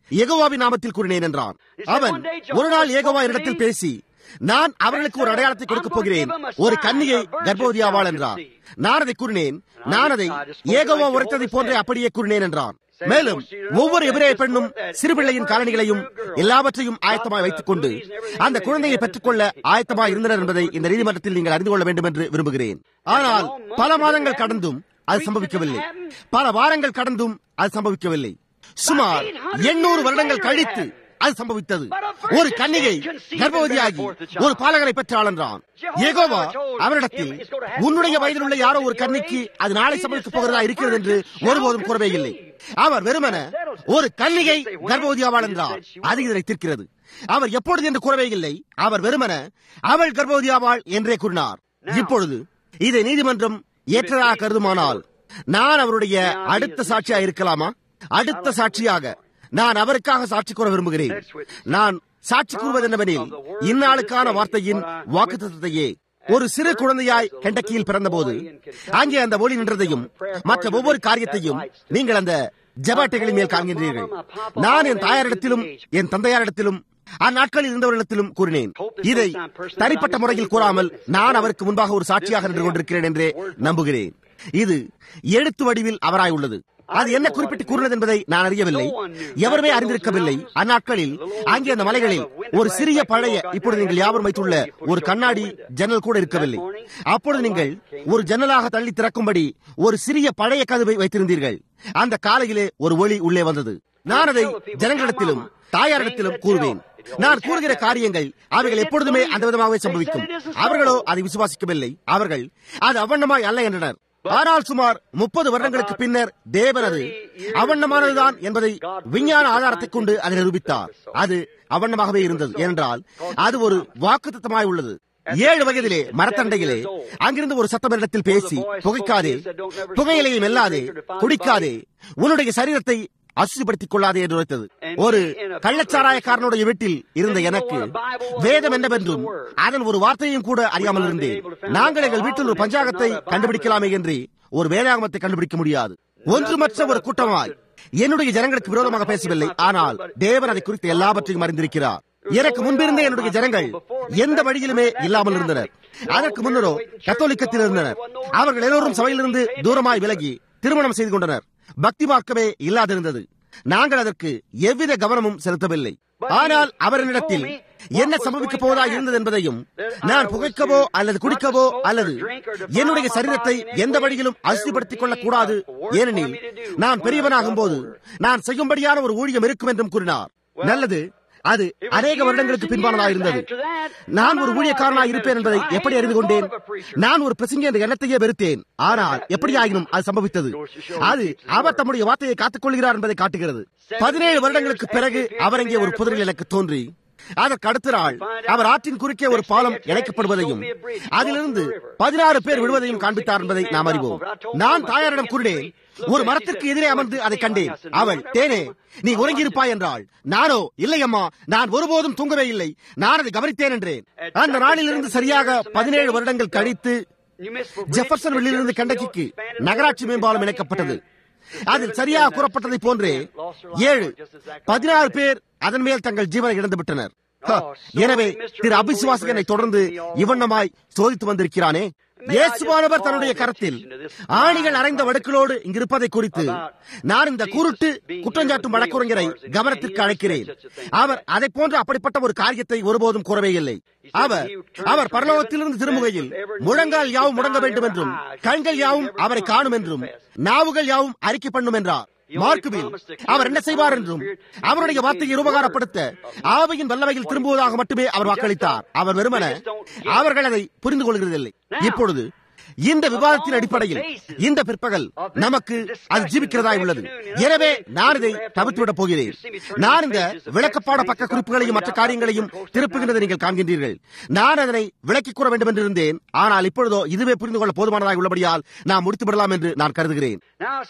எகோவாவின் நாமத்தில் கூறினேன் என்றான் அவன் ஒரு நாள் ஏகோவா இடத்தில் பேசி நான் அவர்களுக்கு ஒரு அடையாளத்தை கொடுக்கப் போகிறேன் ஒரு கன்னியை கர்ப்பவதியாவாள் என்றார் நான் அதை கூறினேன் நான் அதை ஏகோவா உரைத்ததை போன்றே அப்படியே கூறினேன் என்றான் மேலும் ஒவ்வொரு எபிரேய பெண்ணும் சிறுபிள்ளையின் காரணிகளையும் எல்லாவற்றையும் ஆயத்தமாய் வைத்துக் கொண்டு அந்த குழந்தையை பெற்றுக்கொள்ள ஆயத்தமாய் இருந்தனர் என்பதை இந்த நீதிமன்றத்தில் நீங்கள் அறிந்து கொள்ள வேண்டும் என்று விரும்புகிறேன் ஆனால் பல மாதங்கள் கடந்தும் அது சம்பவிக்கவில்லை பல வாரங்கள் கடந்தும் அது சம்பவிக்கவில்லை சுமார் எண்ணூறு வருடங்கள் கழித்து அது சம்பவித்தது ஒரு கன்னிகை கர்ப்பவதியாகி ஒரு பாலகரை பெற்றாள் என்றான் ஏகோவா அவரிடத்தில் உன்னுடைய வயதில் உள்ள யாரோ ஒரு கன்னிக்கு அது நாளை சம்பவிக்கப் போகிறதா இருக்கிறது என்று ஒருபோதும் கூறவே இல்லை அவர் வெறுமன ஒரு கன்னிகை கர்ப்பவதியாவாள் என்றார் அது இதனை தீர்க்கிறது அவர் எப்பொழுது என்று கூறவே இல்லை அவர் வெறுமன அவள் கர்ப்பவதியாவாள் என்றே கூறினார் இப்பொழுது இதை நீதிமன்றம் ஏற்றதாக கருதுமானால் நான் அவருடைய அடுத்த சாட்சியா இருக்கலாமா அடுத்த சாட்சியாக நான் அவருக்காக சாட்சி கூற விரும்புகிறேன் நான் சாட்சி கூறுவது என்னவெனில் இந்நாளுக்கான வார்த்தையின் வாக்குத்தத்தையே ஒரு சிறு குழந்தையாய் கெண்டக்கியில் பிறந்தபோது அங்கே அந்த ஒளி நின்றதையும் மற்ற ஒவ்வொரு காரியத்தையும் நீங்கள் அந்த ஜபாட்டைகளின் மேல் காண்கின்றீர்கள் நான் என் தாயாரிடத்திலும் என் தந்தையாரிடத்திலும் அந்நாட்களில் இருந்தவர்களிடத்திலும் கூறினேன் இதை தனிப்பட்ட முறையில் கூறாமல் நான் அவருக்கு முன்பாக ஒரு சாட்சியாக நின்று கொண்டிருக்கிறேன் என்றே நம்புகிறேன் இது எழுத்து வடிவில் அவராய் உள்ளது அது என்ன குறிப்பிட்டு கூறினது என்பதை நான் அறியவில்லை எவருமே அறிந்திருக்கவில்லை அந்நாட்களில் அங்கே அந்த மலைகளில் ஒரு சிறிய பழைய இப்பொழுது நீங்கள் யாவரும் வைத்துள்ள ஒரு கண்ணாடி ஜன்னல் கூட இருக்கவில்லை அப்பொழுது நீங்கள் ஒரு ஜன்னலாக தள்ளி திறக்கும்படி ஒரு சிறிய பழைய கதவை வைத்திருந்தீர்கள் அந்த காலையிலே ஒரு ஒளி உள்ளே வந்தது நான் அதை ஜனங்களிடத்திலும் தாயாரிடத்திலும் கூறுவேன் நான் கூறுகிற காரியங்கள் அவைகள் எப்பொழுதுமே அந்த விதமாகவே சம்பவிக்கும் அவர்களோ அதை விசுவாசிக்கவில்லை அவர்கள் அது அவண்ணமாய் அல்ல என்றனர் ஆனால் சுமார் முப்பது வருடங்களுக்கு பின்னர் தேவனது அவண்ணமானதுதான் என்பதை விஞ்ஞான ஆதாரத்தை கொண்டு அதை நிரூபித்தார் அது அவண்ணமாகவே இருந்தது என்றால் அது ஒரு வாக்குத்தமாய் உள்ளது ஏழு வயதிலே மரத்தண்டையிலே அங்கிருந்து ஒரு சத்தமிடத்தில் பேசி புகைக்காதே புகையிலையை மெல்லாதே குடிக்காதே உன்னுடைய சரீரத்தை அசுதிப்படுத்திக் கொள்ளாதே என்று உரைத்தது ஒரு கள்ளச்சாராயக்காரனுடைய வீட்டில் இருந்த எனக்கு வேதம் என்னவென்றும் அதன் ஒரு வார்த்தையும் கூட அறியாமல் இருந்தேன் நாங்கள் எங்கள் வீட்டில் ஒரு பஞ்சாங்கத்தை கண்டுபிடிக்கலாமே என்று ஒரு வேதாகமத்தை கண்டுபிடிக்க முடியாது ஒன்றுமற்ற ஒரு கூட்டமாய் என்னுடைய ஜனங்களுக்கு விரோதமாக பேசவில்லை ஆனால் தேவன் அதை குறித்து எல்லாவற்றையும் அறிந்திருக்கிறார் எனக்கு முன்பிருந்த என்னுடைய ஜனங்கள் எந்த வழியிலுமே இல்லாமல் இருந்தனர் அதற்கு முன்னரோ கத்தோலிக்கத்தில் இருந்தனர் அவர்கள் எல்லோரும் சபையிலிருந்து தூரமாய் விலகி திருமணம் செய்து கொண்டனர் பக்தி மார்க்கமே இல்லாதிருந்தது நாங்கள் அதற்கு எவ்வித கவனமும் செலுத்தவில்லை ஆனால் அவரிடத்தில் என்ன சம்பவிக்கப் போவதா இருந்தது என்பதையும் நான் புகைக்கவோ அல்லது குடிக்கவோ அல்லது என்னுடைய சரீரத்தை எந்த வழியிலும் அசுதிப்படுத்திக் கொள்ளக் கூடாது ஏனெனில் நான் பெரியவனாகும் போது நான் செய்யும்படியான ஒரு ஊழியம் இருக்கும் என்றும் கூறினார் நல்லது அது அநேக வருடங்களுக்கு பின்பானதாக இருந்தது நான் ஒரு ஊழியக்காரனாக இருப்பேன் என்பதை எப்படி அறிந்து கொண்டேன் நான் ஒரு பிரசங்க என்ற எண்ணத்தையே வெறுத்தேன் ஆனால் எப்படி ஆகினும் அது சம்பவித்தது அது அவர் தம்முடைய வார்த்தையை காத்துக் கொள்கிறார் என்பதை காட்டுகிறது பதினேழு வருடங்களுக்கு பிறகு அவர் இங்கே ஒரு புதிரில் எனக்கு தோன்றி அதற்கு அடுத்த நாள் அவர் ஆற்றின் குறுக்கே ஒரு பாலம் இணைக்கப்படுவதையும் அதிலிருந்து பதினாறு பேர் விடுவதையும் காண்பித்தார் என்பதை நாம் அறிவோம் நான் தாயாரிடம் கூறினேன் ஒரு மரத்திற்கு எதிரே அமர்ந்து அதை கண்டேன் அவள் தேனே நீ உறங்கியிருப்பாய் என்றாள் நானோ இல்லை அம்மா நான் ஒருபோதும் தூங்கவே இல்லை நான் அதை கவனித்தேன் என்றேன் அந்த நாளிலிருந்து சரியாக பதினேழு வருடங்கள் கழித்து ஜெஃபர்சன் வெளியிலிருந்து கண்டக்கிக்கு நகராட்சி மேம்பாலம் இணைக்கப்பட்டது அதில் சரியாக கூறப்பட்டதை போன்றே ஏழு பதினாறு பேர் அதன் மேல் தங்கள் ஜீவனை இழந்து விட்டனர் எனவே திரு அபிசுவாசகனை தொடர்ந்து இவண்ணமாய் சோதித்து வந்திருக்கிறானே இயேசுவானவர் தன்னுடைய கரத்தில் ஆணிகள் அரைந்த வடுக்களோடு இங்கிருப்பதை குறித்து நான் இந்த குருட்டு குற்றஞ்சாட்டும் வழக்குரைஞரை கவனத்திற்கு அழைக்கிறேன் அவர் அதை போன்ற அப்படிப்பட்ட ஒரு காரியத்தை ஒருபோதும் கூறவே இல்லை அவர் அவர் பரலோகத்திலிருந்து திரும்புகையில் முழங்கால் யாவும் முடங்க வேண்டும் என்றும் கண்கள் யாவும் அவரை காணும் என்றும் நாவுகள் யாவும் அறிக்கை பண்ணும் என்றார் மார்க்குவில் அவர் என்ன செய்வார் என்றும் அவருடைய வார்த்தையை உபகாரப்படுத்த ஆவையின் வல்லவையில் திரும்புவதாக மட்டுமே அவர் வாக்களித்தார் அவர் வெறுமன அவர்கள் அதை புரிந்து கொள்கிறதில்லை இப்பொழுது இந்த விவாதத்தின் அடிப்படையில் இந்த பிற்பகல் நமக்கு அது ஜீவிக்கிறதாய் உள்ளது எனவே நான் இதை தவிர்த்துவிடப் போகிறேன் நான் இந்த விளக்கப்பாட பக்க குறிப்புகளையும் மற்ற காரியங்களையும் திருப்புகின்றதை நீங்கள் காண்கின்றீர்கள் நான் அதனை விளக்கிக் கூற வேண்டும் என்று இருந்தேன் ஆனால் இப்பொழுதோ இதுவே புரிந்து கொள்ள போதுமானதாக உள்ளபடியால் நாம் முடித்து விடலாம் என்று நான் கருதுகிறேன்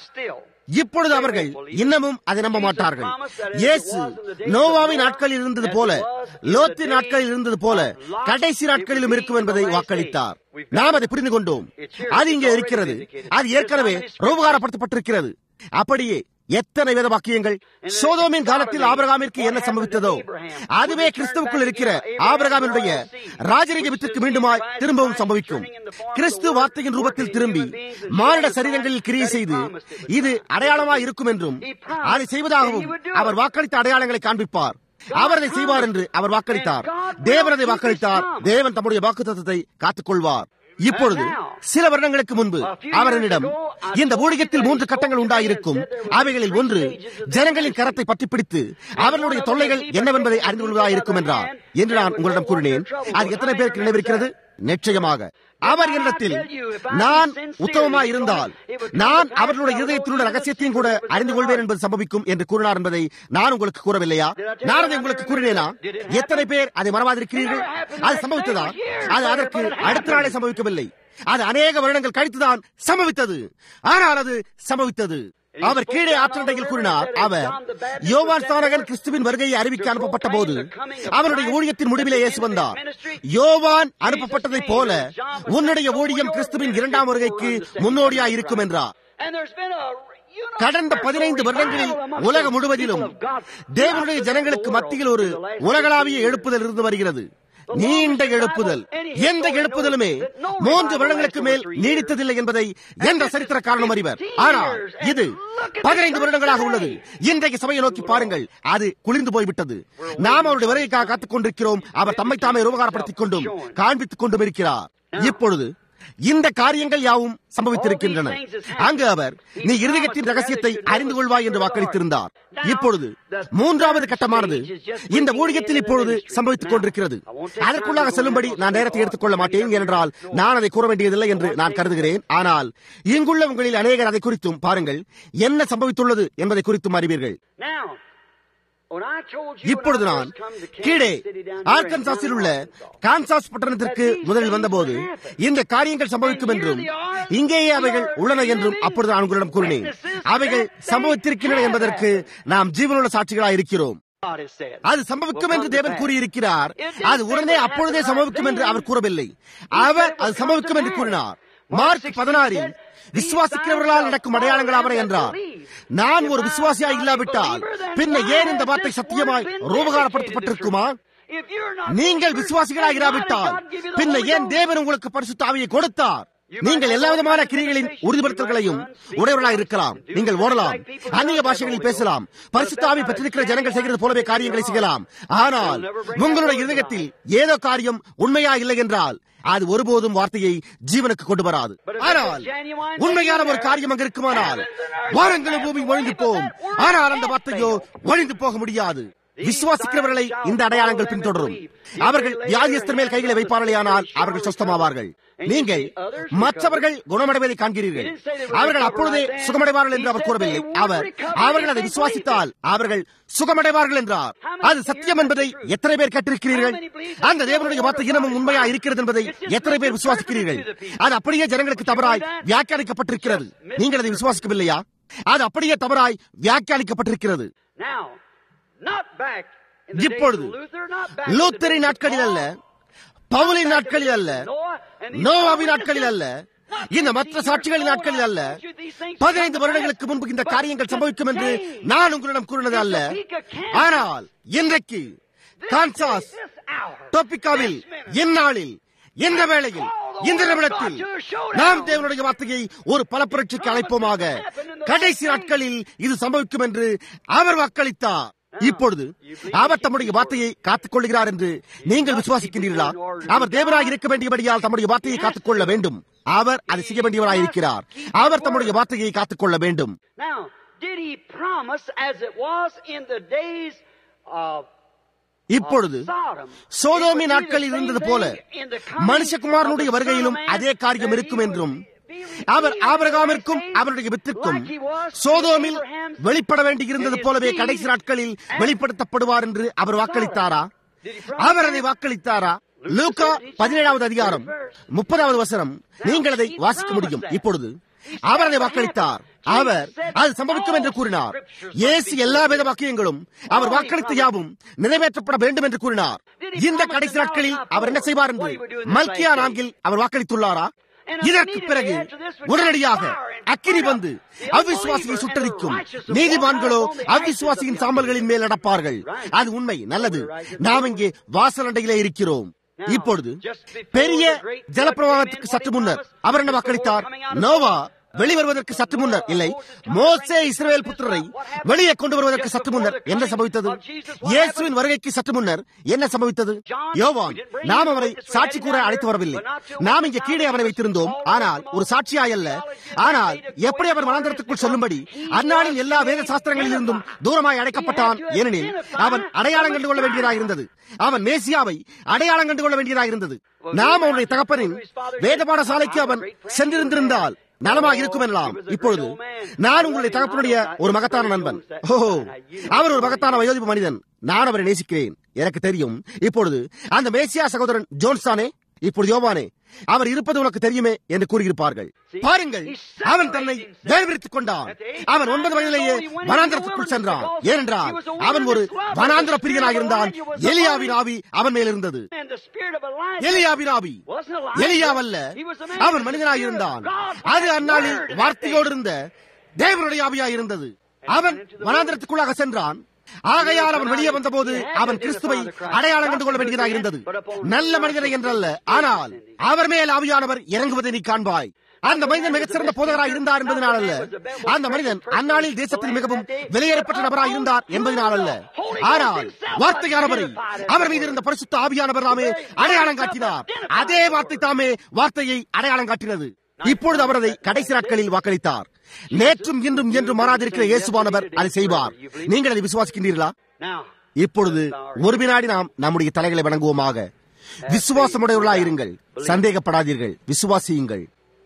இப்பொழுது அவர்கள் இன்னமும் அதை நம்ப மாட்டார்கள் இயேசு நோவாவின் நாட்களில் இருந்தது போல லோத்தி நாட்களில் இருந்தது போல கடைசி நாட்களிலும் இருக்கும் என்பதை வாக்களித்தார் நாம் அதை புரிந்து கொண்டோம் அது இங்கே இருக்கிறது அது ஏற்கனவே ரோபகாரப்படுத்தப்பட்டிருக்கிறது அப்படியே எத்தனை வேத வாக்கியங்கள் சோதோமின் காலத்தில் ஆபிரகாமிற்கு என்ன சம்பவித்ததோ அதுவே கிறிஸ்துவுக்குள் இருக்கிற ஆபிரகாமினுடைய ராஜரீக வித்திற்கு மீண்டுமாய் திரும்பவும் சம்பவிக்கும் கிறிஸ்து வார்த்தையின் ரூபத்தில் திரும்பி மானிட சரீரங்களில் கிரியை செய்து இது அடையாளமாய் இருக்கும் என்றும் அதை செய்வதாகவும் அவர் வாக்களித்த அடையாளங்களை காண்பிப்பார் அவர் அதை செய்வார் என்று அவர் வாக்களித்தார் தேவன் அதை வாக்களித்தார் தேவன் தம்முடைய வாக்குத்தத்தை காத்துக் கொள்வார் இப்பொழுது சில வருடங்களுக்கு முன்பு அவரனிடம் இந்த ஊழியத்தில் மூன்று கட்டங்கள் உண்டாயிருக்கும் அவைகளில் ஒன்று ஜனங்களின் கரத்தை பற்றி பிடித்து அவர்களுடைய தொல்லைகள் என்னவென்பதை அறிந்து கொள்வதாயிருக்கும் என்றார் என்று நான் உங்களிடம் கூறினேன் அது எத்தனை பேருக்கு நினைவிருக்கிறது நிச்சயமாக அவர் என்னிடத்தில் நான் உத்தமமா இருந்தால் நான் அவர்களுடைய இருதயத்தில் உள்ள ரகசியத்தையும் கூட அறிந்து கொள்வேன் என்பது சம்பவிக்கும் என்று கூறினார் என்பதை நான் உங்களுக்கு கூறவில்லையா நான் அதை உங்களுக்கு கூறினேனா எத்தனை பேர் அதை மறவாதிருக்கிறீர்கள் அது சம்பவித்ததா அது அதற்கு அடுத்த நாளே சம்பவிக்கவில்லை அது அநேக வருடங்கள் கழித்துதான் சம்பவித்தது ஆனால் அது சம்பவித்தது அவர் கீழே ஆற்றண்டையில் கூறினார் அவர் யோவான் ஸ்தானகன் கிறிஸ்துவின் வருகையை அறிவிக்க அனுப்பப்பட்ட போது அவனுடைய ஊழியத்தின் முடிவிலே இயேசு வந்தார் யோவான் அனுப்பப்பட்டதைப் போல உன்னுடைய ஊழியம் கிறிஸ்துவின் இரண்டாம் வருகைக்கு முன்னோடியாய் இருக்கும் என்றார் கடந்த பதினைந்து வருடங்களில் உலகம் முழுவதிலும் தேவனுடைய ஜனங்களுக்கு மத்தியில் ஒரு உலகளாவிய எழுப்புதல் இருந்து வருகிறது நீண்ட எழுப்புதல் எந்த எழுப்புதலுமே மூன்று வருடங்களுக்கு மேல் நீடித்ததில்லை என்பதை எந்த சரித்திர காரணம் அறிவர் ஆனால் இது பதினைந்து வருடங்களாக உள்ளது இன்றைக்கு சபையை நோக்கி பாருங்கள் அது குளிர்ந்து போய்விட்டது நாம் அவருடைய வருகைக்காக காத்துக் கொண்டிருக்கிறோம் அவர் தம்மை தாமே உபகாரப்படுத்திக் கொண்டும் காண்பித்துக் கொண்டும் இருக்கிறார் இப்பொழுது இந்த காரியங்கள் யாவும் சம்பவித்திருக்கின்றன அங்கு அவர் நீ இருதயத்தின் ரகசியத்தை அறிந்து கொள்வாய் என்று வாக்களித்திருந்தார் இப்பொழுது மூன்றாவது கட்டமானது இந்த ஊழியத்தில் இப்பொழுது சம்பவித்துக் கொண்டிருக்கிறது அதற்குள்ளாக செல்லும்படி நான் நேரத்தை எடுத்துக்கொள்ள மாட்டேன் என்றால் நான் அதை கூற வேண்டியதில்லை என்று நான் கருதுகிறேன் ஆனால் இங்குள்ள உங்களில் அநேகர் அதை குறித்தும் பாருங்கள் என்ன சம்பவித்துள்ளது என்பதை குறித்தும் அறிவீர்கள் இப்பொழுது நான் கீழே ஆர்கன்சாஸில் உள்ள கான்சாஸ் பட்டணத்திற்கு முதலில் வந்தபோது இந்த காரியங்கள் சம்பவிக்கும் என்றும் இங்கேயே அவைகள் உள்ளன என்றும் அப்பொழுது நான் உங்களிடம் கூறினேன் அவைகள் சம்பவித்திருக்கின்றன என்பதற்கு நாம் ஜீவனுள்ள சாட்சிகளாக இருக்கிறோம் அது சம்பவிக்கும் என்று தேவன் கூறியிருக்கிறார் அது உடனே அப்பொழுதே சம்பவிக்கும் என்று அவர் கூறவில்லை அவர் அது சம்பவிக்கும் என்று கூறினார் மார்ச் பதினாறில் விசுவாசிக்கிறவர்களால் நடக்கும் அடையாளங்களாவன என்றார் நான் ஒரு விசுவாசியா இல்லாவிட்டால் பின்ன ஏன் இந்த வார்த்தை சத்தியமாய் ரூபகாரப்படுத்தப்பட்டிருக்குமா நீங்கள் விசுவாசிகளாக இராவிட்டால் பின்ன ஏன் தேவன் உங்களுக்கு பரிசுத்த ஆவியை கொடுத்தார் நீங்கள் எல்லா விதமான கிரிகளின் உறுதிப்படுத்தல்களையும் உடையவர்களாக இருக்கலாம் நீங்கள் ஓடலாம் அந்நிய பாஷைகளில் பேசலாம் பரிசுத்தாவி பெற்றிருக்கிற ஜனங்கள் செய்கிறது போலவே காரியங்களை செய்யலாம் ஆனால் உங்களுடைய இதயத்தில் ஏதோ காரியம் உண்மையா இல்லை என்றால் அது ஒருபோதும் வார்த்தையை ஜீவனுக்கு கொண்டு வராது ஆனால் உண்மையான ஒரு காரியம் அங்கு இருக்குமானால் வாரங்களும் பூமி ஒழிந்து போம் ஆனால் அந்த வார்த்தையோ ஒழிந்து போக முடியாது விசுவாசிக்கிறவர்களை இந்த அடையாளங்கள் பின்தொடரும் அவர்கள் வியாதியஸ்தர் மேல் கைகளை வைப்பார்களே ஆனால் அவர்கள் சொஸ்தமாவார்கள் நீங்கள் மற்றவர்கள் குணமடைவதை காண்கிறீர்கள் அவர்கள் அப்பொழுதே சுகமடைவார்கள் என்று அவர் கூறவில்லை அவர் அவர்கள் அதை விசுவாசித்தால் அவர்கள் சுகமடைவார்கள் என்றார் அது சத்தியம் என்பதை எத்தனை பேர் கேட்டிருக்கிறீர்கள் அந்த தேவனுடைய வார்த்தை இனமும் உண்மையா இருக்கிறது என்பதை எத்தனை பேர் விசுவாசிக்கிறீர்கள் அது அப்படியே ஜனங்களுக்கு தவறாய் வியாக்கியானிக்கப்பட்டிருக்கிறது நீங்கள் அதை விசுவாசிக்கவில்லையா அது அப்படியே தவறாய் வியாக்கியானிக்கப்பட்டிருக்கிறது இப்பொழுது லூத்தரின் நாட்களில் அல்ல பவுலின் நாட்களில் அல்ல நோவாவின் நாட்களில் அல்ல இந்த மற்ற சாட்சிகளின் நாட்களில் அல்ல பதினைந்து வருடங்களுக்கு முன்பு இந்த காரியங்கள் சம்பவிக்கும் என்று நான் உங்களிடம் கூறினது அல்ல ஆனால் இன்றைக்கு கான்சாஸ் டோபிகாவில் இந்நாளில் இந்த வேளையில் இந்த நிமிடத்தில் நாம் தேவனுடைய வார்த்தையை ஒரு பல புரட்சிக்கு அழைப்போமாக கடைசி நாட்களில் இது சம்பவிக்கும் என்று அவர் வாக்களித்தார் இப்பொழுது அவர் தம்முடைய வார்த்தையை காத்துக் கொள்கிறார் என்று நீங்கள் விசுவாசிக்கின்றீர்களா அவர் தேவராக இருக்க வேண்டியபடியால் தம்முடைய வார்த்தையை காத்துக்கொள்ள வேண்டும் அவர் அதை செய்ய வேண்டியவராக இருக்கிறார் அவர் தம்முடைய வார்த்தையை காத்துக்கொள்ள வேண்டும் இப்பொழுது சோதோமி நாட்களில் இருந்தது போல மனுஷகுமாரனுடைய வருகையிலும் அதே காரியம் இருக்கும் என்றும் அவர் ஆபரகாமிற்கும் அவருடைய வித்திற்கும் சோதோமில் வெளிப்பட வேண்டியிருந்தது போலவே கடைசி நாட்களில் வெளிப்படுத்தப்படுவார் என்று அவர் வாக்களித்தாரா அவர் அதை வாக்களித்தாரா லூகா பதினேழாவது அதிகாரம் முப்பதாவது வசனம் நீங்கள் அதை வாசிக்க முடியும் இப்பொழுது அவர் அதை வாக்களித்தார் அவர் அது சம்பவிக்கும் என்று கூறினார் இயேசு எல்லா வேத வாக்கியங்களும் அவர் வாக்களித்த யாவும் நிறைவேற்றப்பட வேண்டும் என்று கூறினார் இந்த கடைசி நாட்களில் அவர் என்ன செய்வார் என்று மல்கியா நான்கில் அவர் வாக்களித்துள்ளாரா இதற்கு பிறகு உடனடியாக அக்கினி வந்து அவிசுவாசியை சுட்டரிக்கும் நீதிமான்களோ அவிசுவாசியின் சாம்பல்களின் மேல் நடப்பார்கள் அது உண்மை நல்லது நாம் இங்கே வாசலண்டையிலே இருக்கிறோம் இப்பொழுது பெரிய ஜலப்பிரவாகத்துக்கு சற்று முன்னர் அவர் என்ன வாக்களித்தார் நோவா வெளிவருவதற்கு சற்று முன்னர் இல்லை மோசே இஸ்ரேல் புத்திரரை வெளியே கொண்டு வருவதற்கு சற்று முன்னர் என்ன சம்பவித்தது இயேசுவின் வருகைக்கு சற்று முன்னர் என்ன சம்பவித்தது யோவான் நாம் அவரை சாட்சி கூற அழைத்து வரவில்லை நாம் இங்கே கீழே அவரை வைத்திருந்தோம் ஆனால் ஒரு சாட்சியாய் அல்ல ஆனால் எப்படி அவர் மனாந்தரத்துக்குள் சொல்லும்படி அந்நாளில் எல்லா வேத சாஸ்திரங்களில் இருந்தும் தூரமாய் அடைக்கப்பட்டான் ஏனெனில் அவன் அடையாளம் கண்டு கொள்ள வேண்டியதாக இருந்தது அவன் மேசியாவை அடையாளம் கண்டு கொள்ள வேண்டியதாக இருந்தது நாம் அவனுடைய தகப்பனின் வேத பாடசாலைக்கு அவன் சென்றிருந்திருந்தால் நலமாக இருக்கும் எனலாம் இப்பொழுது நான் உங்களுடைய தகப்பனுடைய ஒரு மகத்தான நண்பன் ஓ அவர் ஒரு மகத்தான வயோதிப மனிதன் நான் அவரை நேசிக்கிறேன் எனக்கு தெரியும் இப்பொழுது அந்த மேசியா சகோதரன் ஜோன்ஸ் தானே இப்பொழுது யோவானே அவர் இருப்பது உனக்கு தெரியுமே என்று கூறியிருப்பார்கள் பாருங்கள் அவன் தன்னை வேர்விரித்துக் கொண்டான் அவன் ஒன்பது வயதிலேயே வனாந்திரத்துக்குள் சென்றான் ஏனென்றால் அவன் ஒரு வனாந்திர பிரியனாக இருந்தான் எலியாவின் ஆவி அவன் மேல் இருந்தது எலியாவின் ஆவி எலியாவல்ல அவன் மனிதனாக இருந்தான் அது அந்நாளில் வார்த்தையோடு இருந்த தேவனுடைய ஆவியாக இருந்தது அவன் வனாந்திரத்துக்குள்ளாக சென்றான் ஆகையால் அவன் வெளியே வந்தபோது அவன் கிறிஸ்துவை அடையாளம் கண்டு கொள்ள வேண்டியதாக இருந்தது நல்ல மனிதனை என்றல்ல ஆனால் அவர் மேல் ஆவியானவர் இறங்குவதை நீ காண்பாய் அந்த மனிதன் மிகச்சிறந்த போதகராக இருந்தார் என்பதனால் அல்ல அந்த மனிதன் அந்நாளில் தேசத்தில் மிகவும் வெளியேறப்பட்ட நபராக இருந்தார் என்பதனால் அல்ல ஆனால் வார்த்தையானவரை அவர் மீது இருந்த பரிசுத்த ஆவியானவர் தாமே அடையாளம் காட்டினார் அதே வார்த்தை தாமே வார்த்தையை அடையாளம் காட்டினது இப்பொழுது அவர் அதை கடைசி நாட்களில் வாக்களித்தார் நேற்றும் இன்றும் என்றும் மாறாதிருக்கிற இயேசுவானவர் அதை செய்வார் நீங்கள் அதை விசுவாசிக்கின்றீர்களா இப்பொழுது ஒரு வினாடி நாம் நம்முடைய தலைகளை வணங்குவோமாக விசுவாசமுடையவர்களாயிருங்கள் சந்தேகப்படாதீர்கள் விசுவாசியுங்கள்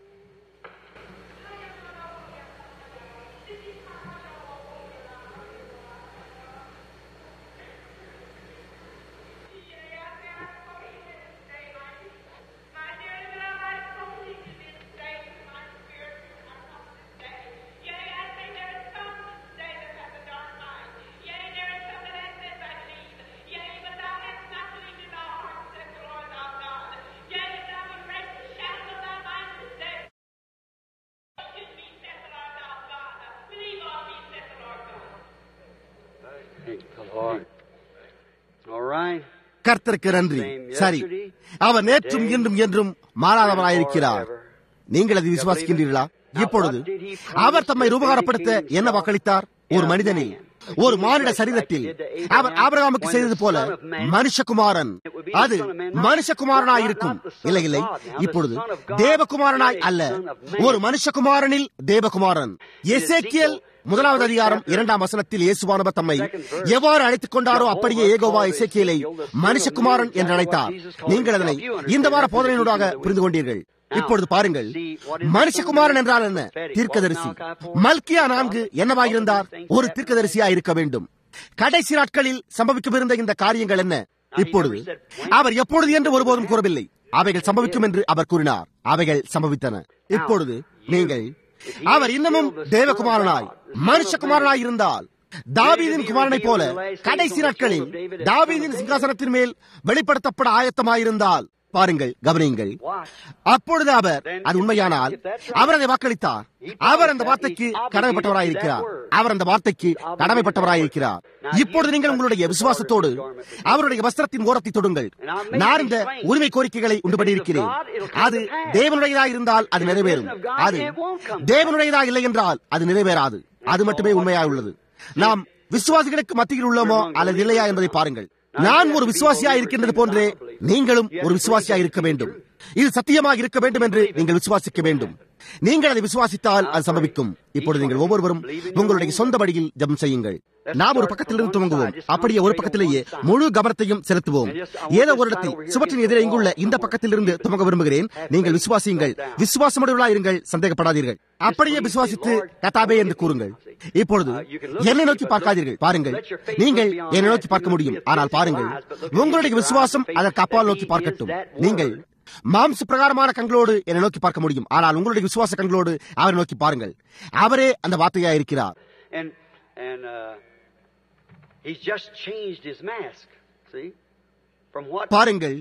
கர்த்தருக்கு நன்றி சரி அவர் நேற்றும் இன்றும் என்றும் மாறாதவராயிருக்கிறார் நீங்கள் அதை விசுவாசிக்கின்றீர்களா இப்பொழுது அவர் தம்மை ரூபகாரப்படுத்த என்ன வாக்களித்தார் ஒரு மனிதனில் ஒரு மானிட சரீரத்தில் அவர் ஆபிரகாமுக்கு செய்தது போல மனுஷகுமாரன் அது மனுஷகுமாரனாய் இருக்கும் இல்லை இல்லை இப்பொழுது தேவகுமாரனாய் அல்ல ஒரு மனுஷகுமாரனில் தேவகுமாரன் எசேக்கியல் முதலாவது அதிகாரம் இரண்டாம் வசனத்தில் இயேசுவானவர் தம்மை எவ்வாறு அழைத்துக் கொண்டாரோ அப்படியே ஏகோவா இசைக்கியலை மனுஷகுமாரன் என்று அழைத்தார் நீங்கள் அதனை இந்த வார போதனையினூடாக புரிந்து கொண்டீர்கள் இப்பொழுது பாருங்கள் மனுஷகுமாரன் என்றால் என்ன தீர்க்கதரிசி மல்கியா நான்கு என்னவாயிருந்தார் ஒரு தீர்க்கதரிசியா இருக்க வேண்டும் கடைசி நாட்களில் சம்பவிக்கவிருந்த இந்த காரியங்கள் என்ன இப்பொழுது அவர் எப்பொழுது என்று ஒருபோதும் கூறவில்லை அவைகள் சம்பவிக்கும் என்று அவர் கூறினார் அவைகள் சம்பவித்தன இப்பொழுது நீங்கள் அவர் இன்னமும் தேவகுமாரனாய் மனுஷகுமாரனாய் இருந்தால் தாவீதின் குமாரனை போல கடைசி நாட்களில் தாவீதின் சிங்காசனத்தின் மேல் வெளிப்படுத்தப்பட ஆயத்தமாயிருந்தால் பாருங்கள் கவனியுங்கள் அப்பொழுது அவர் அது உண்மையானால் அவர் அதை வாக்களித்தார் அவர் அந்த வார்த்தைக்கு கடமைப்பட்டவராயிருக்கிறார் அவர் அந்த வார்த்தைக்கு கடமைப்பட்டவராயிருக்கிறார் இப்பொழுது நீங்கள் உங்களுடைய விசுவாசத்தோடு அவருடைய வஸ்திரத்தின் ஓரத்தை தொடுங்கள் நான் இந்த உரிமை கோரிக்கைகளை உண்டுபடி இருக்கிறேன் அது தேவனுடையதா இருந்தால் அது நிறைவேறும் அது தேவனுடையதா இல்லை என்றால் அது நிறைவேறாது அது மட்டுமே உண்மையாக உள்ளது நாம் விசுவாசிகளுக்கு மத்தியில் உள்ளோமோ அல்லது இல்லையா என்பதை பாருங்கள் நான் ஒரு விசுவாசியா இருக்கின்றது போன்றே நீங்களும் ஒரு விசுவாசியா இருக்க வேண்டும் இது சத்தியமாக இருக்க வேண்டும் என்று நீங்கள் விசுவாசிக்க வேண்டும் நீங்கள் அதை விசுவாசித்தால் அது சம்பவிக்கும் இப்பொழுது நீங்கள் ஒவ்வொருவரும் உங்களுடைய சொந்த வழியில் ஜபம் செய்யுங்கள் நாம் ஒரு பக்கத்திலிருந்து துவங்குவோம் அப்படியே ஒரு பக்கத்திலேயே முழு கவனத்தையும் செலுத்துவோம் ஏதோ ஒரு இடத்தில் சுவற்றின் எதிரே இங்குள்ள இந்த பக்கத்திலிருந்து துவங்க விரும்புகிறேன் நீங்கள் விசுவாசியுங்கள் விசுவாசமுடையவர்களா இருங்கள் சந்தேகப்படாதீர்கள் அப்படியே விசுவாசித்து கதாபே என்று கூறுங்கள் இப்பொழுது என்னை நோக்கி பார்க்காதீர்கள் பாருங்கள் நீங்கள் என்னை நோக்கி பார்க்க முடியும் ஆனால் பாருங்கள் உங்களுடைய விசுவாசம் அதற்கு அப்பால் நோக்கி பார்க்கட்டும் நீங்கள் மாம்ச பிரகாரமான கண்களோடு என்னை நோக்கி பார்க்க முடியும் ஆனால் உங்களுடைய விசுவாச கண்களோடு அவரை நோக்கி பாருங்கள் அவரே அந்த வார்த்தையா இருக்கிறார் And and uh, he's just changed his mask. See, from what பாருங்கள்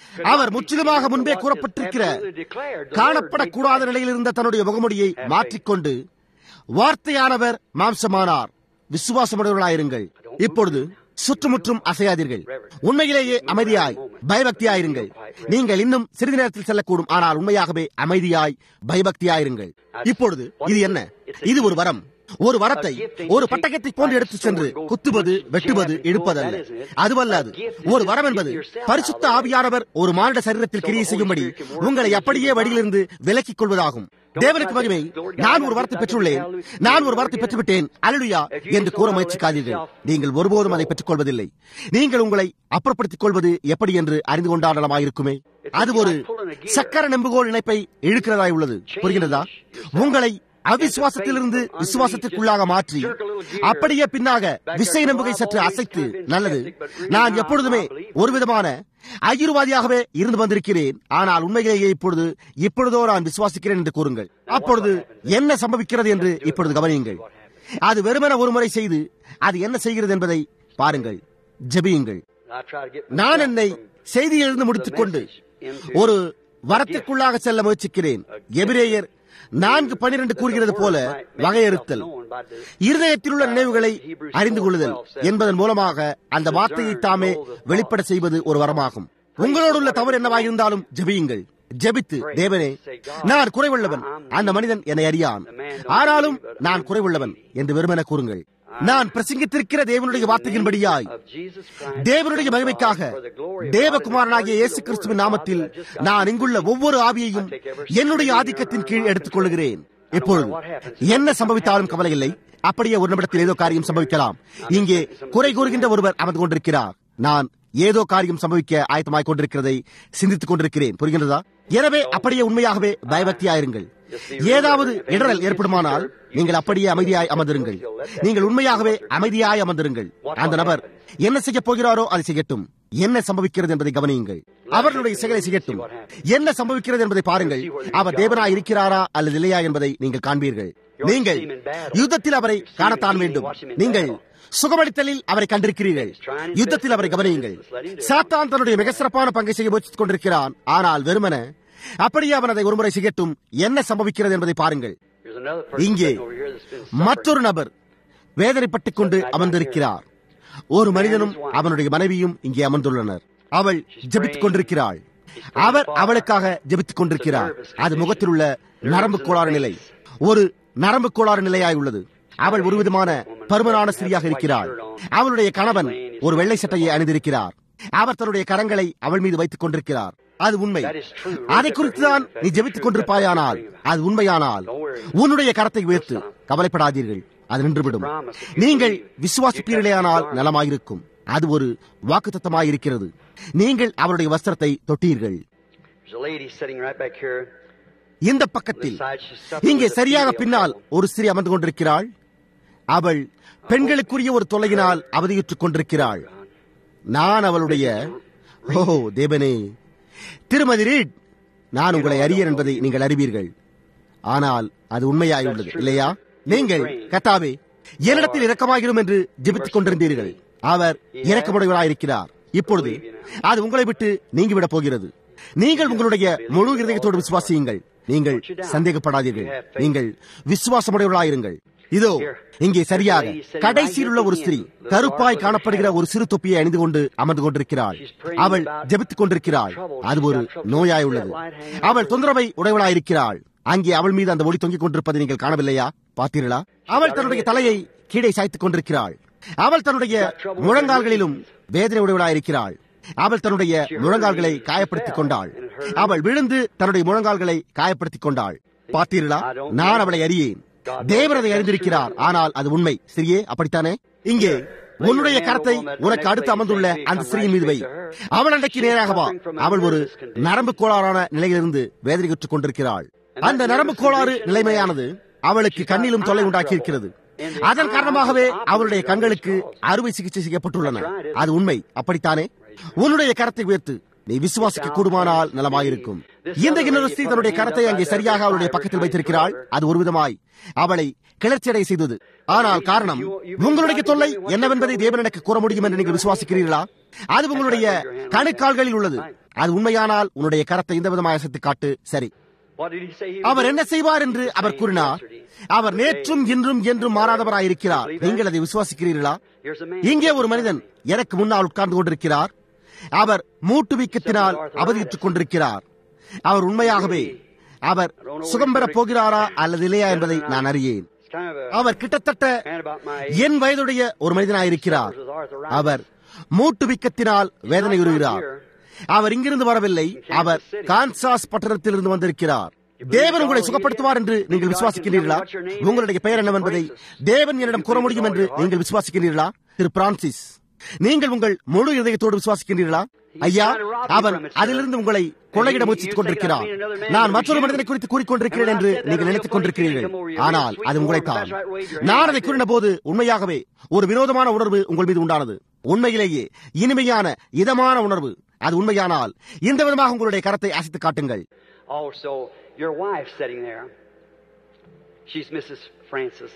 அவர் முற்றிலுமாக முன்பே கூறப்பட்டிருக்கிற காணப்படக்கூடாத நிலையில் இருந்த தன்னுடைய முகமுடியை மாற்றிக்கொண்டு வார்த்தையானவர் மாம்சமானார் விசுவாசமுடையவர்களாயிருங்கள் இப்பொழுது சுற்றுமுற்றும் அசையாதீர்கள் உண்மையிலேயே அமைதியாய் பயபக்தியாயிருங்கள் நீங்கள் இன்னும் சிறிது நேரத்தில் செல்லக்கூடும் ஆனால் உண்மையாகவே அமைதியாய் பயபக்தியாயிருங்கள் இப்பொழுது இது என்ன இது ஒரு வரம் ஒரு வரத்தை ஒரு பட்டகத்தை போன்று எடுத்து சென்று குத்துவது வெட்டுவது இழுப்பதல்ல அதுவல்ல அது ஒரு வரம் என்பது பரிசுத்த ஆவியானவர் ஒரு மானிட சரீரத்தில் கிரியை செய்யும்படி உங்களை அப்படியே வழியிலிருந்து விலக்கிக் கொள்வதாகும் தேவனுக்கு மகிமை நான் ஒரு வார்த்தை பெற்றுள்ளேன் நான் ஒரு வார்த்தை பெற்றுவிட்டேன் அலுயா என்று கூற முயற்சிக்காதீர்கள் நீங்கள் ஒருபோதும் அதை பெற்றுக் கொள்வதில்லை நீங்கள் உங்களை அப்புறப்படுத்திக் கொள்வது எப்படி என்று அறிந்து கொண்டாடலமாயிருக்குமே அது ஒரு சக்கர நெம்புகோல் இணைப்பை இழுக்கிறதாய் உள்ளது புரிகிறதா உங்களை அவிசுவாசத்திலிருந்து விசுவாசத்திற்குள்ளாக மாற்றி அப்படியே பின்னாக விசை நம்புகை சற்று அசைத்து நல்லது நான் எப்பொழுதுமே ஒரு விதமான ஐயர்வாதியாகவே இருந்து வந்திருக்கிறேன் ஆனால் உண்மையிலேயே இப்பொழுது இப்பொழுதோ நான் விசுவாசிக்கிறேன் என்று கூறுங்கள் அப்பொழுது என்ன சம்பவிக்கிறது என்று இப்பொழுது கவனியுங்கள் அது வெறுமன ஒரு முறை செய்து அது என்ன செய்கிறது என்பதை பாருங்கள் ஜெபியுங்கள் நான் என்னை செய்தியிலிருந்து முடித்துக் கொண்டு ஒரு வரத்திற்குள்ளாக செல்ல முயற்சிக்கிறேன் எபிரேயர் நான்கு பனிரெண்டு கூறுகிறது போல வகையறுத்தல் இருதயத்தில் உள்ள நினைவுகளை அறிந்து கொள்ளுதல் என்பதன் மூலமாக அந்த வார்த்தையை தாமே வெளிப்பட செய்வது ஒரு வரமாகும் உங்களோடு உள்ள தவறு என்னவாக இருந்தாலும் ஜெபியுங்கள் ஜெபித்து தேவனே நான் குறைவுள்ளவன் அந்த மனிதன் என்னை அறியான் ஆனாலும் நான் குறைவுள்ளவன் என்று வெறுமென கூறுங்கள் நான் பிரசங்கித்திருக்கிற தேவனுடைய வார்த்தையின்படியாய் தேவனுடைய மகிமைக்காக தேவகுமாரனாகிய இயேசு கிறிஸ்துவின் நாமத்தில் நான் இங்குள்ள ஒவ்வொரு ஆவியையும் என்னுடைய ஆதிக்கத்தின் கீழ் எடுத்துக் கொள்கிறேன் இப்பொழுது என்ன சம்பவித்தாலும் கவலை இல்லை அப்படியே ஒரு நிமிடத்தில் ஏதோ காரியம் சம்பவிக்கலாம் இங்கே குறை கூறுகின்ற ஒருவர் அமர்ந்து கொண்டிருக்கிறார் நான் ஏதோ காரியம் சம்பவிக்க ஆயத்தமாய் கொண்டிருக்கிறதை சிந்தித்துக் கொண்டிருக்கிறேன் புரிகின்றதா எனவே அப்படியே உண்மையாகவே பயபக்தியாயிருங்கள் ஏதாவது இடரல் ஏற்படுமானால் நீங்கள் அப்படியே அமைதியாய் அமர்ந்திருங்கள் நீங்கள் உண்மையாகவே அமைதியாய் அமர்ந்திருங்கள் அந்த நபர் என்ன செய்ய போகிறாரோ அதை செய்யட்டும் என்ன சம்பவிக்கிறது என்பதை கவனியுங்கள் அவர்களுடைய செயலை செய்யட்டும் என்ன சம்பவிக்கிறது என்பதை பாருங்கள் அவர் தேவனாய் இருக்கிறாரா அல்லது இல்லையா என்பதை நீங்கள் காண்பீர்கள் நீங்கள் யுத்தத்தில் அவரை காணத்தான் வேண்டும் நீங்கள் சுகமளித்தலில் அவரை கண்டிருக்கிறீர்கள் யுத்தத்தில் அவரை கவனியுங்கள் சாத்தான் தன்னுடைய மிக சிறப்பான பங்கை செய்ய முயற்சித்துக் கொண்டிருக்கிறான் ஆனால் வெறுமன அப்படியே அவன் அதை ஒருமுறை செய்யட்டும் என்ன சம்பவிக்கிறது என்பதை பாருங்கள் இங்கே மற்றொரு நபர் வேதனைப்பட்டுக் கொண்டு அமர்ந்திருக்கிறார் ஒரு மனிதனும் அவனுடைய மனைவியும் இங்கே அமர்ந்துள்ளனர் அவள் ஜெபித்துக் கொண்டிருக்கிறாள் அவர் அவளுக்காக ஜெபித்துக் கொண்டிருக்கிறார் அது முகத்தில் உள்ள நரம்பு கோளாறு நிலை ஒரு நரம்பு கோளாறு நிலையாய் உள்ளது அவள் ஒரு விதமான பருமனான ஸ்திரியாக இருக்கிறாள் அவளுடைய கணவன் ஒரு வெள்ளை சட்டையை அணிந்திருக்கிறார் அவர் தன்னுடைய கரங்களை அவள் மீது வைத்துக் கொண்டிருக்கிறார் அது உண்மை அதை குறித்துதான் நீ ஜெபித்துக் கொண்டிருப்பாயானால் அது உண்மையானால் உன்னுடைய கரத்தை உயர்த்து கவலைப்படாதீர்கள் அது நின்றுவிடும் நீங்கள் விசுவாசிப்பீர்களேயானால் நலமாயிருக்கும் அது ஒரு வாக்குத்தத்தமாயிருக்கிறது நீங்கள் அவருடைய வஸ்திரத்தை தொட்டீர்கள் இந்த பக்கத்தில் இங்கே சரியாக பின்னால் ஒரு ஸ்திரீ அமர்ந்து கொண்டிருக்கிறாள் அவள் பெண்களுக்குரிய ஒரு தொலையினால் அவதியுற்றுக் கொண்டிருக்கிறாள் நான் அவளுடைய ஓ தேவனே திருமதி ரீட் நான் உங்களை அறியேன் என்பதை நீங்கள் அறிவீர்கள் ஆனால் அது உண்மையாயுள்ளது இல்லையா நீங்கள் கத்தாவே என்னிடத்தில் இரக்கமாகிடும் என்று ஜெபித்துக் கொண்டிருந்தீர்கள் அவர் இரக்கமுடையவராயிருக்கிறார் இப்பொழுது அது உங்களை விட்டு நீங்கிவிடப் போகிறது நீங்கள் உங்களுடைய முழு இதயத்தோடு விசுவாசியுங்கள் நீங்கள் சந்தேகப்படாதீர்கள் நீங்கள் விசுவாசமுடையவர்களாயிருங்கள் இதோ இங்கே சரியாக கடைசியில் உள்ள ஒரு ஸ்திரீ கருப்பாய் காணப்படுகிற ஒரு சிறு தொப்பியை அணிந்து கொண்டு அமர்ந்து கொண்டிருக்கிறாள் அவள் ஜபித்துக் கொண்டிருக்கிறாள் அது ஒரு நோயாய் உள்ளது அவள் தொந்தரவை உடையவளாயிருக்கிறாள் அங்கே அவள் மீது அந்த ஒளி தொங்கிக் கொண்டிருப்பதை நீங்கள் காணவில்லையா பார்த்தீர்களா அவள் தன்னுடைய தலையை கீழே சாய்த்துக் கொண்டிருக்கிறாள் அவள் தன்னுடைய முழங்கால்களிலும் வேதனை உடையவளாயிருக்கிறாள் அவள் தன்னுடைய முழங்கால்களை காயப்படுத்திக் கொண்டாள் அவள் விழுந்து தன்னுடைய முழங்கால்களை காயப்படுத்திக் கொண்டாள் பார்த்தீர்களா நான் அவளை அறியேன் தேவன் அதை அறிந்திருக்கிறார் ஆனால் அது உண்மை சிறியே அப்படித்தானே இங்கே உன்னுடைய கரத்தை உனக்கு அடுத்து அமர்ந்துள்ள அந்த ஸ்திரீயின் மீது வை அவள் அன்றைக்கு நேராக வா அவள் ஒரு நரம்பு கோளாறான நிலையிலிருந்து வேதனையுற்றுக் கொண்டிருக்கிறாள் அந்த நரம்பு கோளாறு நிலைமையானது அவளுக்கு கண்ணிலும் தொல்லை உண்டாக்கி இருக்கிறது அதன் காரணமாகவே அவருடைய கண்களுக்கு அறுவை சிகிச்சை செய்யப்பட்டுள்ளன அது உண்மை அப்படித்தானே உன்னுடைய கரத்தை உயர்த்து நீ விசுவாசிக்க கூடுமானால் நலமாயிருக்கும் இந்த இன்னொரு ஸ்திரீ தன்னுடைய கரத்தை அங்கே சரியாக அவளுடைய பக்கத்தில் வைத்திருக்கிறாள் அது ஒரு விதமாய் அவளை கிளர்ச்சியடை செய்தது ஆனால் காரணம் உங்களுடைய தொல்லை என்னவென்பதை தேவன் எனக்கு கூற முடியும் என்று நீங்கள் விசுவாசிக்கிறீர்களா அது உங்களுடைய கணுக்கால்களில் உள்ளது அது உண்மையானால் உன்னுடைய கரத்தை இந்த விதமாக அசைத்து காட்டு சரி அவர் என்ன செய்வார் என்று அவர் கூறினார் அவர் நேற்றும் இன்றும் என்றும் மாறாதவராயிருக்கிறார் நீங்கள் அதை விசுவாசிக்கிறீர்களா இங்கே ஒரு மனிதன் எனக்கு முன்னால் உட்கார்ந்து கொண்டிருக்கிறார் அவர் மூட்டு வீக்கத்தினால் அவதியுற்றுக் கொண்டிருக்கிறார் அவர் உண்மையாகவே அவர் சுகம் பெறப் போகிறாரா அல்லது இல்லையா என்பதை நான் அறியேன் அவர் கிட்டத்தட்ட என் வயதுடைய ஒரு மனிதனாயிருக்கிறார் அவர் மூட்டு வீக்கத்தினால் வேதனையுறுகிறார் அவர் இங்கிருந்து வரவில்லை அவர் கான்சாஸ் பட்டணத்திலிருந்து வந்திருக்கிறார் தேவன் உங்களை சுகப்படுத்துவார் என்று நீங்கள் விசுவாசிக்கிறீர்களா உங்களுடைய பெயர் என்னவென்பதை தேவன் என்னிடம் கூற முடியும் என்று நீங்கள் விசுவாசிக்கிறீர்களா திரு பிரான்சிஸ் நீங்கள் உங்கள் முழு இதயத்தோடு விசுவாசிக்கின்றீர்களா ஐயா அவன் அதிலிருந்து உங்களை கொள்ளையிட முயற்சித்துக் கொண்டிருக்கிறான் நான் மற்றொரு மனிதனை குறித்து கூறிக்கொண்டிருக்கிறேன் என்று நீங்கள் நினைத்துக் கொண்டிருக்கிறீர்கள் ஆனால் அது உங்களைத்தான் நான் அதை கூறின போது உண்மையாகவே ஒரு விரோதமான உணர்வு உங்கள் மீது உண்டானது உண்மையிலேயே இனிமையான இதமான உணர்வு அது உண்மையானால் இந்த விதமாக உங்களுடைய கரத்தை அசைத்து காட்டுங்கள் Also, your wife sitting there. She's Mrs. Francis.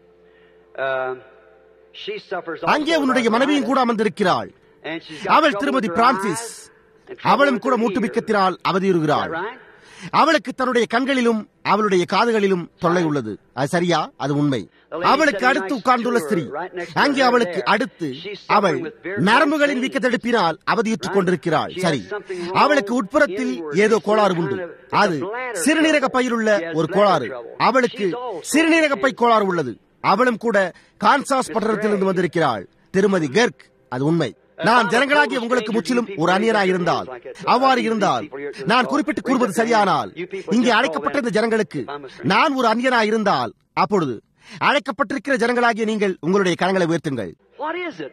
Uh, she suffers அங்கே உன்னுடைய மனைவியும் கூட அமர்ந்திருக்கிறாள் And she's got அவள் trouble திருமதி with her Francis eyes and trouble அவளும் with கூட her மூட்டு ears. பிக்கத்தினால் அவதியுறுகிறாள் Is that right? அவளுக்கு தன்னுடைய கண்களிலும் அவளுடைய காதுகளிலும் தொல்லை உள்ளது அது சரியா அது உண்மை அவளுக்கு அடுத்து உட்கார்ந்துள்ள ஸ்திரீ அங்கே அவளுக்கு அடுத்து அவள் நரம்புகளின் வீக்க தடுப்பினால் அவதியுற்றுக் கொண்டிருக்கிறாள் சரி அவளுக்கு உட்புறத்தில் ஏதோ கோளாறு உண்டு அது சிறுநீரக பையிலுள்ள ஒரு கோளாறு அவளுக்கு சிறுநீரக பை கோளாறு உள்ளது அவளும் கூட கான்சாஸ் பட்டணத்திலிருந்து வந்திருக்கிறாள் திருமதி கெர்க் அது உண்மை நான் ஜனங்களாகிய உங்களுக்கு முற்றிலும் ஒரு அந்நியனாய் இருந்தால் அவ்வாறு இருந்தால் நான் குறிப்பிட்டு கூறுவது சரியானால் இங்கே அழைக்கப்பட்ட இந்த ஜனங்களுக்கு நான் ஒரு அந்நியனாய் இருந்தால் அப்பொழுது அழைக்கப்பட்டிருக்கிற ஜனங்களாகிய நீங்கள் உங்களுடைய கரங்களை உயர்த்துங்கள் What is it?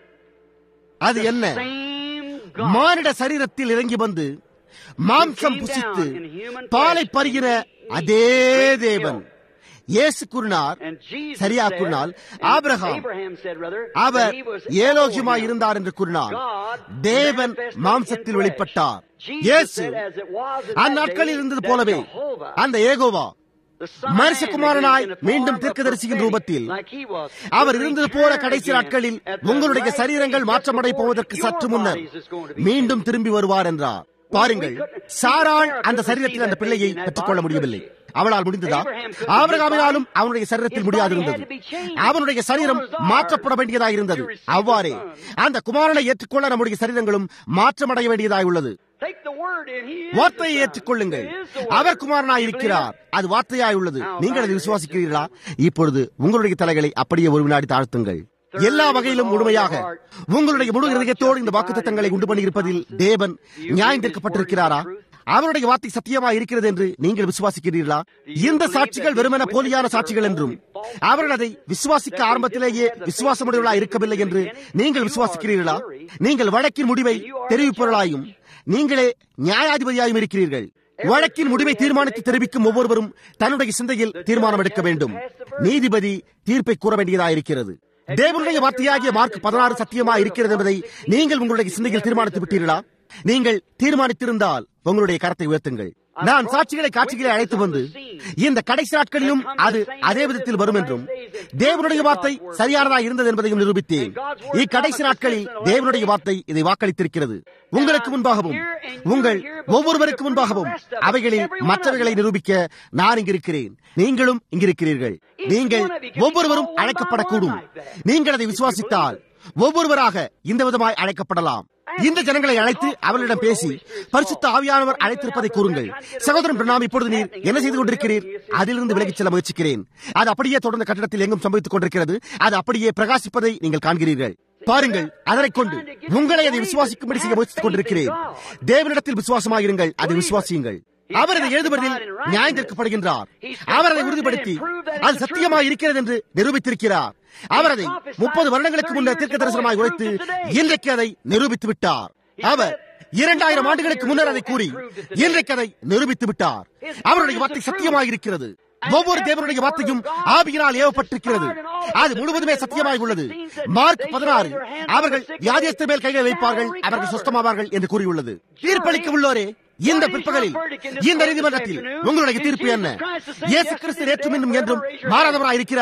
அது என்ன Same God. மானிட சரீரத்தில் இறங்கி வந்து மாம்சம் புசித்து பாலை பருகிற அதே தேவன் இயேசு கூறினார் And Jesus சரியா said, கூறினால் and Abraham Abraham said, rather, our that he was ஏலோகியமாய் Elohim. இருந்தார் என்று கூறினார் God தேவன் manifested மாம்சத்தில் in வெளிப்பட்டார் flesh. Jesus இயேசு said, as it was in that அந்நாட்களில் day, இருந்தது that போலவே Jehovah, அந்த Jehovah the Son of Man, மனுஷகுமாரனாய் in the form மீண்டும் of தீர்க்கதரிசியின் prophetic, ரூபத்தில் like he was, our will இருந்தது போல return கடைசி again நாட்களில் at the உங்களுடைய right சரீரங்கள் age, மாற்றமடை just போவதற்கு before சற்று your முன்னர் bodies is going to be மீண்டும் திரும்பி வருவார் என்றார் பாருங்கள் சாராள் அந்த சரீரத்தில் அந்த பிள்ளையை பெற்றுக்கொள்ள முடியவில்லை அவளால் முடிந்ததா ஆபிரகாமினாலும் அவனுடைய சரீரத்தில் முடியாதிருந்தது அவனுடைய சரீரம் மாற்றப்பட வேண்டியதாக இருந்தது அவ்வாறே அந்த குமாரனை ஏற்றுக்கொள்ள நம்முடைய சரீரங்களும் மாற்றமடைய வேண்டியதாய் உள்ளது Take the word in he is வார்த்தையை the Son. ஏற்றுக்கொள்ளுங்கள் He is the word. Our குமாரனாய் You இருக்கிறார் believe அது வார்த்தையாய் உள்ளது நீங்கள் அதை விசுவாசிக்கிறீர்களா இப்பொழுது உங்களுடைய தலைகளை அப்படியே ஒரு வினாடி தாழ்த்துங்கள் எல்லா வகையிலும் முழுமையாக உங்களுடைய முழு இதயத்தோடு இந்த வாக்குத்தத்தங்களை உண்டு பண்ணியிருப்பதில் தேவன் நியாயம் தீர்க்கப்பட்டிருக்கிறாரா அவருடைய வார்த்தை சத்தியமா இருக்கிறது என்று நீங்கள் விசுவாசிக்கிறீர்களா இந்த சாட்சிகள் வெறுமன போலியான சாட்சிகள் என்றும் அவர்கள் அதை விசுவாசிக்க ஆரம்பத்திலேயே விசுவாசமுடையவர்களா இருக்கவில்லை என்று நீங்கள் விசுவாசிக்கிறீர்களா நீங்கள் வழக்கின் முடிவை தெரிவிப்பவர்களாயும் நீங்களே நியாயாதிபதியாயும் இருக்கிறீர்கள் வழக்கின் முடிவை தீர்மானித்து தெரிவிக்கும் ஒவ்வொருவரும் தன்னுடைய சிந்தையில் தீர்மானம் எடுக்க வேண்டும் நீதிபதி தீர்ப்பை கூற வேண்டியதாயிருக்கிறது தேவனுடைய வார்த்தையாகிய மார்க் பதினாறு சத்தியமா இருக்கிறது என்பதை நீங்கள் உங்களுடைய சிந்தையில் தீர்மானித்து விட்டீர்களா நீங்கள் தீர்மானித்திருந்தால் உங்களுடைய கரத்தை உயர்த்துங்கள் நான் சாட்சிகளை காட்சிகளை அழைத்து வந்து இந்த கடைசி நாட்களிலும் அது அதே விதத்தில் வரும் என்றும் தேவனுடைய வார்த்தை சரியானதா இருந்தது என்பதையும் நிரூபித்தேன் இக்கடைசி நாட்களில் தேவனுடைய வார்த்தை இதை வாக்களித்திருக்கிறது உங்களுக்கு முன்பாகவும் உங்கள் ஒவ்வொருவருக்கு முன்பாகவும் அவைகளில் மற்றவைகளை நிரூபிக்க நான் இங்கிருக்கிறேன் நீங்களும் இங்கிருக்கிறீர்கள் நீங்கள் ஒவ்வொருவரும் அழைக்கப்படக்கூடும் நீங்கள் அதை விசுவாசித்தால் ஒவ்வொருவராக இந்த விதமாய் அழைக்கப்படலாம் இந்த ஜனங்களை அழைத்து அவர்களிடம் பேசி பரிசுத்த ஆவியானவர் அழைத்திருப்பதை கூறுங்கள் சகோதரன் பிரணாம் இப்பொழுது நீர் என்ன செய்து கொண்டிருக்கிறீர் அதிலிருந்து விலகிச் செல்ல முயற்சிக்கிறேன் அது அப்படியே தொடர்ந்த கட்டடத்தில் எங்கும் சம்பவித்துக் கொண்டிருக்கிறது அது அப்படியே பிரகாசிப்பதை நீங்கள் காண்கிறீர்கள் பாருங்கள் அதனைக் கொண்டு உங்களை அதை விசுவாசிக்கும்படி செய்ய முயற்சித்துக் கொண்டிருக்கிறேன் தேவனிடத்தில் விசுவாசமாயிருங்கள் அதை விசுவாசியுங்கள் அவர் அதை எழுதுவதில் நியாயம் தீர்க்கப்படுகின்றார் அவர் அதை உறுதிப்படுத்தி அது சத்தியமாய் இருக்கிறது என்று நிரூபித்திருக்கிறார் அவர் அதை முப்பது வருடங்களுக்கு முன்னர் தீர்க்க தரிசனமாய் உழைத்து இன்றைக்கு அதை நிரூபித்து விட்டார் அவர் இரண்டாயிரம் ஆண்டுகளுக்கு முன்னர் அதை கூறி இன்றைக்கு அதை நிரூபித்து விட்டார் அவருடைய வார்த்தை சத்தியமாக இருக்கிறது ஒவ்வொரு தேவனுடைய வார்த்தையும் ஆவியினால் ஏவப்பட்டிருக்கிறது அது முழுவதுமே சத்தியமாய் உள்ளது மார்க் பதினாறு அவர்கள் வியாதியஸ்தர் மேல் கைகளை வைப்பார்கள் அவர்கள் சுத்தமாவார்கள் என்று கூறியுள்ளது தீர்ப்பளிக்க உள்ளோரே இந்த பிற்பகலில் இந்த நீதிமன்றத்தில் உங்களுடைய தீர்ப்பு என்ன இயேசு கிறிஸ்து நேற்றும் இன்னும் என்றும் மாறாதவராய் இருக்கிறாரா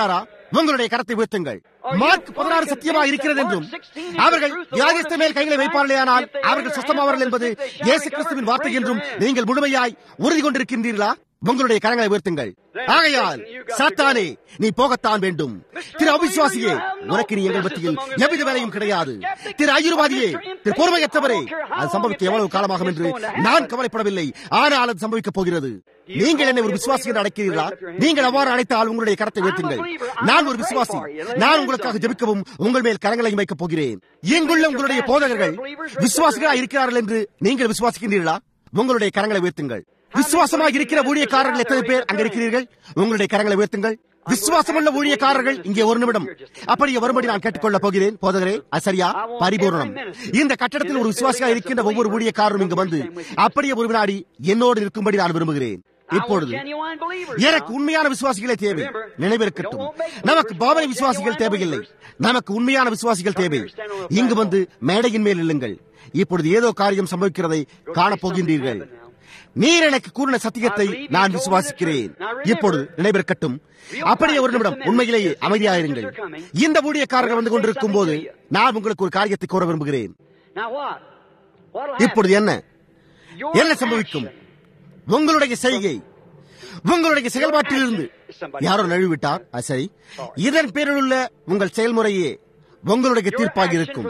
உங்களுடைய கரத்தை உயர்த்துங்கள் மார்க் பதினாறு சத்தியமாக இருக்கிறது என்றும் அவர்கள் வியாதிஸ்த மேல் கைகளை வைப்பார்களேயானால் அவர்கள் சுத்தமாவார்கள் என்பது இயேசு கிறிஸ்துவின் வார்த்தை என்றும் நீங்கள் முழுமையாய் உறுதி கொண்டிருக்கின்றீர்களா உங்களுடைய கரங்களை உயர்த்துங்கள் ஆகையால் சாத்தானே நீ போகத்தான் வேண்டும் திரு அவிசுவாசியே உனக்கு நீ எங்கள் மத்தியில் எவ்வித வேலையும் கிடையாது திரு ஐயுருவாதியே திரு பொறுமையற்றவரே அது சம்பவிக்க எவ்வளவு காலமாகும் என்று நான் கவலைப்படவில்லை ஆனால் அது சம்பவிக்கப் போகிறது நீங்கள் என்னை ஒரு விசுவாசி என்று அழைக்கிறீர்களா நீங்கள் அவ்வாறு அழைத்தால் உங்களுடைய கரத்தை உயர்த்துங்கள் நான் ஒரு விசுவாசி நான் உங்களுக்காக ஜெபிக்கவும் உங்கள் மேல் கரங்களை வைக்கப் போகிறேன் இங்குள்ள உங்களுடைய போதகர்கள் விசுவாசிகளாக இருக்கிறார்கள் என்று நீங்கள் விசுவாசிக்கின்றீர்களா உங்களுடைய கரங்களை உயர்த்துங்கள் விசுவாசமாக இருக்கிற ஊழியக்காரர்கள் எத்தனை பேர் அங்க இருக்கிறீர்கள் உங்களுடைய கரங்களை உயர்த்துங்கள் விசுவாசமுள்ள ஊழியக்காரர்கள் இங்கே ஒரு நிமிடம் அப்படியே வரும்படி நான் கேட்டுக்கொள்ளப் போகிறேன் போதகரே அது சரியா பரிபூர்ணம் இந்த கட்டடத்தில் ஒரு விசுவாசியாக இருக்கின்ற ஒவ்வொரு ஊழியக்காரரும் இங்கு வந்து அப்படியே ஒரு வினாடி என்னோடு இருக்கும்படி நான் விரும்புகிறேன் இப்பொழுது எனக்கு உண்மையான விசுவாசிகளே தேவை நினைவிருக்கட்டும் நமக்கு பாவனை விசுவாசிகள் தேவையில்லை நமக்கு உண்மையான விசுவாசிகள் தேவை இங்கு வந்து மேடையின் மேல் இல்லுங்கள் இப்பொழுது ஏதோ காரியம் சம்பவிக்கிறதை காணப்போகின்றீர்கள் நீர் எனக்கு கூறின சத்தியத்தை நான் விசுவாசிக்கிறேன் இப்பொழுது நினைவிருக்கட்டும் அப்படியே ஒரு நிமிடம் உண்மையிலேயே அமைதியாயிருங்கள் இந்த ஊழியக்காரர்கள் வந்து கொண்டிருக்கும் போது நான் உங்களுக்கு ஒரு காரியத்தை கூற விரும்புகிறேன் இப்பொழுது என்ன என்ன சம்பவிக்கும் உங்களுடைய செய்கை உங்களுடைய செயல்பாட்டிலிருந்து யாரோ நழுவிட்டார் அது சரி இதன் பேரில் உள்ள உங்கள் செயல்முறையே உங்களுடைய தீர்ப்பாக இருக்கும்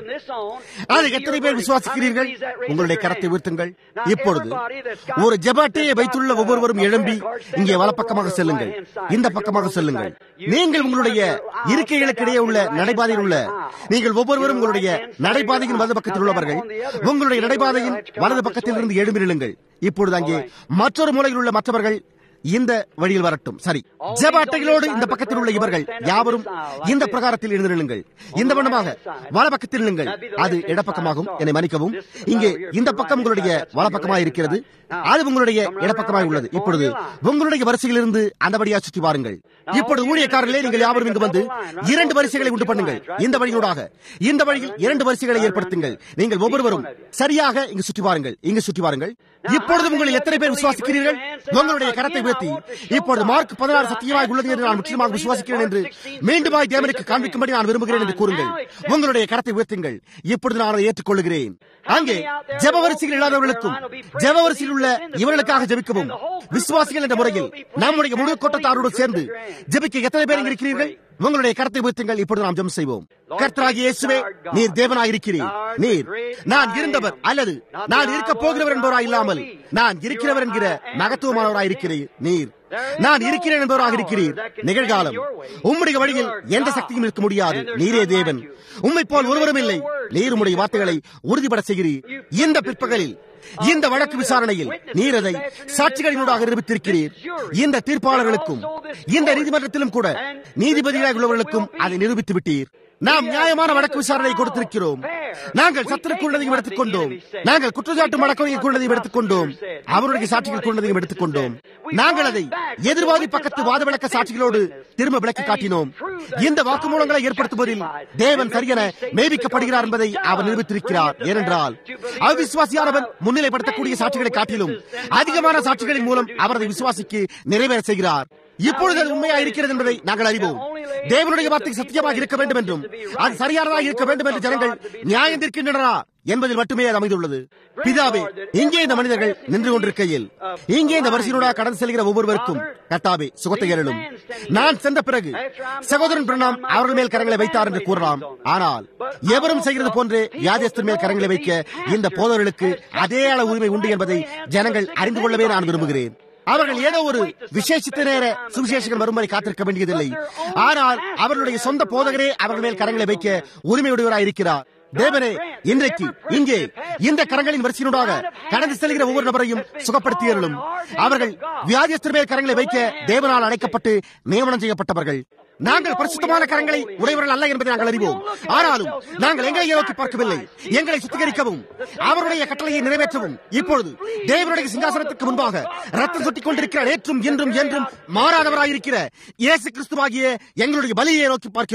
அதை எத்தனை பேர் விசுவாசிக்கிறீர்கள் உங்களுடைய கரத்தை உயர்த்துங்கள் இப்பொழுது ஒரு ஜபாட்டையை வைத்துள்ள ஒவ்வொருவரும் எழும்பி இங்கே வலப்பக்கமாக செல்லுங்கள் இந்த பக்கமாக செல்லுங்கள் நீங்கள் உங்களுடைய இருக்கைகளுக்கு இடையே உள்ள நடைபாதையில் உள்ள நீங்கள் ஒவ்வொருவரும் உங்களுடைய நடைபாதையின் வலது பக்கத்தில் உள்ளவர்கள் உங்களுடைய நடைபாதையின் வலது பக்கத்தில் இருந்து எழும்பி நில்லுங்கள் இப்பொழுது அங்கே மற்றொரு மூலையில் உள்ள மற்றவர்கள் இந்த வழியில் வரட்டும் சரி ஜெப அட்டைகளோடு இந்த பக்கத்தில் உள்ள இவர்கள் யாவரும் இந்த பிரகாரத்தில் இருந்து நில்லுங்கள் இந்த வண்ணமாக வலப்பக்கத்தில் நில்லுங்கள் அது இடப்பக்கமாகும் என்னை மன்னிக்கவும் இங்கே இந்த பக்கம் உங்களுடைய வலப்பக்கமாக இருக்கிறது அது உங்களுடைய இடப்பக்கமாக உள்ளது இப்பொழுது உங்களுடைய வரிசையில் இருந்து அந்த வழியா சுற்றி வாருங்கள் இப்பொழுது ஊழியக்காரர்களே நீங்கள் யாவரும் இங்கு வந்து இரண்டு வரிசைகளை உண்டு பண்ணுங்கள் இந்த வழியூடாக இந்த வழியில் இரண்டு வரிசைகளை ஏற்படுத்துங்கள் நீங்கள் ஒவ்வொருவரும் சரியாக இங்கு சுற்றி வாருங்கள் இங்கு சுற்றி வாருங்கள் இப்பொழுது உங்களை எத்தனை பேர் விசுவாசிக்கிறீர்கள் உங்களுடைய கரத்தை உயர்த்தி இப்பொழுது மார்க் பதினாறு சத்தியமாக உள்ளது என்று நான் முற்றிலுமாக விசுவாசிக்கிறேன் என்று மீண்டுமாய் தேவனுக்கு காண்பிக்கும்படி நான் விரும்புகிறேன் என்று கூறுங்கள் உங்களுடைய கரத்தை உயர்த்துங்கள் இப்பொழுது நான் அதை ஏற்றுக்கொள்கிறேன் அங்கே ஜெப வரிசையில் இல்லாதவர்களுக்கும் ஜெப வரிசையில் உள்ள இவர்களுக்காக ஜெபிக்கவும் விசுவாசிகள் என்ற முறையில் நம்முடைய முழு கூட்டத்தாரோடு சேர்ந்து ஜெபிக்க எத்தனை பேர் இருக்கிறீர்கள் உங்களுடைய கருத்தை உயர்த்துங்கள் இப்பொழுது நாம் ஜெபம் செய்வோம் கர்த்தராகி இயேசுவே நீர் தேவனாய் இருக்கிறீர் நீர் நான் இருந்தவர் அல்லது நான் இருக்க போகிறவர் என்பவராய் இல்லாமல் நான் இருக்கிறவர் என்கிற மகத்துவமானவராய் இருக்கிறீர் நீர் நான் இருக்கிறேன் என்பவராக இருக்கிறீர் நிகழ்காலம் உம்முடைய வழியில் எந்த சக்தியும் இருக்க முடியாது நீரே தேவன் உம்மை போல் ஒருவரும் இல்லை நீர் உம்முடைய வார்த்தைகளை உறுதிப்பட செய்கிறீர் இந்த பிற்பகலில் இந்த வழக்கு விசாரணையில் நீர் அதை சாட்சிகளினூடாக நிரூபித்திருக்கிறீர் இந்த தீர்ப்பாளர்களுக்கும் இந்த நீதிமன்றத்திலும் கூட நீதிபதிகளாக உள்ளவர்களுக்கும் அதை நிரூபித்து விட்டீர் நாம் நியாயமான வழக்கு விசாரணை கொடுத்திருக்கிறோம் நாங்கள் சத்திரக்குள்ளதையும் எடுத்துக் கொண்டோம் நாங்கள் குற்றச்சாட்டு வழக்கையும் கொண்டதையும் எடுத்துக் கொண்டோம் அவருடைய சாட்சிகள் கொண்டதையும் எடுத்துக் கொண்டோம் நாங்கள் அதை எதிர்வாதி பக்கத்து வாத விளக்க சாட்சிகளோடு திரும்ப விளக்கி காட்டினோம் இந்த வாக்குமூலங்களை ஏற்படுத்துவதில் தேவன் சரியென மேய்விக்கப்படுகிறார் என்பதை அவர் நிரூபித்திருக்கிறார் ஏனென்றால் அவிசுவாசியானவன் முன்னிலைப்படுத்தக்கூடிய சாட்சிகளை காட்டிலும் அதிகமான சாட்சிகளின் மூலம் அவரது விசுவாசிக்கு நிறைவேற செய்கிறார் இப்பொழுது அது உண்மையா இருக்கிறது என்பதை நாங்கள் அறிவோம் தேவனுடைய வார்த்தை சத்தியமாக இருக்க வேண்டும் என்றும் அது சரியானதாக இருக்க வேண்டும் என்று ஜனங்கள் நியாயம் தீர்க்கின்றனரா என்பதில் மட்டுமே அது அமைந்துள்ளது பிதாவே இங்கே இந்த மனிதர்கள் நின்று கொண்டிருக்கையில் இங்கே இந்த வரிசையினூடாக கடந்து செல்கிற ஒவ்வொருவருக்கும் கட்டாவே சுகத்தை ஏறலும் நான் சென்ற பிறகு சகோதரன் பிரணாம் அவர்கள் மேல் கரங்களை வைத்தார் என்று கூறலாம் ஆனால் எவரும் செய்கிறது போன்றே வியாதியஸ்தன் மேல் கரங்களை வைக்க இந்த போதவர்களுக்கு அதே அளவு உரிமை உண்டு என்பதை ஜனங்கள் அறிந்து கொள்ளவே நான் விரும்புகிறேன் அவர்கள் ஏதோ ஒரு விசேஷித்த நேர சுவிசேஷங்கள் வரும் வரை காத்திருக்க வேண்டியதில்லை ஆனால் அவர்களுடைய சொந்த போதகரே அவர்கள் மேல் கரங்களை வைக்க உரிமையுடையவராய் இருக்கிறார் தேவனே இன்றைக்கு இங்கே இந்த கரங்களின் வரிசையினூடாக கடந்து செல்கிற ஒவ்வொரு நபரையும் சுகப்படுத்தியவர்களும் அவர்கள் வியாதியஸ்தர் மேல் கரங்களை வைக்க தேவனால் அழைக்கப்பட்டு நியமனம் செய்யப்பட்டவர்கள் நாங்கள் பரிசுத்தமான கரங்களை உடையவர்கள் அல்ல என்பதை நாங்கள் அறிவோம் ஆனாலும் நாங்கள் எங்களை நோக்கி பார்க்கவில்லை எங்களை சுத்திகரிக்கவும் அவருடைய கட்டளையை நிறைவேற்றவும் இப்பொழுது தேவனுடைய சிங்காசனத்துக்கு முன்பாக ரத்தம் சுட்டிக் கொண்டிருக்கிற நேற்றும் இன்றும் என்றும் மாறாதவராயிருக்கிற இயேசு கிறிஸ்துவாகிய எங்களுடைய பலியை நோக்கி பார்க்கிறோம்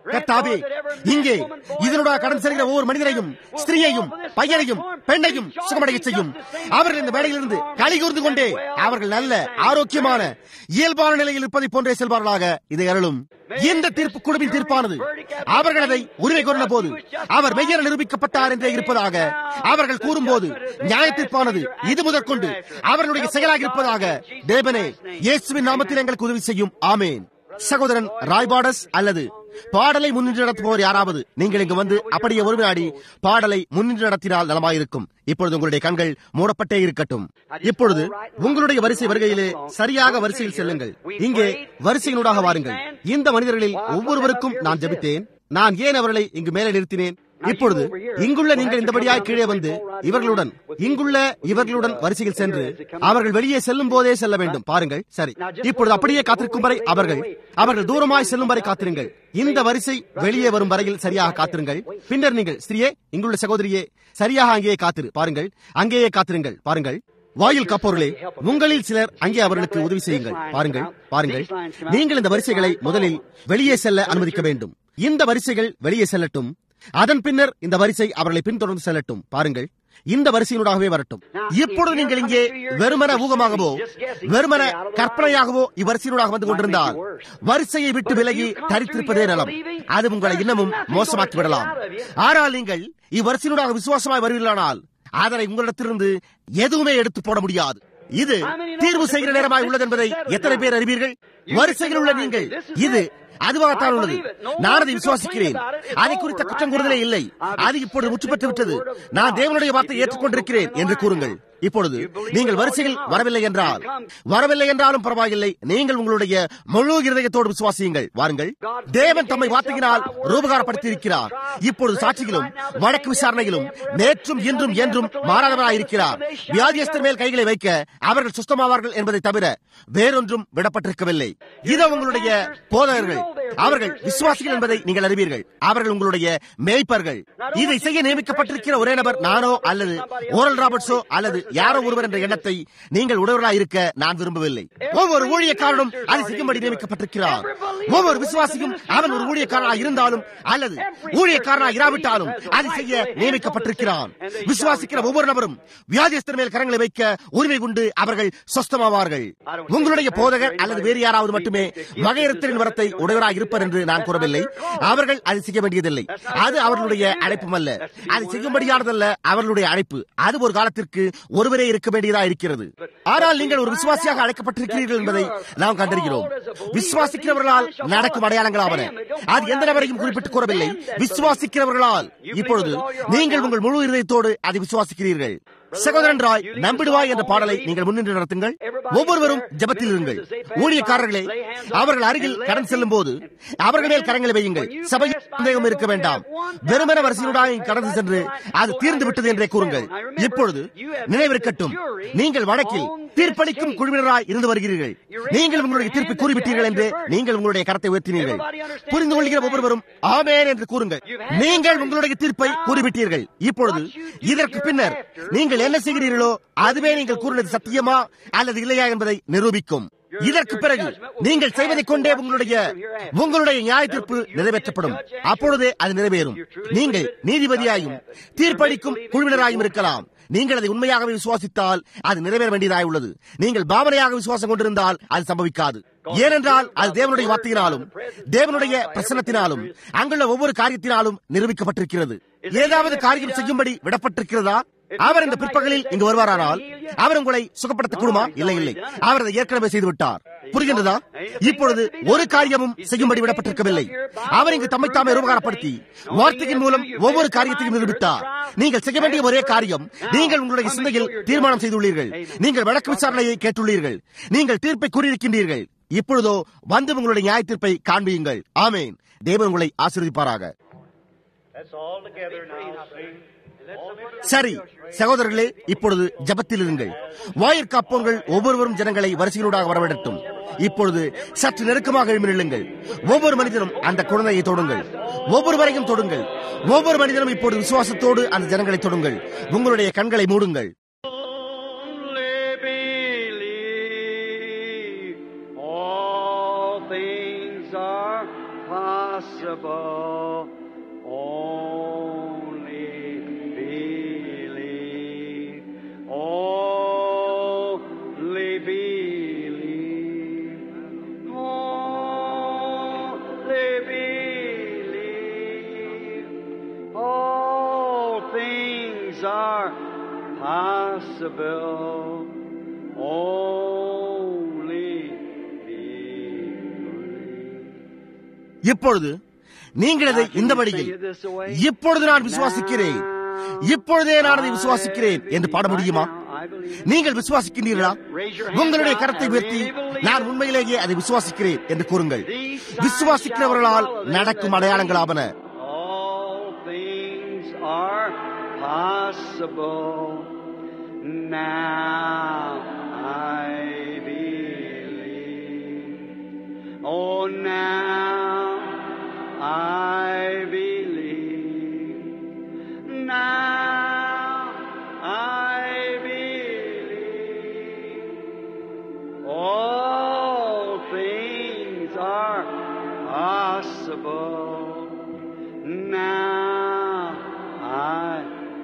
கர்த்தாவே இங்கே இதனோட கடந்து செல்கிற ஒவ்வொரு மனிதரையும் ஸ்திரீயையும் பையனையும் பெண்ணையும் சுகமடைய செய்யும் அவர்கள் இந்த வேலையிலிருந்து களி கூர்ந்து கொண்டே அவர்கள் நல்ல ஆரோக்கியமான இயல்பான நிலையில் இருப்பதை போன்றே செல்வார்களாக இதை அருளும் இந்த தீர்ப்பு குழுவின் தீர்ப்பானது அவர்கள் அதை உரிமை கோரின போது அவர் மெய்யர நிரூபிக்கப்பட்டார் என்றே இருப்பதாக அவர்கள் கூறும்போது நியாய தீர்ப்பானது இது முதற்கொண்டு அவர்களுடைய செயலாக இருப்பதாக தேவனே இயேசுவின் நாமத்தில் எங்களுக்கு உதவி செய்யும் ஆமேன் சகோதரன் ராய்பாடஸ் அல்லது பாடலை முன்னின்று நடத்துபவர் யாராவது நீங்கள் இங்கு வந்து அப்படியே ஒரு வினாடி பாடலை முன்னின்று நடத்தினால் நலமாயிருக்கும் இப்பொழுது உங்களுடைய கண்கள் மூடப்பட்டே இருக்கட்டும் இப்பொழுது உங்களுடைய வரிசை வருகையிலே சரியாக வரிசையில் செல்லுங்கள் இங்கே வரிசையினூடாக வாருங்கள் இந்த மனிதர்களில் ஒவ்வொருவருக்கும் நான் ஜெபித்தேன் நான் ஏன் அவர்களை இங்கு மேலே நிறுத்தினேன் இப்பொழுது இங்குள்ள நீங்கள் இந்தபடியாய் கீழே வந்து இவர்களுடன் இங்குள்ள இவர்களுடன் வரிசையில் சென்று அவர்கள் வெளியே செல்லும் போதே செல்ல வேண்டும் பாருங்கள் சரி இப்பொழுது அப்படியே காத்திருக்கும் வரை அவர்கள் அவர்கள் தூரமாய் செல்லும் வரை காத்திருங்கள் இந்த வரிசை வெளியே வரும் வரையில் சரியாக காத்திருங்கள் பின்னர் நீங்கள் ஸ்திரியே இங்குள்ள சகோதரியே சரியாக அங்கேயே காத்திரு பாருங்கள் அங்கேயே காத்திருங்கள் பாருங்கள் வாயில் கப்போர்களே உங்களில் சிலர் அங்கே அவர்களுக்கு உதவி செய்யுங்கள் பாருங்கள் பாருங்கள் நீங்கள் இந்த வரிசைகளை முதலில் வெளியே செல்ல அனுமதிக்க வேண்டும் இந்த வரிசைகள் வெளியே செல்லட்டும் அதன் பின்னர் இந்த வரிசை அவர்களை பின்தொடர்ந்து செல்லட்டும் பாருங்கள் இந்த வரிசையினூடாகவே வரட்டும் இப்பொழுது நீங்கள் இங்கே வெறுமன ஊகமாகவோ வெறுமன கற்பனையாகவோ இவ்வரிசையினூடாக வந்து கொண்டிருந்தால் வரிசையை விட்டு விலகி தரித்திருப்பதே நலம் அது உங்களை இன்னமும் மோசமாக்கி விடலாம் ஆனால் நீங்கள் இவ்வரிசையினூடாக விசுவாசமாய் வருவீர்களானால் அதனை உங்களிடத்திலிருந்து எதுவுமே எடுத்து போட முடியாது இது தீர்வு செய்கிற நேரமாய் உள்ளது என்பதை எத்தனை பேர் அறிவீர்கள் வரிசையில் உள்ள நீங்கள் இது அதுவாகத்தான் உள்ளது நான் அதை விசுவாசிக்கிறேன் அதை குறித்த குற்றம் கூறுதலே இல்லை அது இப்பொழுது முற்று பெற்று விட்டது நான் தேவனுடைய வார்த்தை ஏற்றுக்கொண்டிருக்கிறேன் என்று கூறுங்கள் இப்பொழுது நீங்கள் வரிசையில் வரவில்லை என்றால் வரவில்லை என்றாலும் பரவாயில்லை நீங்கள் உங்களுடைய முழு இருதயத்தோடு விசுவாசியுங்கள் வாருங்கள் தேவன் தம்மை வார்த்தையினால் ரூபகாரப்படுத்தி இருக்கிறார் இப்பொழுது சாட்சிகளும் வழக்கு விசாரணையிலும் நேற்றும் இன்றும் என்றும் மாறாதவராயிருக்கிறார் வியாதியஸ்தர் மேல் கைகளை வைக்க அவர்கள் சுத்தமாவார்கள் என்பதை தவிர வேறொன்றும் விடப்பட்டிருக்கவில்லை இதோ உங்களுடைய போதகர்கள் அவர்கள் விசுவாசிகள் என்பதை நீங்கள் அறிவீர்கள் அவர்கள் உங்களுடைய மேய்ப்பர்கள் இதை செய்ய நியமிக்கப்பட்டிருக்கிற ஒரே நபர் நானோ அல்லது ஓரல் ராபர்ட்ஸோ அல்லது யாரோ ஒருவர் என்ற எண்ணத்தை நீங்கள் உடவர்களாக இருக்க நான் விரும்பவில்லை ஒவ்வொரு ஊழியக்காரனும் அதை செய்யும்படி நியமிக்கப்பட்டிருக்கிறார் ஒவ்வொரு விசுவாசியும் அவன் ஒரு ஊழியக்காரனாக இருந்தாலும் அல்லது ஊழியக்காரனாக இராவிட்டாலும் அதை செய்ய நியமிக்கப்பட்டிருக்கிறான் விசுவாசிக்கிற ஒவ்வொரு நபரும் வியாதியஸ்தர் மேல் கரங்களை வைக்க உரிமை கொண்டு அவர்கள் சொஸ்தமாவார்கள் உங்களுடைய போதகர் அல்லது வேறு யாராவது மட்டுமே மகையத்தின் வரத்தை உடையவராக இருப்பர் என்று நான் கூறவில்லை அவர்கள் அதை செய்ய வேண்டியதில்லை அது அவர்களுடைய அழைப்பும் அல்ல அதை செய்யும்படியானதல்ல அவர்களுடைய அழைப்பு அது ஒரு காலத்திற்கு ஒருவரே இருக்க வேண்டியதா இருக்கிறது ஆனால் நீங்கள் ஒரு விசுவாசியாக அழைக்கப்பட்டிருக்கிறீர்கள் என்பதை நாம் கண்டிருக்கிறோம் விசுவாசிக்கிறவர்களால் நடக்கும் அடையாளங்களாவன அது எந்த நபரையும் குறிப்பிட்டு கூறவில்லை விசுவாசிக்கிறவர்களால் இப்பொழுது நீங்கள் உங்கள் முழு இதயத்தோடு அதை விசுவாசிக்கிறீர்கள் சகோதரன் ராய் நம்பிடுவாய் என்ற பாடலை நீங்கள் முன்னின்று நடத்துங்கள் ஒவ்வொருவரும் ஜபத்தில் இருங்கள் ஊழியக்காரர்களே அவர்கள் அருகில் கடன் செல்லும் போது அவர்கள் மேல் கரங்களை வையுங்கள் சபையில் சந்தேகம் இருக்க வேண்டாம் வெறுமன வரிசையுடாக கடந்து சென்று அது தீர்ந்து விட்டது என்றே கூறுங்கள் இப்பொழுது நினைவிருக்கட்டும் நீங்கள் வழக்கில் தீர்ப்பளிக்கும் குழுவினராய் இருந்து வருகிறீர்கள் நீங்கள் உங்களுடைய தீர்ப்பை கூறிவிட்டீர்கள் என்று நீங்கள் உங்களுடைய கரத்தை உயர்த்தினீர்கள் புரிந்து கொள்கிற ஒவ்வொருவரும் ஆமேன் என்று கூறுங்கள் நீங்கள் உங்களுடைய தீர்ப்பை கூறிவிட்டீர்கள் இப்பொழுது இதற்கு பின்னர் நீங்கள் என்ன செய்கிறீர்களோ அதுவே நீங்கள் கூறினது சத்தியமா அல்லது இல்லையா என்பதை நிரூபிக்கும் இதற்கு பிறகு நீங்கள் செய்வதைக் கொண்டே உங்களுடைய உங்களுடைய நியாய தீர்ப்பு நிறைவேற்றப்படும் அப்பொழுதே அது நிறைவேறும் நீங்கள் நீதிபதியாயும் தீர்ப்பளிக்கும் குழுவினராயும் இருக்கலாம் நீங்கள் அதை உண்மையாகவே விசுவாசித்தால் அது நிறைவேற வேண்டியதாய் உள்ளது நீங்கள் பாவனையாக விசுவாசம் கொண்டிருந்தால் அது சம்பவிக்காது ஏனென்றால் அது தேவனுடைய வார்த்தையினாலும் தேவனுடைய பிரசனத்தினாலும் அங்குள்ள ஒவ்வொரு காரியத்தினாலும் நிரூபிக்கப்பட்டிருக்கிறது ஏதாவது காரியம் செய்யும்படி விடப்பட்டிருக்கிறதா அவர் இந்த பிற்பகலில் இங்கு வருவாரானால் அவர் உங்களை சுகப்படுத்த கூடுமா இல்லை இல்லை அவர் அதை ஏற்கனவே செய்து விட்டார் புரிகின்றதா இப்பொழுது ஒரு காரியமும் செய்யும்படி விடப்பட்டிருக்கவில்லை அவர் இங்கு தம்மை தாமே உபகாரப்படுத்தி வார்த்தையின் மூலம் ஒவ்வொரு காரியத்தையும் நிரூபித்தார் நீங்கள் செய்ய வேண்டிய ஒரே காரியம் நீங்கள் உங்களுடைய சிந்தையில் தீர்மானம் செய்துள்ளீர்கள் நீங்கள் வழக்கு விசாரணையை கேட்டுள்ளீர்கள் நீங்கள் தீர்ப்பை கூறியிருக்கின்றீர்கள் இப்பொழுதோ வந்து உங்களுடைய நியாய தீர்ப்பை காண்பியுங்கள் ஆமேன் தேவன் உங்களை ஆசீர்வதிப்பாராக சரி சகோதரர்களே இப்பொழுது ஜபத்தில் இருங்கள் வாயிற்காப்போங்கள் ஒவ்வொருவரும் ஜனங்களை வரிசையிலூடாக வரவிடட்டும் இப்பொழுது சற்று நெருக்கமாக எழுப்பி நில்லுங்கள் ஒவ்வொரு மனிதனும் அந்த குழந்தையை தொடுங்கள் ஒவ்வொருவரையும் தொடுங்கள் ஒவ்வொரு மனிதனும் இப்பொழுது விசுவாசத்தோடு அந்த ஜனங்களை தொடுங்கள் உங்களுடைய கண்களை மூடுங்கள் All things are possible. impossible. Only believe. Only believe. Only believe. All things are possible. Only believe. இப்பொழுது நீங்கள் அதை இந்த வழியில் இப்பொழுது நான் விசுவாசிக்கிறேன் இப்பொழுதே நான் அதை விசுவாசிக்கிறேன் என்று பாட முடியுமா நீங்கள் விசுவாசிக்கின்றீர்களா உங்களுடைய கரத்தை உயர்த்தி நான் உண்மையிலேயே அதை விசுவாசிக்கிறேன் என்று கூறுங்கள் விசுவாசிக்கிறவர்களால் நடக்கும் அடையாளங்களாவன All things are possible. Now I believe. Oh, now I believe. Now I believe. All things are possible. Now I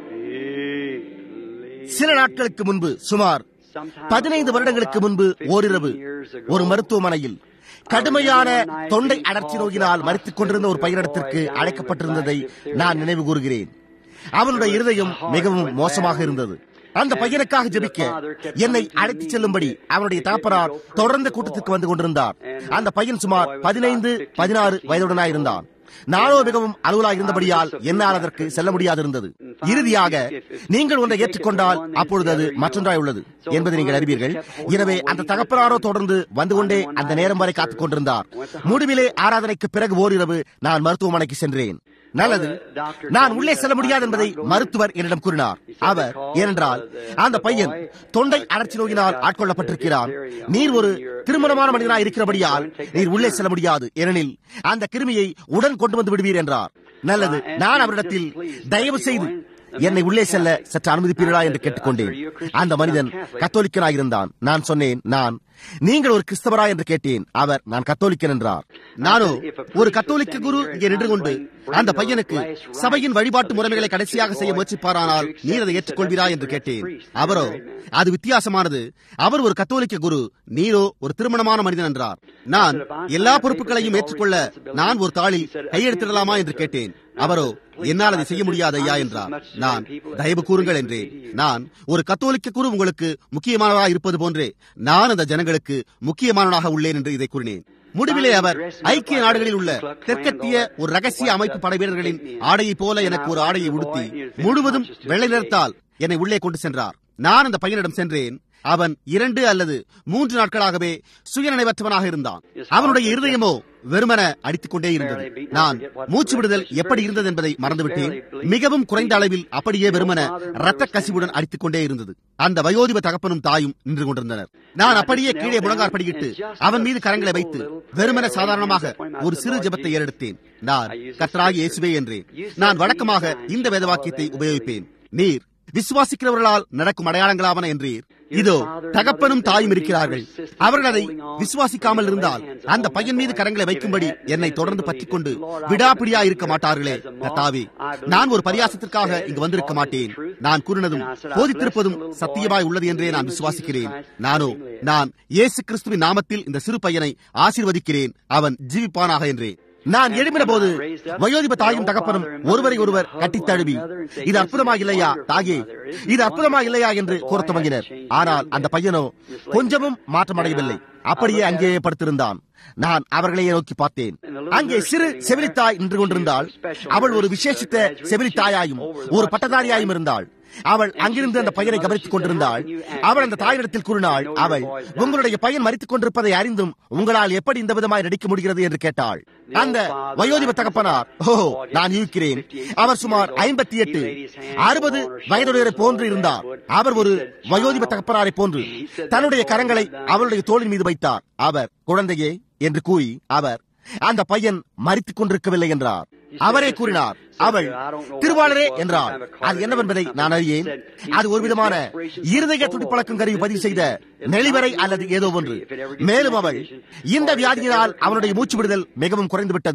believe. சில நாட்களுக்கு முன்பு சுமார் பதினைந்து வருடங்களுக்கு முன்பு ஓரிரவு ஒரு மருத்துவமனையில் கடுமையான தொண்டை அடர்ச்சி நோயினால் மறித்துக் கொண்டிருந்த ஒரு பையனிடத்திற்கு அழைக்கப்பட்டிருந்ததை நான் நினைவு கூறுகிறேன் அவனுடைய இருதயம் மிகவும் மோசமாக இருந்தது அந்த பையனுக்காக ஜெபிக்க என்னை அழைத்துச் செல்லும்படி அவனுடைய தகப்பனார் தொடர்ந்து கூட்டத்திற்கு வந்து கொண்டிருந்தார் அந்த பையன் சுமார் பதினைந்து பதினாறு வயதுடனாயிருந்தான் நானோ மிகவும் அலுவலாக இருந்தபடியால் என்னால் அதற்கு செல்ல முடியாதிருந்தது இறுதியாக நீங்கள் ஒன்றை ஏற்றுக்கொண்டால் அப்பொழுது அது மற்றொன்றாய் உள்ளது என்பதை நீங்கள் அறிவீர்கள் எனவே அந்த தகப்பனாரோ தொடர்ந்து வந்து கொண்டே அந்த நேரம் வரை காத்துக் கொண்டிருந்தார் முடிவிலே ஆராதனைக்கு பிறகு ஓரிரவு நான் மருத்துவமனைக்கு சென்றேன் நல்லது நான் உள்ளே செல்ல முடியாது என்பதை மருத்துவர் என்னிடம் கூறினார் அவர் ஏனென்றால் அந்த பையன் தொண்டை அடர்ச்சி நோயினால் ஆட்கொள்ளப்பட்டிருக்கிறார் நீர் ஒரு திருமணமான மனிதனாய் இருக்கிறபடியால் நீர் உள்ளே செல்ல முடியாது ஏனெனில் அந்த கிருமியை உடன் கொண்டு வந்து விடுவீர் என்றார் நல்லது நான் அவரிடத்தில் தயவு செய்து என்னை உள்ளே செல்ல சற்று அனுமதிப்பீர்களா என்று கேட்டுக்கொண்டேன் அந்த மனிதன் கத்தோலிக்கனாயிருந்தான் நான் சொன்னேன் நான் நீங்கள் ஒரு கிறிஸ்தவரா என்று கேட்டேன் அவர் நான் கத்தோலிக்கன் என்றார் நானோ ஒரு கத்தோலிக்க குரு இங்கே நின்று கொண்டு அந்த பையனுக்கு சபையின் வழிபாட்டு முறைமைகளை கடைசியாக செய்ய முயற்சிப்பாரானால் நீர் அதை ஏற்றுக்கொள்வீரா என்று கேட்டேன் அவரோ அது வித்தியாசமானது அவர் ஒரு கத்தோலிக்க குரு நீரோ ஒரு திருமணமான மனிதன் என்றார் நான் எல்லா பொறுப்புகளையும் ஏற்றுக்கொள்ள நான் ஒரு தாளில் கையெழுத்திடலாமா என்று கேட்டேன் அவரோ என்னால் அதை செய்ய முடியாது ஐயா என்றார் நான் தயவு கூறுங்கள் என்றேன் நான் ஒரு கத்தோலிக்க குரு உங்களுக்கு முக்கியமானவராக இருப்பது போன்றே நான் அந்த ஜனங்களுக்கு முக்கியமானவனாக உள்ளேன் என்று இதை கூறினேன் முடிவிலே அவர் ஐக்கிய நாடுகளில் உள்ள தெற்கத்திய ஒரு ரகசிய அமைப்பு படை வீரர்களின் ஆடையை போல எனக்கு ஒரு ஆடையை உடுத்தி முழுவதும் வெள்ளை நிறத்தால் என்னை உள்ளே கொண்டு சென்றார் நான் அந்த பையனிடம் சென்றேன் அவன் இரண்டு அல்லது மூன்று நாட்களாகவே சுயநினைவற்றவனாக இருந்தான் அவனுடைய இருதயமோ வெறுமன அடித்துக் கொண்டே இருந்தது நான் மூச்சு விடுதல் எப்படி இருந்தது என்பதை மறந்துவிட்டேன் மிகவும் குறைந்த அளவில் அப்படியே வெறுமன ரத்த கசிவுடன் அடித்துக் கொண்டே இருந்தது அந்த வயோதிப தகப்பனும் தாயும் நின்று கொண்டிருந்தனர் நான் அப்படியே கீழே முழங்கார் படியிட்டு அவன் மீது கரங்களை வைத்து வெறுமன சாதாரணமாக ஒரு சிறு ஜெபத்தை ஏறெடுத்தேன் நான் கத்தராகி இயேசுவே என்றேன் நான் வழக்கமாக இந்த வேதவாக்கியத்தை உபயோகிப்பேன் நீர் விசுவாசிக்கிறவர்களால் நடக்கும் அடையாளங்களாவன என்றீர் இதோ தகப்பனும் தாயும் இருக்கிறார்கள் அவர்கள் அதை விசுவாசிக்காமல் இருந்தால் அந்த பையன் மீது கரங்களை வைக்கும்படி என்னை தொடர்ந்து பற்றிக் கொண்டு விடாப்பிடியா இருக்க மாட்டார்களே கத்தாவே நான் ஒரு பரியாசத்திற்காக இங்கு வந்திருக்க மாட்டேன் நான் கூறினதும் போதித்திருப்பதும் சத்தியமாய் உள்ளது என்றே நான் விசுவாசிக்கிறேன் நானோ நான் இயேசு கிறிஸ்துவின் நாமத்தில் இந்த சிறு பையனை ஆசீர்வதிக்கிறேன் அவன் ஜீவிப்பானாக என்றேன் நான் எழுப்பின போது வயோதிப தாயும் தகப்பனும் ஒருவரை ஒருவர் கட்டித் தழுவி இது அற்புதமா இல்லையா தாயே இது அற்புதமா இல்லையா என்று கூற துவங்கினர் ஆனால் அந்த பையனோ கொஞ்சமும் மாற்றமடையவில்லை அப்படியே அங்கேயே படுத்திருந்தான் நான் அவர்களையே நோக்கி பார்த்தேன் அங்கே சிறு செவிலித்தாய் நின்று கொண்டிருந்தாள் அவள் ஒரு விசேஷித்த செவிலித்தாயாயும் ஒரு பட்டதாரியாயும் இருந்தாள் அவள் அங்கிருந்து அந்த பையனை கவனித்துக் கொண்டிருந்தாள் அவள் அந்த தாயிடத்தில் கூறினாள் அவள் உங்களுடைய பையன் மறித்துக் கொண்டிருப்பதை அறிந்தும் உங்களால் எப்படி இந்த விதமாய் நடிக்க முடிகிறது என்று கேட்டாள் அந்த வயோதிப தகப்பனார் ஓ நான் இருக்கிறேன் அவர் சுமார் ஐம்பத்தி எட்டு அறுபது வயதுடையரை போன்று இருந்தார் அவர் ஒரு வயோதிப தகப்பனாரை போன்று தன்னுடைய கரங்களை அவளுடைய தோளின் மீது வைத்தார் அவர் குழந்தையே என்று கூறி அவர் அந்த பையன் மறித்துக் கொண்டிருக்கவில்லை என்றார் அவரே கூறினார் அவள் திருவாளரே என்றார் அது என்னவென்பதை நான் அறியேன் அது ஒரு விதமான இருதய துடிப்பழக்கம் கருவி பதிவு செய்த நெளிவரை அல்லது ஏதோ ஒன்று மேலும் அவள் இந்த வியாதியினால் அவனுடைய மூச்சு விடுதல் மிகவும் குறைந்து விட்டது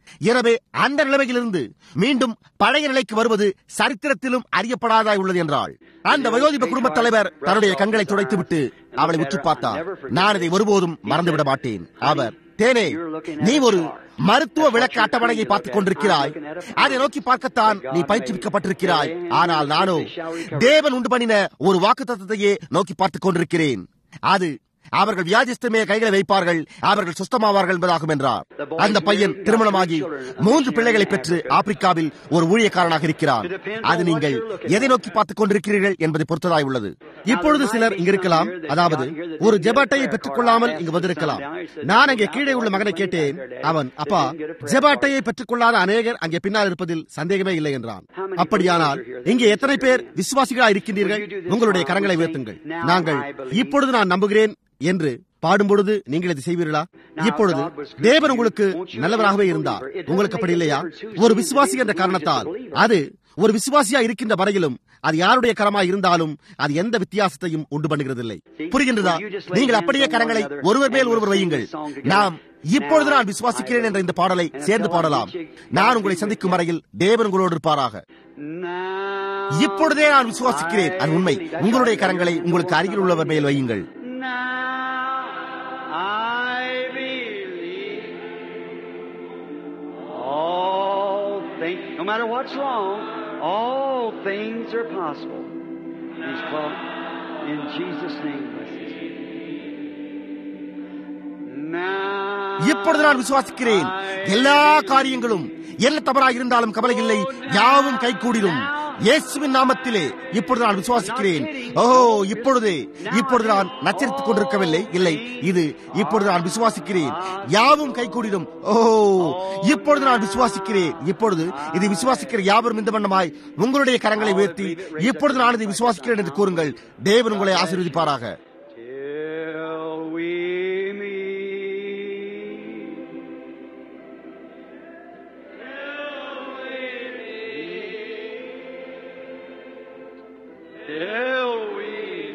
எனவே அந்த நிலைமையிலிருந்து மீண்டும் பழைய நிலைக்கு வருவது சரித்திரத்திலும் அறியப்படாதாய் உள்ளது என்றாள் அந்த வயோதிப குடும்பத் தலைவர் தன்னுடைய கண்களை துடைத்துவிட்டு அவளை உற்று பார்த்தார் நான் இதை ஒருபோதும் மறந்துவிட மாட்டேன் அவர் தேனே நீ ஒரு மருத்துவ விளக்க அட்டவணையை பார்த்துக் கொண்டிருக்கிறாய் அதை நோக்கி பார்க்கத்தான் நீ பயிற்றுவிக்கப்பட்டிருக்கிறாய் ஆனால் நானோ தேவன் உண்டு பண்ணின ஒரு வாக்கு தத்துவத்தையே நோக்கி பார்த்துக் கொண்டிருக்கிறேன் அது அவர்கள் வியாதிஸ்தமே கைகளை வைப்பார்கள் அவர்கள் சுத்தமாவார்கள் என்பதாகும் என்றார் அந்த பையன் திருமணமாகி மூன்று பிள்ளைகளை பெற்று ஆப்பிரிக்காவில் ஒரு ஊழியக்காரனாக இருக்கிறார் அது நீங்கள் எதை நோக்கி பார்த்துக் கொண்டிருக்கிறீர்கள் என்பதை பொறுத்ததாய் உள்ளது இப்பொழுது சிலர் இங்க இருக்கலாம் அதாவது ஒரு ஜெபாட்டையை பெற்றுக் கொள்ளாமல் இங்கு வந்திருக்கலாம் நான் அங்கே கீழே உள்ள மகனை கேட்டேன் அவன் அப்பா ஜெபாட்டையை பெற்றுக் கொள்ளாத அநேகர் அங்கே பின்னால் இருப்பதில் சந்தேகமே இல்லை என்றான் அப்படியானால் இங்கே எத்தனை பேர் விசுவாசிகளா இருக்கின்றீர்கள் உங்களுடைய கரங்களை உயர்த்துங்கள் நாங்கள் இப்பொழுது நான் நம்புகிறேன் என்று பாடும்பொழுது நீங்கள் இதை செய்வீர்களா இப்பொழுது தேவன் உங்களுக்கு நல்லவராகவே இருந்தார் உங்களுக்கு அப்படி இல்லையா ஒரு விசுவாசி என்ற காரணத்தால் அது ஒரு விசுவாசியா இருக்கின்ற வரையிலும் அது யாருடைய கரமா இருந்தாலும் அது எந்த வித்தியாசத்தையும் உண்டு பண்ணுகிறதில்லை புரிகின்றதா நீங்கள் அப்படியே கரங்களை ஒருவர் மேல் ஒருவர் வையுங்கள் நாம் இப்பொழுது நான் விசுவாசிக்கிறேன் என்ற இந்த பாடலை சேர்ந்து பாடலாம் நான் உங்களை சந்திக்கும் வரையில் தேவன் உங்களோடு இருப்பாராக இப்பொழுதே நான் விசுவாசிக்கிறேன் அது உண்மை உங்களுடைய கரங்களை உங்களுக்கு அருகில் உள்ளவர் மேல் வையுங்கள் I believe all things, no matter what's wrong, all things are possible. He's called in Jesus' name. bless his name. Now இப்பொழுது நான் விசுவாசிக்கிறேன் எல்லா காரியங்களும் என்ன தவறாக இருந்தாலும் கவலை இல்லை யாவும் கைகூடிடும் இயேசுவின் நாமத்திலே இப்பொழுது நான் விசுவாசிக்கிறேன் ஓஹோ இப்பொழுது இப்பொழுது நான் நச்சரித்துக் கொண்டிருக்கவில்லை இல்லை இது இப்பொழுது நான் விசுவாசிக்கிறேன் யாவும் கைகூடிடும் ஓஹோ இப்பொழுது நான் விசுவாசிக்கிறேன் இப்பொழுது இது விசுவாசிக்கிற யாவரும் இந்த வண்ணமாய் உங்களுடைய கரங்களை உயர்த்தி இப்பொழுது நான் இதை விசுவாசிக்கிறேன் என்று கூறுங்கள் தேவன் உங்களை ஆசீர்வதிப்பாராக till we meet. Till we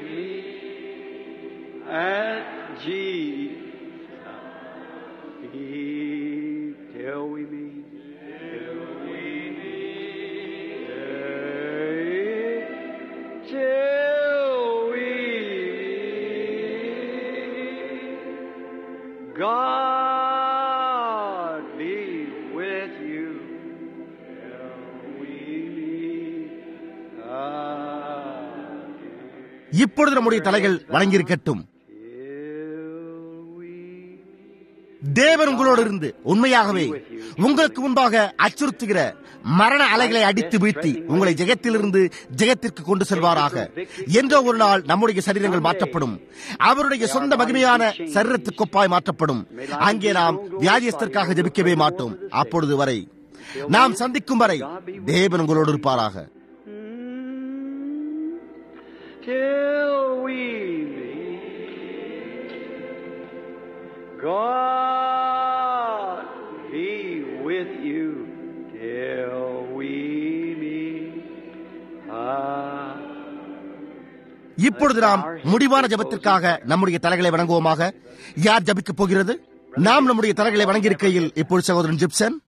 meet at Jesus' feet. Till we meet. Till we meet. Till we meet. God be with you. Till we meet again. இப்பொழுது நம்முடைய தலைகள் வணங்கியிருக்கட்டும் Till we தேவன் உங்களோடு இருந்து உண்மையாகவே உங்களுக்கு முன்பாக அச்சுறுத்துகிற மரண அலைகளை அடித்து வீழ்த்தி உங்களை ஜெகத்திலிருந்து ஜெகத்திற்கு கொண்டு செல்வாராக என்றோ ஒரு நாள் நம்முடைய சரீரங்கள் மாற்றப்படும் அவருடைய சொந்த மகிமையான சரீரத்துக்கொப்பாய் மாற்றப்படும் அங்கே நாம் வியாதியஸ்தற்காக ஜெபிக்கவே மாட்டோம் அப்பொழுது வரை நாம் சந்திக்கும் வரை தேவன் உங்களோடு இருப்பாராக till we meet. God be with you till we meet. Ah. இப்பொழுது நாம் முடிவான ஜெபத்திற்காக நம்முடைய தலைகளை வணங்குவோமாக யார் ஜபிக்கப் போகிறது நாம் நம்முடைய தலைகளை வணங்கியிருக்கையில் இப்பொழுது சகோதரன் ஜிப்சன்